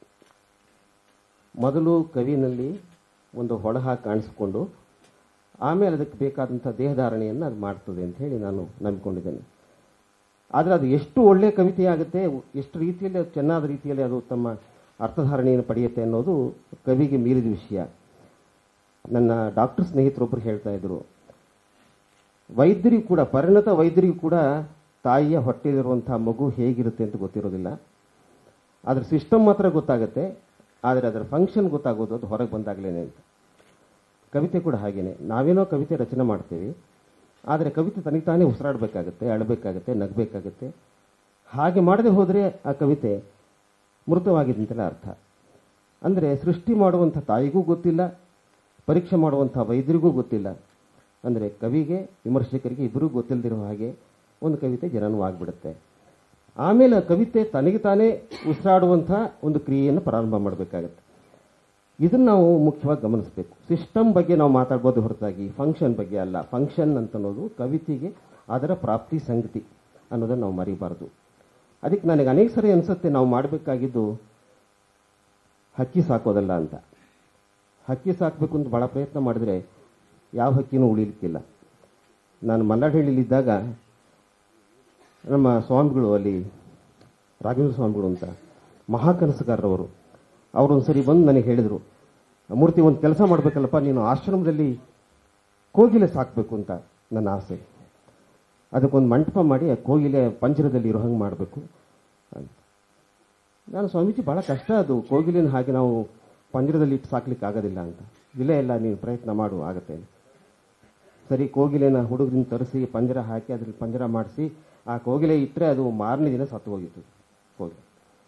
ಮೊದಲು ಕವಿನಲ್ಲಿ ಒಂದು ಹೊಳಹ ಕಾಣಿಸಿಕೊಂಡು ಆಮೇಲೆ ಅದಕ್ಕೆ ಬೇಕಾದಂಥ ದೇಹಧಾರಣೆಯನ್ನು ಅದು ಮಾಡ್ತದೆ ಅಂತ ಹೇಳಿ ನಾನು ನಂಬಿಕೊಂಡಿದ್ದೇನೆ ಆದರೆ ಅದು ಎಷ್ಟು ಒಳ್ಳೆಯ ಕವಿತೆ ಆಗುತ್ತೆ ಎಷ್ಟು ರೀತಿಯಲ್ಲಿ ಅದು ಚೆನ್ನಾದ ರೀತಿಯಲ್ಲಿ ಅದು ತಮ್ಮ ಅರ್ಥಧಾರಣೆಯನ್ನು ಪಡೆಯುತ್ತೆ ಅನ್ನೋದು ಕವಿಗೆ ಮೀರಿದ ವಿಷಯ ನನ್ನ ಡಾಕ್ಟರ್ ಸ್ನೇಹಿತರೊಬ್ಬರು ಹೇಳ್ತಾ ಇದ್ರು ವೈದ್ಯರಿಗೂ ಕೂಡ ಪರಿಣತ ವೈದ್ಯರಿಗೂ ಕೂಡ ತಾಯಿಯ ಹೊಟ್ಟೆಯಲ್ಲಿರುವಂತಹ ಮಗು ಹೇಗಿರುತ್ತೆ ಅಂತ ಗೊತ್ತಿರೋದಿಲ್ಲ ಅದ್ರ ಸಿಸ್ಟಮ್ ಮಾತ್ರ ಗೊತ್ತಾಗುತ್ತೆ ಆದರೆ ಅದರ ಫಂಕ್ಷನ್ ಗೊತ್ತಾಗೋದು ಅದು ಹೊರಗೆ ಬಂದಾಗಲೇನೆ ಅಂತ ಕವಿತೆ ಕೂಡ ಹಾಗೇನೆ ನಾವೇನೋ ಕವಿತೆ ರಚನೆ ಮಾಡ್ತೀವಿ ಆದರೆ ಕವಿತೆ ತನಗೆ ತಾನೇ ಉಸಿರಾಡಬೇಕಾಗತ್ತೆ ಅಳಬೇಕಾಗತ್ತೆ ನಗಬೇಕಾಗತ್ತೆ ಹಾಗೆ ಮಾಡದೆ ಹೋದರೆ ಆ ಕವಿತೆ ಮೃತವಾಗಿದೆ ಅಂತಲೇ ಅರ್ಥ ಅಂದರೆ ಸೃಷ್ಟಿ ಮಾಡುವಂಥ ತಾಯಿಗೂ ಗೊತ್ತಿಲ್ಲ ಪರೀಕ್ಷೆ ಮಾಡುವಂಥ ವೈದ್ಯರಿಗೂ ಗೊತ್ತಿಲ್ಲ ಅಂದರೆ ಕವಿಗೆ ವಿಮರ್ಶಕರಿಗೆ ಇಬ್ಬರಿಗೂ ಗೊತ್ತಿಲ್ಲದಿರೋ ಹಾಗೆ ಒಂದು ಕವಿತೆ ಜನನವಾಗ್ಬಿಡುತ್ತೆ ಆಮೇಲೆ ಆ ಕವಿತೆ ತನಗೆ ತಾನೇ ಉಸಿರಾಡುವಂಥ ಒಂದು ಕ್ರಿಯೆಯನ್ನು ಪ್ರಾರಂಭ ಮಾಡಬೇಕಾಗತ್ತೆ ಇದನ್ನು ನಾವು ಮುಖ್ಯವಾಗಿ ಗಮನಿಸಬೇಕು ಸಿಸ್ಟಮ್ ಬಗ್ಗೆ ನಾವು ಮಾತಾಡ್ಬೋದು ಹೊರತಾಗಿ ಫಂಕ್ಷನ್ ಬಗ್ಗೆ ಅಲ್ಲ ಫಂಕ್ಷನ್ ಅಂತ ಅನ್ನೋದು ಕವಿತೆಗೆ ಅದರ ಪ್ರಾಪ್ತಿ ಸಂಗತಿ ಅನ್ನೋದನ್ನು ನಾವು ಮರಿಬಾರ್ದು ಅದಕ್ಕೆ ನನಗೆ ಅನೇಕ ಸರಿ ಅನಿಸುತ್ತೆ ನಾವು ಮಾಡಬೇಕಾಗಿದ್ದು ಹಕ್ಕಿ ಸಾಕೋದಲ್ಲ ಅಂತ ಹಕ್ಕಿ ಸಾಕಬೇಕು ಅಂತ ಭಾಳ ಪ್ರಯತ್ನ ಮಾಡಿದ್ರೆ ಯಾವ ಹಕ್ಕಿನೂ ಉಳಿಲಿಕ್ಕಿಲ್ಲ ನಾನು ಮಲ್ಲಾಡಹಳ್ಳಿಲಿದ್ದಾಗ ನಮ್ಮ ಸ್ವಾಮಿಗಳು ಅಲ್ಲಿ ರಾಘವೇಂದ್ರ ಸ್ವಾಮಿಗಳು ಅಂತ ಮಹಾಕನಸುಗಾರರವರು ಅವರು ಒಂದ್ಸರಿ ಬಂದು ನನಗೆ ಹೇಳಿದರು ಮೂರ್ತಿ ಒಂದು ಕೆಲಸ ಮಾಡಬೇಕಲ್ಲಪ್ಪ ನೀನು ಆಶ್ರಮದಲ್ಲಿ ಕೋಗಿಲೆ ಸಾಕಬೇಕು ಅಂತ ನನ್ನ ಆಸೆ ಅದಕ್ಕೊಂದು ಮಂಟಪ ಮಾಡಿ ಆ ಕೋಗಿಲೆ ಪಂಜರದಲ್ಲಿ ಇರೋ ಹಂಗೆ ಮಾಡಬೇಕು ಅಂತ ನಾನು ಸ್ವಾಮೀಜಿ ಭಾಳ ಕಷ್ಟ ಅದು ಕೋಗಿಲಿನ ಹಾಗೆ ನಾವು ಪಂಜರದಲ್ಲಿ ಇಟ್ಟು ಸಾಕ್ಲಿಕ್ಕೆ ಆಗೋದಿಲ್ಲ ಅಂತ ಇಲ್ಲ ಇಲ್ಲ ನೀನು ಪ್ರಯತ್ನ ಮಾಡು ಆಗತ್ತೆ ಸರಿ ಕೋಗಿಲೆನ ಹುಡುಗರನ್ನ ತರಿಸಿ ಪಂಜರ ಹಾಕಿ ಅದ್ರಲ್ಲಿ ಪಂಜರ ಮಾಡಿಸಿ ಆ ಕೋಗಿಲೆ ಇಟ್ಟರೆ ಅದು ಮಾರನೇ ದಿನ ಸತ್ತು ಹೋಗಿತ್ತು ಕೋಗಿಲೆ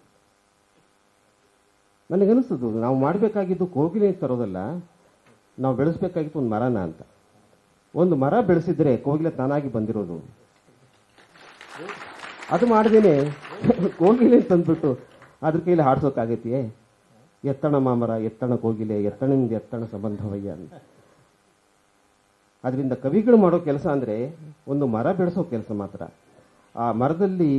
ನನಗನ್ನಿಸ್ತದು ನಾವು ಮಾಡಬೇಕಾಗಿದ್ದು ಕೋಗಿಲೆ ತರೋದಲ್ಲ ನಾವು ಬೆಳೆಸ್ಬೇಕಾಗಿತ್ತು ಒಂದು ಮರನ ಅಂತ ಒಂದು ಮರ ಬೆಳೆಸಿದ್ರೆ ಕೋಗಿಲೆ ತಾನಾಗಿ ಬಂದಿರೋದು ಅದು ಮಾಡದೇನೆ ಕೋಗಿಲೆ ತಂದ್ಬಿಟ್ಟು ಅದ್ರ ಕೈಲಿ ಹಾಡ್ಸೋಕ್ಕಾಗತ್ತೆಯೇ ಎತ್ತಣ ಮಾಮರ ಎತ್ತಣ ಕೋಗಿಲೆ ಎತ್ತಣದಿಂದ ಎತ್ತಣ ಸಂಬಂಧವಯ್ಯ ಅಂತ ಅದರಿಂದ ಕವಿಗಳು ಮಾಡೋ ಕೆಲಸ ಅಂದ್ರೆ ಒಂದು ಮರ ಬೆಳೆಸೋ ಕೆಲಸ ಮಾತ್ರ ಆ ಮರದಲ್ಲಿ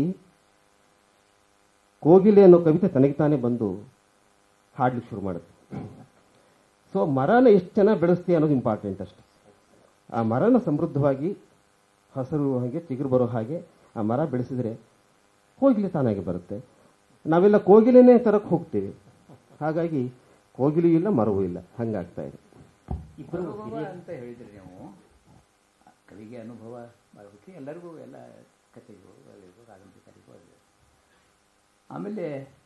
ಕೋಗಿಲೆ ಅನ್ನೋ ಕವಿತೆ ತನಗೆ ತಾನೇ ಬಂದು ಹಾಡ್ಲಿಕ್ಕೆ ಶುರು ಮಾಡುತ್ತೆ ಸೊ ಮರನ ಎಷ್ಟು ಚೆನ್ನಾಗಿ ಬೆಳೆಸ್ತೀಯ ಅನ್ನೋದು ಇಂಪಾರ್ಟೆಂಟ್ ಅಷ್ಟೆ ಆ ಮರನ ಸಮೃದ್ಧವಾಗಿ ಹಸಿರು ಹಾಗೆ ಚಿಗುರು ಬರೋ ಹಾಗೆ ಆ ಮರ ಬೆಳೆಸಿದ್ರೆ ಕೋಗಿಲೆ ತಾನಾಗಿ ಬರುತ್ತೆ ನಾವೆಲ್ಲ ಕೋಗಿಲೆನೇ ತರಕ್ಕೆ ಹೋಗ್ತೀವಿ ಹಾಗಾಗಿ ಕೋಗಿಲು ಇಲ್ಲ ಮರವೂ ಇಲ್ಲ ಹಂಗಾಗ್ತಾ ಇದೆ ಇಬ್ಬರು ಅನುಭವ ಹಿರಿಯ ಅಂತ ಹೇಳಿದ್ರಿ ನೀವು ಕವಿಗೆ ಅನುಭವ ಮಾಡಬೇಕು ಎಲ್ಲರಿಗೂ ಎಲ್ಲ ಕಥೆಗೂ ಎಲ್ಲರಿಗೂ ಕಾದಂಬರಿಕರಿಗೂ ಅದು ಆಮೇಲೆ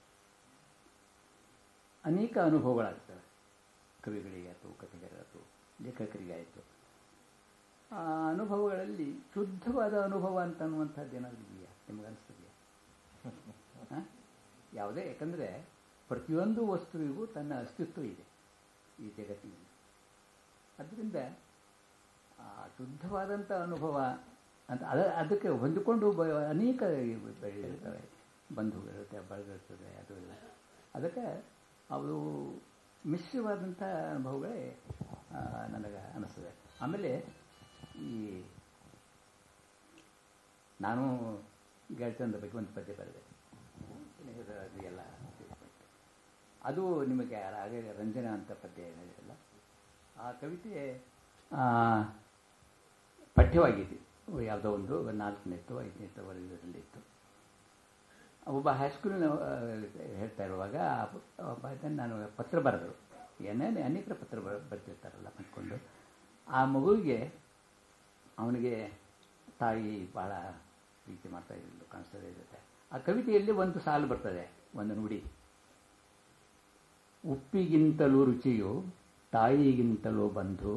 ಅನೇಕ ಅನುಭವಗಳಾಗ್ತವೆ ಕವಿಗಳಿಗೆ ಆಯಿತು ಕಥೆಗಾರರಾಯ್ತು ಲೇಖಕರಿಗೆ ಆಯಿತು ಆ ಅನುಭವಗಳಲ್ಲಿ ಶುದ್ಧವಾದ ಅನುಭವ ಅಂತ ಅನ್ನುವಂಥದ್ದು ಏನಾದರೂ ಇದೆಯಾ ನಿಮ್ಗೆ ಅನಿಸ್ತದೆಯಾ ಹ? ಯಾವುದೇ ಯಾಕಂದರೆ ಪ್ರತಿಯೊಂದು ವಸ್ತುವಿಗೂ ತನ್ನ ಅಸ್ತಿತ್ವ ಇದೆ ಈ ಜಗತ್ತಿನಲ್ಲಿ ಅದರಿಂದ ಆ ಶುದ್ಧವಾದಂಥ ಅನುಭವ ಅಂತ ಅದ ಅದಕ್ಕೆ ಹೊಂದಿಕೊಂಡು ಬ ಅನೇಕ ಬೆಳೆಯಿರ್ತವೆ ಬಂಧುಗಳಿರುತ್ತೆ ಬಳಗಿರ್ತದೆ ಅದು ಇಲ್ಲ ಅದಕ್ಕೆ ಅವು ಮಿಶ್ರವಾದಂಥ ಅನುಭವಗಳೇ ಆ, ನನಗೆ ಅನ್ನಿಸ್ತದೆ ಆಮೇಲೆ ಈ ನಾನು ಗೆಳತನದ ಬಗ್ಗೆ ಒಂದು ಪದ್ಯ ಬರೆದೆ ಅದು ಎಲ್ಲ ಅದು ನಿಮಗೆ ಹಾಗೆ ರಂಜನಾ ಅಂತ ಪದ್ಯ ಹೇಳಿರಲ್ಲ ಆ ಕವಿತೆ ಆ, ಪಠ್ಯವಾಗಿದೆ ಯಾವುದೋ ಒಂದು ನಾಲ್ಕನೇತ್ತು ಐದನೇತ್ತು ವರೆಗಿನಲ್ಲಿ ಇತ್ತು ಒಬ್ಬ ಹೈಸ್ಕೂಲಿನ ಹೇಳ್ತಾ ಇರುವಾಗ ಆ ಒಬ್ಬ ಇದನ್ನ ನಾನು ಪತ್ರ ಬರೆದರು ಏನೇನು ಅನೇಕರ ಪತ್ರ ಬರ್ ಬರ್ತಿರ್ತಾರಲ್ಲ ಅಂದ್ಕೊಂಡು ಆ ಮಗುವಿಗೆ ಅವನಿಗೆ ತಾಯಿ ಭಾಳ ಪ್ರೀತಿ ಮಾಡ್ತಾ ಇದ್ದಿದ್ದು ಕಾಣಿಸ್ತದೆ ಇರುತ್ತೆ ಆ ಕವಿತೆಯಲ್ಲಿ ಒಂದು ಸಾಲು ಬರ್ತದೆ ಒಂದು ನುಡಿ ಉಪ್ಪಿಗಿಂತಲೂ ರುಚಿಯು ತಾಯಿಗಿಂತಲೂ ಬಂಧು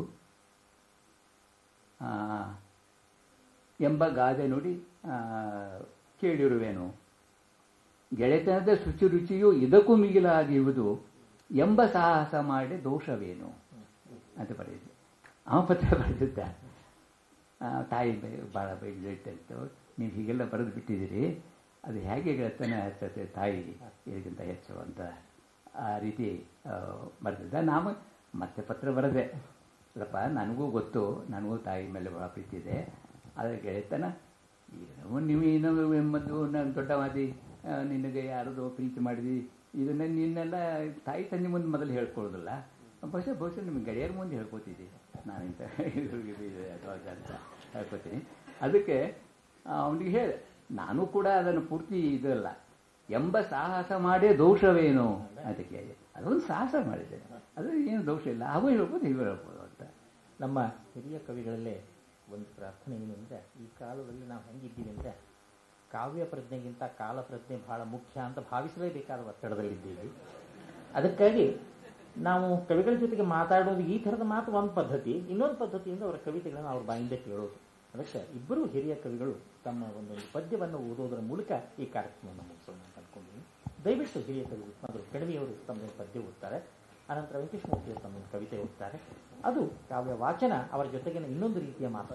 ಆ, ಎಂಬ ಗಾದೆ ನುಡಿ ಆ, ಕೇಳಿರುವೆನು ಗೆಳೆತನದ ಶುಚಿ ರುಚಿಯು ಇದಕ್ಕೂ ಮಿಗಿಲಾಗಿರುವುದು ಎಂಬ ಸಾಹಸ ಮಾಡಿ ದೋಷವೇನು ಅಂತ ಬರೆದಿದ್ದೆ ಅವ ಪತ್ರ ಬರೆದಿದ್ದ ಆ, ತಾಯಿ ಭಾಳ ಬೈದಿತ್ತು ನೀವು ಹೀಗೆಲ್ಲ ಬರೆದು ಬಿಟ್ಟಿದ್ದೀರಿ ಅದು ಹೇಗೆ ಗೆಳೆತನ ಹೆಚ್ಚುತ್ತೆ ತಾಯಿ ಇದಕ್ಕಿಂತ ಹೆಚ್ಚು ಅಂತ ಆ ರೀತಿ ಆ, ಬರೆದಿದ್ದ ನಾನು ಮತ್ತೆ ಪತ್ರ ಬರೆದೆ ಅಲ್ಲಪ್ಪ ನನಗೂ ಗೊತ್ತು ನನಗೂ ತಾಯಿ ಮೇಲೆ ಭಾಳ ಪ್ರೀತಿ ಇದೆ ಆದರೆ ಗೆಳೆತನ ಏನೋ ನೀವು ಏನೋ ಎಂಬುದು ನಾನು ದೊಡ್ಡವಾದಿ ಆ, ನಿನಗೆ ಯಾರದೋ ಪ್ರೀತಿ ಮಾಡಿದಿ ಇದನ್ನ ನಿನ್ನೆಲ್ಲ ತಾಯಿ ತಂದೆ ಮುಂದೆ ಮೊದಲು ಹೇಳ್ಕೊಳ್ಳೋದಿಲ್ಲ ಬಹುಶಃ ಬಹುಶಃ ನಿಮಗೆ ಗೆಳೆಯರ ಮುಂದೆ ಹೇಳ್ಕೊತಿದ್ದಿ ನಾನಿಂತ ಅಥವಾ ಅಂತ ಹೇಳ್ಕೊತೀನಿ ಅದಕ್ಕೆ ಅವನಿಗೆ ಹೇಳಿ ನಾನು ಕೂಡ ಅದನ್ನು ಪೂರ್ತಿ ಇದಲ್ಲ ಎಂಬ ಸಾಹಸ ಮಾಡೇ ದೋಷವೇನು ಅಂತ ಕೇಳಿ ಅದೊಂದು ಸಾಹಸ ಮಾಡಿದೆ ಅದು ಏನು ದೋಷ ಇಲ್ಲ ಹಾಗೂ ಹೇಳ್ಬೋದು ಹೀಗೂ ಹೇಳ್ಬೋದು ಅಂತ ನಮ್ಮ ಹಿರಿಯ ಕವಿಗಳಲ್ಲೇ ಒಂದು ಪ್ರಾರ್ಥನೆ ಏನು ಅಂದರೆ ಈ ಕಾಲದಲ್ಲಿ ನಾವು ಹೆಂಗಿದ್ದೀವಿ ಅಂದರೆ ಕಾವ್ಯ ಪ್ರಜ್ಞೆಗಿಂತ ಕಾಲ ಪ್ರಜ್ಞೆ ಬಹಳ ಮುಖ್ಯ ಅಂತ ಭಾವಿಸಲೇಬೇಕಾದ ಒತ್ತಡದಲ್ಲಿದ್ದೀವಿ ಅದಕ್ಕಾಗಿ ನಾವು ಕವಿಗಳ ಜೊತೆಗೆ ಮಾತಾಡೋದು ಈ ಥರದ ಮಾತು ಒಂದು ಪದ್ಧತಿ ಇನ್ನೊಂದು ಪದ್ಧತಿಯಿಂದ ಅವರ ಕವಿತೆಗಳನ್ನು ಅವ್ರ ಬಾಯಿಂದ ಕೇಳೋದು ಅದಕ್ಕೆ ಇಬ್ಬರು ಹಿರಿಯ ಕವಿಗಳು ತಮ್ಮ ಒಂದೊಂದು ಪದ್ಯವನ್ನು ಓದೋದರ ಮೂಲಕ ಈ ಕಾರ್ಯಕ್ರಮವನ್ನು ಮುಗಿಸೋಣ ಅಂತ ಅನ್ಕೊಂಡಿದ್ದೀನಿ ದಯವಿಟ್ಟು ಹಿರಿಯ ಕವಿಗಳು ಮೊದಲು ಕಣಿವೆಯವರು ತಮ್ಮ ಪದ್ಯ ಓದ್ತಾರೆ ಅನಂತರ ವೆಂಕಟೇಶ್ಮೂರ್ತಿ ಅವರು ತಮ್ಮ ಕವಿತೆ ಓದ್ತಾರೆ ಅದು ಕಾವ್ಯ ವಾಚನ ಅವರ ಜೊತೆಗಿನ ಇನ್ನೊಂದು ರೀತಿಯ ಮಾತು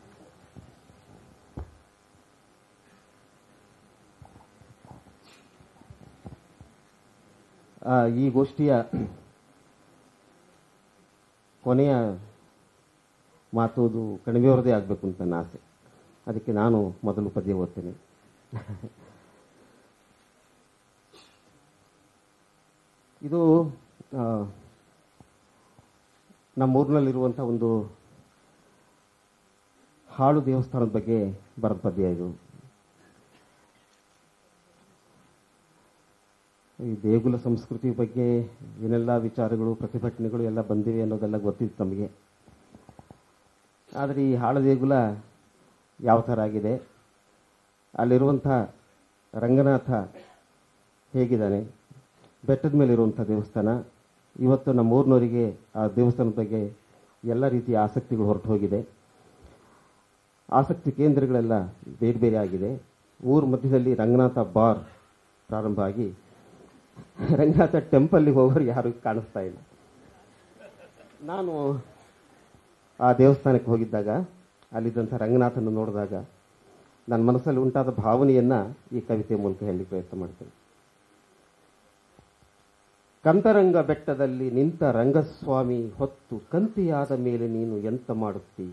ಆ, ಈ ಗೋಷ್ಠಿಯ ಕೊನೆಯ ಮಾತು ಅದು ಕಣಿವೆಯವರದೇ ಆಗಬೇಕು ಅಂತ ನನ್ನ ಆಸೆ ಅದಕ್ಕೆ ನಾನು ಮೊದಲು ಪದ್ಯ ಓದ್ತೇನೆ ಇದು ಆ, ನಮ್ಮೂರಿನಲ್ಲಿರುವಂಥ ಒಂದು ಹಾಳು ದೇವಸ್ಥಾನದ ಬಗ್ಗೆ ಬರೆದ ಪದ್ಯ ಇದು ಈ ದೇಗುಲ ಸಂಸ್ಕೃತಿ ಬಗ್ಗೆ ಏನೆಲ್ಲ ವಿಚಾರಗಳು ಪ್ರತಿಭಟನೆಗಳು ಎಲ್ಲ ಬಂದಿವೆ ಅನ್ನೋದೆಲ್ಲ ಗೊತ್ತಿತ್ತು ನಮಗೆ ಆದರೆ ಈ ಹಾಳು ದೇಗುಲ ಯಾವ ಥರ ಆಗಿದೆ ಅಲ್ಲಿರುವಂಥ ರಂಗನಾಥ ಹೇಗಿದ್ದಾನೆ ಬೆಟ್ಟದ ಮೇಲಿರುವಂಥ ದೇವಸ್ಥಾನ ಇವತ್ತು ನಮ್ಮ ಊರಿನವರಿಗೆ ಆ ದೇವಸ್ಥಾನದ ಬಗ್ಗೆ ಎಲ್ಲ ರೀತಿಯ ಆಸಕ್ತಿಗಳು ಹೊರಟು ಹೋಗಿದೆ ಆಸಕ್ತಿ ಕೇಂದ್ರಗಳೆಲ್ಲ ಬೇರೆ ಬೇರೆ ಆಗಿದೆ ಊರ ಮಧ್ಯದಲ್ಲಿ ರಂಗನಾಥ ಬಾರ್ ಪ್ರಾರಂಭ ಆಗಿ ರಂಗನಾಥ ಟೆಂಪಲ್ಗೆ ಹೋಗೋರು ಯಾರು ಕಾಣಿಸ್ತಾ ಇಲ್ಲ ನಾನು ಆ ದೇವಸ್ಥಾನಕ್ಕೆ ಹೋಗಿದ್ದಾಗ ಅಲ್ಲಿದ್ದಂಥ ರಂಗನಾಥನ ನೋಡಿದಾಗ ನನ್ನ ಮನಸ್ಸಲ್ಲಿ ಉಂಟಾದ ಭಾವನೆಯನ್ನ ಈ ಕವಿತೆ ಮೂಲಕ ಹೇಳಿ ಪ್ರಯತ್ನ ಮಾಡ್ತೇನೆ ಕಂತರಂಗ ಬೆಟ್ಟದಲ್ಲಿ ನಿಂತ ರಂಗಸ್ವಾಮಿ ಹೊತ್ತು ಕಂತಿಯಾದ ಮೇಲೆ ನೀನು ಎಂತ ಮಾಡುತ್ತಿ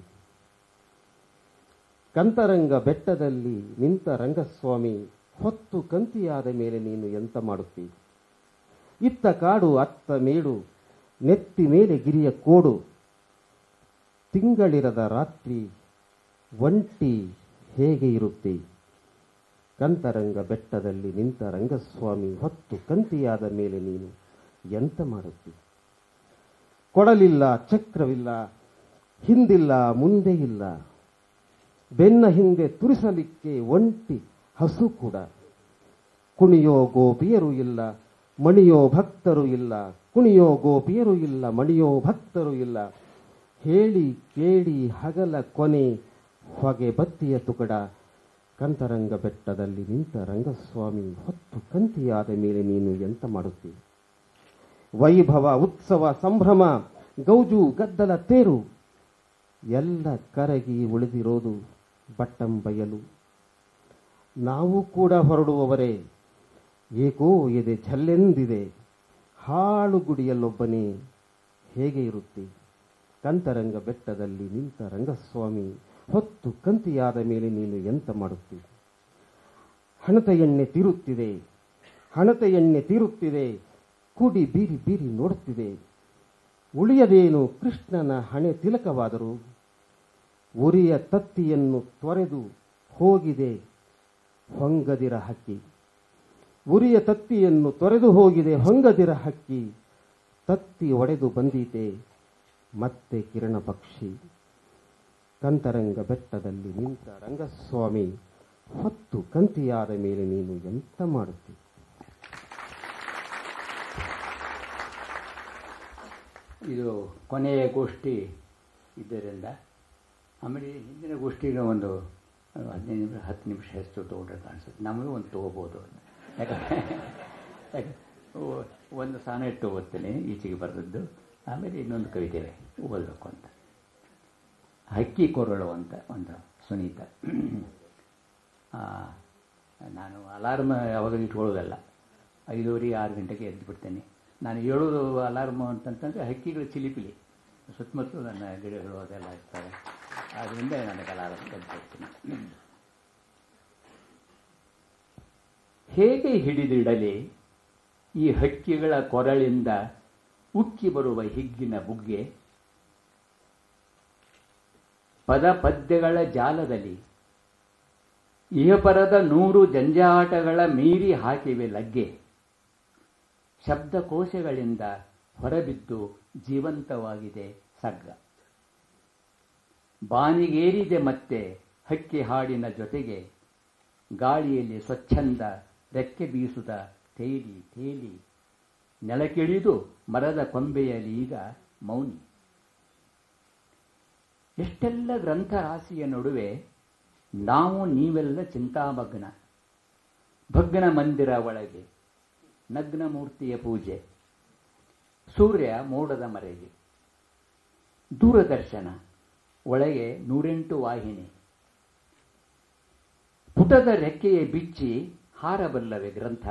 ಕಂತರಂಗ ಬೆಟ್ಟದಲ್ಲಿ ನಿಂತ ರಂಗಸ್ವಾಮಿ ಹೊತ್ತು ಕಂತಿಯಾದ ಮೇಲೆ ನೀನು ಎಂತ ಮಾಡುತ್ತಿ ಇತ್ತ ಕಾಡು ಅತ್ತ ಮೇಡು ನೆತ್ತಿ ಮೇಲೆ ಗಿರಿಯ ಕೋಡು ತಿಂಗಳಿರದ ರಾತ್ರಿ ಒಂಟಿ ಹೇಗೆ ಇರುತ್ತಿ ಕಂತರಂಗ ಬೆಟ್ಟದಲ್ಲಿ ನಿಂತ ರಂಗಸ್ವಾಮಿ ಹೊತ್ತು ಕಂತಿಯಾದ ಮೇಲೆ ನೀನು ಎಂತ ಮಾಡುತ್ತಿ ಕೊಡಲಿಲ್ಲ ಚಕ್ರವಿಲ್ಲ ಹಿಂದಿಲ್ಲ ಮುಂದೆ ಇಲ್ಲ ಬೆನ್ನ ಹಿಂದೆ ತುರಿಸಲಿಕ್ಕೆ ಒಂಟಿ ಹಸು ಕೂಡ ಕುಣಿಯೋ ಗೋಪಿಯರು ಇಲ್ಲ ಮಣಿಯೋ ಭಕ್ತರು ಇಲ್ಲ ಕುಣಿಯೋ ಗೋಪಿಯರು ಇಲ್ಲ ಮಣಿಯೋ ಭಕ್ತರು ಇಲ್ಲ ಹೇಳಿ ಕೇಳಿ ಹಗಲ ಕೊನೆ ಹೊಗೆ ಬತ್ತಿಯ ತುಕಡ ಕಂತರಂಗ ಬೆಟ್ಟದಲ್ಲಿ ನಿಂತ ರಂಗಸ್ವಾಮಿ ಹೊತ್ತು ಕಂತಿಯಾದ ಮೇಲೆ ನೀನು ಎಂತ ಮಾಡುತ್ತಿ ವೈಭವ ಉತ್ಸವ ಸಂಭ್ರಮ ಗೌಜು ಗದ್ದಲ ತೇರು ಎಲ್ಲ ಕರಗಿ ಉಳಿದಿರೋದು ಬಟ್ಟಂ ಬಯಲು ನಾವು ಕೂಡ ಹೊರಡುವವರೇ ಏಕೋ ಎದೆ ಝಲ್ಲೆಂದಿದೆ ಹಾಳು ಗುಡಿಯಲ್ಲೊಬ್ಬನೇ ಹೇಗೆ ಇರುತ್ತಿ ಕಂತರಂಗ ಬೆಟ್ಟದಲ್ಲಿ ನಿಂತ ರಂಗಸ್ವಾಮಿ ಹೊತ್ತು ಕಂತಿಯಾದ ಮೇಲೆ ನೀನು ಎಂತ ಮಾಡುತ್ತಿ ಹಣತ ಎಣ್ಣೆ ತೀರುತ್ತಿದೆ ಹಣತ ಎಣ್ಣೆ ತೀರುತ್ತಿದೆ ಕುಡಿ ಬೀರಿ ಬೀರಿ ನೋಡುತ್ತಿದೆ ಉಳಿಯದೇನು ಕೃಷ್ಣನ ಹಣೆ ತಿಲಕವಾದರೂ ಉರಿಯ ತತ್ತಿಯನ್ನು ತೊರೆದು ಹೋಗಿದೆ ಹೊಂಗದಿರ ಹಕ್ಕಿ ಉರಿಯ ತತ್ತಿಯನ್ನು ತೊರೆದು ಹೋಗಿದೆ ಹೊಂಗದಿರ ಹಕ್ಕಿ ತತ್ತಿ ಒಡೆದು ಬಂದೀತೆ ಮತ್ತೆ ಕಿರಣ ಪಕ್ಷಿ ಕಂತರಂಗ ಬೆಟ್ಟದಲ್ಲಿ ನಿಂತ ರಂಗಸ್ವಾಮಿ ಹೊತ್ತು ಕಂತಿಯಾದ ಮೇಲೆ ನೀನು ಎಂತ ಮಾಡುತ್ತಿ ಇದು ಕೊನೆಯ ಗೋಷ್ಠಿ ಇದ್ದರಿಂದ ಆಮೇಲೆ ಹಿಂದಿನ ಗೋಷ್ಠಿಗೆ ಒಂದು ಹದಿನೈದು ನಿಮಿಷ ಹತ್ತು ನಿಮಿಷ ಹೆಚ್ಚು ತೊಗೊಂಡ್ರೆ ಕಾಣಿಸುತ್ತೆ ನಮಗೂ ಒಂದು ತೊಗೋಬೋದು ಯಾಕಂದರೆ ಯಾಕೆ ಓ- ಒಂದು ಸಾನೆಟ್ ಓದ್ತೇನೆ ಈಚೆಗೆ ಬರೆದದ್ದು ಆಮೇಲೆ ಇನ್ನೊಂದು ಕವಿತೆ ಓದಬೇಕು ಅಂತ ಹಕ್ಕಿ ಕೊರಳು ಅಂತ ಒಂದು ಸುನೀತ ಆ, ನಾನು ಅಲಾರ್ಮ್ ಯಾವಾಗ ಇಟ್ಕೊಳ್ಳೋದಲ್ಲ ಐದೂವರೆ ಆರು ಗಂಟೆಗೆ ಎದ್ದು ಬಿಡ್ತೇನೆ ನಾನು ಹೇಳೋದು ಅಲಾರ್ಮ್ ಅಂತಂತಂದರೆ ಹಕ್ಕಿಗಳು ಚಿಲಿಪಿಲಿ ಸುತ್ತಮುತ್ತಲು ನನ್ನ ಗಿಡಗಳು ಅದೆಲ್ಲ ಇರ್ತವೆ ಆದ್ದರಿಂದ ನನಗೆ ಅಲಾರ್ಮ್ ಎದ್ದು ಬಿಡ್ತೀನಿ ಹೇಗೆ ಹಿಡಿದಿಡಲಿ ಈ ಹಕ್ಕಿಗಳ ಕೊರಳಿಂದ ಉಕ್ಕಿ ಬರುವ ಹಿಗ್ಗಿನ ಬುಗ್ಗೆ ಪದ ಪದ್ಯಗಳ ಜಾಲದಲ್ಲಿ ಇಹಪರದ ನೂರು ಜಂಜಾಟಗಳ ಮೀರಿ ಹಾಕಿವೆ ಲಗ್ಗೆ ಶಬ್ದಕೋಶಗಳಿಂದ ಹೊರಬಿದ್ದು ಜೀವಂತವಾಗಿದೆ ಸಗ್ಗ ಬಾನಿಗೇರಿದೆ ಮತ್ತೆ ಹಕ್ಕಿ ಹಾಡಿನ ಜೊತೆಗೆ ಗಾಳಿಯಲ್ಲಿ ಸ್ವಚ್ಛಂದ ರೆಕ್ಕೆ ಬೀಸುದ ತೇಲಿ ತೇಲಿ ನೆಲಕಿಳಿದು ಮರದ ಕೊಂಬೆಯಲ್ಲಿ ಈಗ ಮೌನಿ ಎಷ್ಟೆಲ್ಲ ಗ್ರಂಥರಾಶಿಯ ನಡುವೆ ನಾವು ನೀವೆಲ್ಲ ಚಿಂತಾಮಗ್ನ ಭಗ್ನ ಮಂದಿರ ಒಳಗೆ ನಗ್ನ ಮೂರ್ತಿಯ ಪೂಜೆ ಸೂರ್ಯ ಮೋಡದ ಮರೆಗೆ ದೂರದರ್ಶನ ಒಳಗೆ ನೂರೆಂಟು ವಾಹಿನಿ ಪುಟದ ರೆಕ್ಕೆಯ ಬಿಚ್ಚಿ ಹಾರಬಲ್ಲವೆ ಗ್ರಂಥ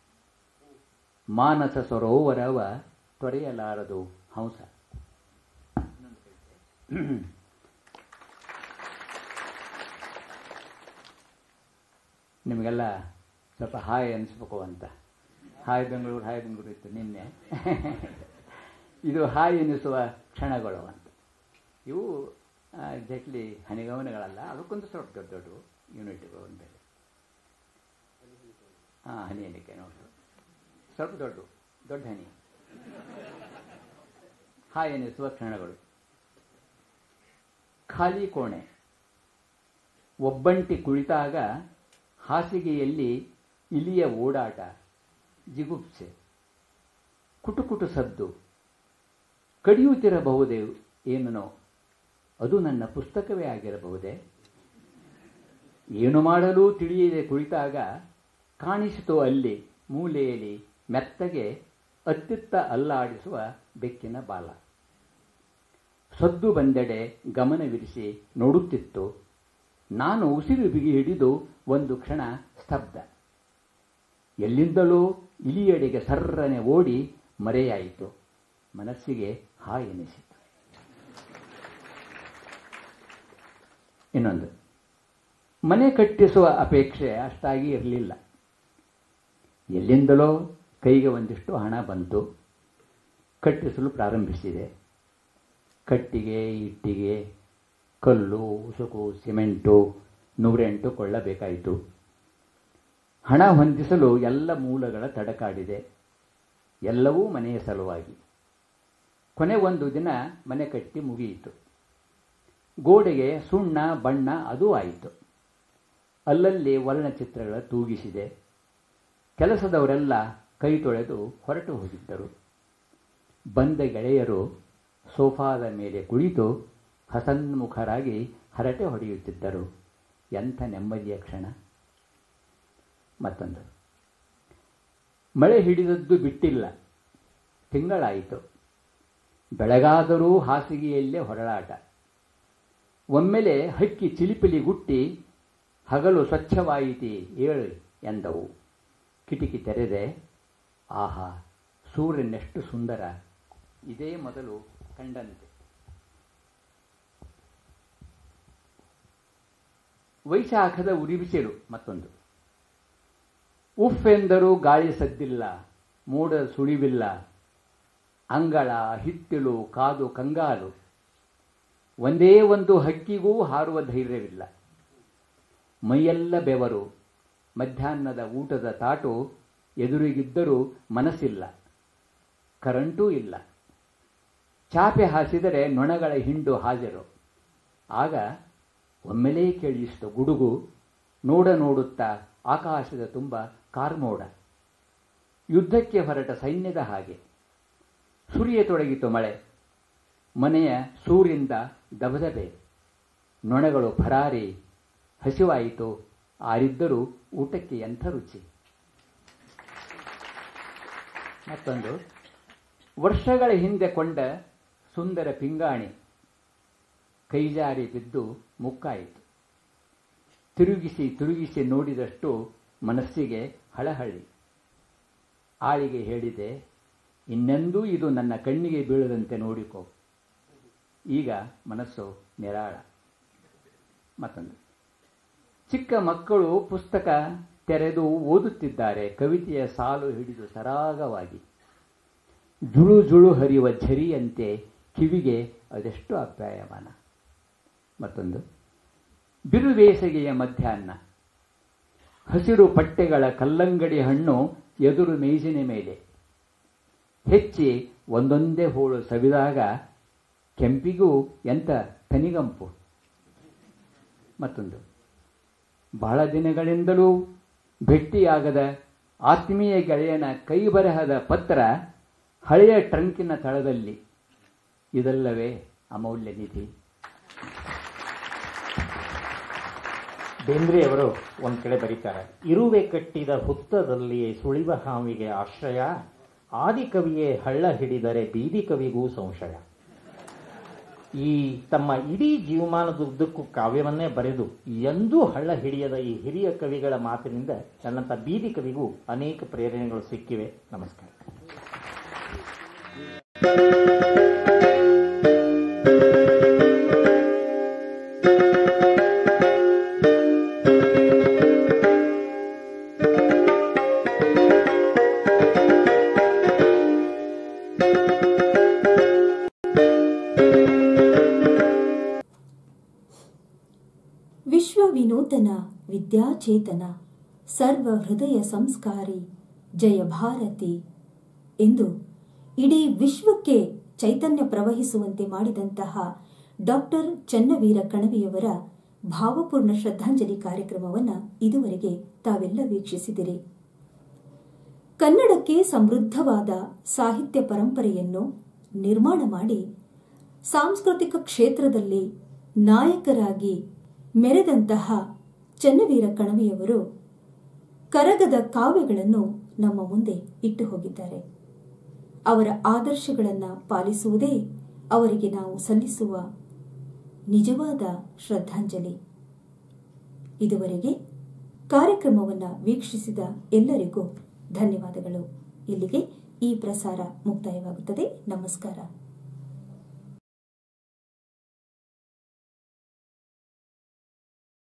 ಮಾನಸ ಸರೋವರವ ತೊರೆಯಲಾರದು ಹಂಸ ನಿಮಗೆಲ್ಲ ಸ್ವಲ್ಪ ಹಾಯ್ ಅನಿಸ್ಬೇಕು ಅಂತ ಹಾಯ್ ಬೆಂಗಳೂರು ಹಾಯ್ ಬೆಂಗಳೂರು ಇತ್ತು ನಿನ್ನೆ ಇದು ಹಾಯ್ ಎನಿಸುವ ಕ್ಷಣಗಳು ಅಂತ ಇವು ಎಕ್ಸಾಕ್ಟ್ಲಿ ಹನಿಗವನಗಳಲ್ಲ ಅದಕ್ಕೊಂದು ಸ್ವಲ್ಪ ದೊಡ್ಡ ದೊಡ್ಡ ಯೂನಿಟ್ಗಳು ಒಂದು ಬೇರೆ ಹಾಂ ಹನಿ ಎಣಿಕೆ ನೋಡು ಸ್ವಲ್ಪ ದೊಡ್ಡ ದೊಡ್ಡ ಹನಿ ಹಾ ಎನಿಸುವ ಕ್ಷಣಗಳು ಖಾಲಿ ಕೋಣೆ ಒಬ್ಬಂಟಿ ಕುಳಿತಾಗ ಹಾಸಿಗೆಯಲ್ಲಿ ಇಲಿಯ ಓಡಾಟ ಜಿಗುಪ್ಸೆ ಕುಟುಕುಟು ಸದ್ದು ಕಡಿಯುತ್ತಿರಬಹುದೇ ಏನೋ ಅದು ನನ್ನ ಪುಸ್ತಕವೇ ಆಗಿರಬಹುದೇ ಏನು ಮಾಡಲು ತಿಳಿಯದೆ ಕುಳಿತಾಗ ಕಾಣಿಸಿತು ಅಲ್ಲಿ ಮೂಲೆಯಲ್ಲಿ ಮೆತ್ತಗೆ ಅತ್ತಿತ್ತ ಅಲ್ಲಾಡಿಸುವ ಬೆಕ್ಕಿನ ಬಾಲ ಸದ್ದು ಬಂದೆಡೆ ಗಮನವಿರಿಸಿ ನೋಡುತ್ತಿತ್ತು ನಾನು ಉಸಿರು ಬಿಗಿ ಹಿಡಿದು ಒಂದು ಕ್ಷಣ ಸ್ತಬ್ಧ ಎಲ್ಲಿಂದಲೂ ಇಲಿಯಡೆಗೆ ಸರ್ರನೆ ಓಡಿ ಮರೆಯಾಯಿತು ಮನಸ್ಸಿಗೆ ಹಾ ಎನಿಸಿತು ಇನ್ನೊಂದು ಮನೆ ಕಟ್ಟಿಸುವ ಅಪೇಕ್ಷೆ ಅಷ್ಟಾಗಿ ಇರಲಿಲ್ಲ ಎಲ್ಲಿಂದಲೋ ಕೈಗೆ ಒಂದಿಷ್ಟು ಹಣ ಬಂತು ಕಟ್ಟಿಸಲು ಪ್ರಾರಂಭಿಸಿದೆ ಕಟ್ಟಿಗೆ ಇಟ್ಟಿಗೆ ಕಲ್ಲು ಉಸುಕು ಸಿಮೆಂಟು ನೂರೆಂಟು ಕೊಳ್ಳಬೇಕಾಯಿತು ಹಣ ಹೊಂದಿಸಲು ಎಲ್ಲ ಮೂಲಗಳ ತಡಕಾಡಿದೆ ಎಲ್ಲವೂ ಮನೆಯ ಸಲುವಾಗಿ ಕೊನೆ ಒಂದು ದಿನ ಮನೆ ಕಟ್ಟಿ ಮುಗಿಯಿತು ಗೋಡೆಗೆ ಸುಣ್ಣ ಬಣ್ಣ ಅದೂ ಆಯಿತು ಅಲ್ಲಲ್ಲಿ ವರ್ಣಚಿತ್ರಗಳ ತೂಗಿಸಿದೆ ಕೆಲಸದವರೆಲ್ಲ ಕೈ ತೊಳೆದು ಹೊರಟು ಹೋಗಿದ್ದರು ಬಂದ ಗೆಳೆಯರು ಸೋಫಾದ ಮೇಲೆ ಕುಳಿತು ಹಸನ್ಮುಖರಾಗಿ ಹರಟೆ ಹೊಡೆಯುತ್ತಿದ್ದರು ಎಂಥ ನೆಮ್ಮದಿಯ ಕ್ಷಣ ಮತ್ತೊಂದು ಮಳೆ ಹಿಡಿದದ್ದು ಬಿಟ್ಟಿಲ್ಲ ತಿಂಗಳಾಯಿತು ಬೆಳಗಾದರೂ ಹಾಸಿಗೆಯಲ್ಲೇ ಹೊರಳಾಟ ಒಮ್ಮೆಲೆ ಹಕ್ಕಿ ಚಿಲಿಪಿಲಿ ಗುಟ್ಟಿ ಹಗಲು ಸ್ವಚ್ಛವಾಯಿತಿ ಏಳು ಎಂದವು ಕಿಟಿಕಿ ತೆರೆದೆ ಆಹಾ ಸೂರ್ಯನೆಷ್ಟು ಸುಂದರ ಇದೇ ಮೊದಲು ಕಂಡಂತೆ ವೈಶಾಖದ ಉರಿಬಿಸಿಲು ಮತ್ತೊಂದು ಉಫ್ ಎಂದರೂ ಗಾಳಿ ಸದ್ದಿಲ್ಲ ಮೋಡ ಸುಳಿವಿಲ್ಲ ಅಂಗಳ ಹಿತ್ತಿಲು ಕಾದು ಕಂಗಾಲು ಒಂದೇ ಒಂದು ಹಕ್ಕಿಗೂ ಹಾರುವ ಧೈರ್ಯವಿಲ್ಲ ಮೈಯೆಲ್ಲ ಬೆವರು ಮಧ್ಯಾಹ್ನದ ಊಟದ ತಾಟು ಎದುರಿಗಿದ್ದರೂ ಮನಸ್ಸಿಲ್ಲ ಕರೆಂಟೂ ಇಲ್ಲ ಚಾಪೆ ಹಾಸಿದರೆ ನೊಣಗಳ ಹಿಂಡು ಹಾಜರು ಆಗ ಒಮ್ಮೆಲೇ ಕೇಳಿಸ್ತು ಗುಡುಗು ನೋಡ ನೋಡುತ್ತಾ ಆಕಾಶದ ತುಂಬ ಕಾರ್ಮೋಡ ಯುದ್ಧಕ್ಕೆ ಹೊರಟ ಸೈನ್ಯದ ಹಾಗೆ ಸುರಿಯತೊಡಗಿತು ಮಳೆ ಮನೆಯ ಸೂರಿಂದ ದಬದಬೆ ನೊಣಗಳು ಭರಾರಿ ಹಸಿವಾಯಿತು ಆರಿದ್ದರೂ ಊಟಕ್ಕೆ ಎಂಥ ರುಚಿ ಮತ್ತೊಂದು ವರ್ಷಗಳ ಹಿಂದೆ ಕೊಂಡ ಸುಂದರ ಪಿಂಗಾಣಿ ಕೈಜಾರಿ ಬಿದ್ದು ಮುಕ್ಕಾಯಿತು ತಿರುಗಿಸಿ ತಿರುಗಿಸಿ ನೋಡಿದಷ್ಟು ಮನಸ್ಸಿಗೆ ಹಳಹಳಿ ಆಳಿಗೆ ಹೇಳಿದೆ ಇನ್ನೆಂದೂ ಇದು ನನ್ನ ಕಣ್ಣಿಗೆ ಬೀಳದಂತೆ ನೋಡಿಕೋ ಈಗ ಮನಸ್ಸು ನಿರಾಳ ಮತ್ತೊಂದು ಚಿಕ್ಕ ಮಕ್ಕಳು ಪುಸ್ತಕ ತೆರೆದು ಓದುತ್ತಿದ್ದಾರೆ ಕವಿತೆಯ ಸಾಲು ಹಿಡಿದು ಸರಾಗವಾಗಿ ಜುಳು ಜುಳು ಹರಿಯುವ ಝರಿಯಂತೆ ಕಿವಿಗೆ ಅದೆಷ್ಟು ಅಪ್ಯಾಯಮಾನ ಮತ್ತೊಂದು ಬಿರುಬೇಸಗೆಯ ಮಧ್ಯಾಹ್ನ ಹಸಿರು ಪಟ್ಟೆಗಳ ಕಲ್ಲಂಗಡಿ ಹಣ್ಣು ಎದುರು ಮೇಜಿನ ಮೇಲೆ ಹೆಚ್ಚಿ ಒಂದೊಂದೇ ಹೋಳು ಸವಿದಾಗ ಕೆಂಪಿಗೂ ಎಂಥ ತನಿಗಂಪು ಮತ್ತೊಂದು ಬಹಳ ದಿನಗಳಿಂದಲೂ ಭೇಟಿಯಾಗದ ಆತ್ಮೀಯ ಗೆಳೆಯನ ಕೈಬರಹದ ಪತ್ರ ಹಳೆಯ ಟ್ರಂಕಿನ ತಳದಲ್ಲಿ ಇದಲ್ಲವೇ ಅಮೂಲ್ಯ ನಿಧಿ ಬೇಂದ್ರೆಯವರು ಒಂದು ಕಡೆ ಬರೀತಾರೆ ಇರುವೆ ಕಟ್ಟಿದ ಹುತ್ತದಲ್ಲಿ ಸುಳಿವ ಹಾವಿಗೆ ಆಶ್ರಯ ಆದಿಕವಿಯೇ ಹಳ್ಳ ಹಿಡಿದರೆ ಬೀದಿ ಕವಿಗೂ ಸಂಶಯ ಈ ತಮ್ಮ ಇಡೀ ಜೀವಮಾನದುದ್ದಕ್ಕೂ ಕಾವ್ಯವನ್ನೇ ಬರೆದು ಎಂದೂ ಹಳ್ಳ ಹಿಡಿಯದ ಈ ಹಿರಿಯ ಕವಿಗಳ ಮಾತಿನಿಂದ ನನ್ನಂಥ ಬೀದಿ ಕವಿಗೂ ಅನೇಕ ಪ್ರೇರಣೆಗಳು ಸಿಕ್ಕಿವೆ ನಮಸ್ಕಾರ ವಿಶ್ವ ವಿನೂತನ ವಿದ್ಯಾಚೇತನ ಸರ್ವ ಹೃದಯ ಸಂಸ್ಕಾರಿ ಜಯ ಭಾರತಿ ಎಂದು ಇಡೀ ವಿಶ್ವಕ್ಕೆ ಚೈತನ್ಯ ಪ್ರವಹಿಸುವಂತೆ ಮಾಡಿದಂತಹ ಡಾಕ್ಟರ್ ಚನ್ನವೀರ ಕಣವಿಯವರ ಭಾವಪೂರ್ಣ ಶ್ರದ್ಧಾಂಜಲಿ ಕಾರ್ಯಕ್ರಮವನ್ನು ಇದುವರೆಗೆ ತಾವೆಲ್ಲ ವೀಕ್ಷಿಸಿದಿರಿ ಕನ್ನಡಕ್ಕೆ ಸಮೃದ್ಧವಾದ ಸಾಹಿತ್ಯ ಪರಂಪರೆಯನ್ನು ನಿರ್ಮಾಣ ಮಾಡಿ ಸಾಂಸ್ಕೃತಿಕ ಕ್ಷೇತ್ರದಲ್ಲಿ ನಾಯಕರಾಗಿ ಮೆರೆದಂತಹ ಚನ್ನವೀರ ಕಣವಿಯವರು ಕರಗದ ಕಾವ್ಯಗಳನ್ನು ನಮ್ಮ ಮುಂದೆ ಇಟ್ಟು ಹೋಗಿದ್ದಾರೆ ಅವರ ಆದರ್ಶಗಳನ್ನು ಪಾಲಿಸುವುದೇ ಅವರಿಗೆ ನಾವು ಸಲ್ಲಿಸುವ ನಿಜವಾದ ಶ್ರದ್ಧಾಂಜಲಿ ಇದುವರೆಗೆ ಕಾರ್ಯಕ್ರಮವನ್ನು ವೀಕ್ಷಿಸಿದ ಎಲ್ಲರಿಗೂ ಧನ್ಯವಾದಗಳು ಇಲ್ಲಿಗೆ ಈ ಪ್ರಸಾರ ಮುಕ್ತಾಯವಾಗುತ್ತದೆ ನಮಸ್ಕಾರ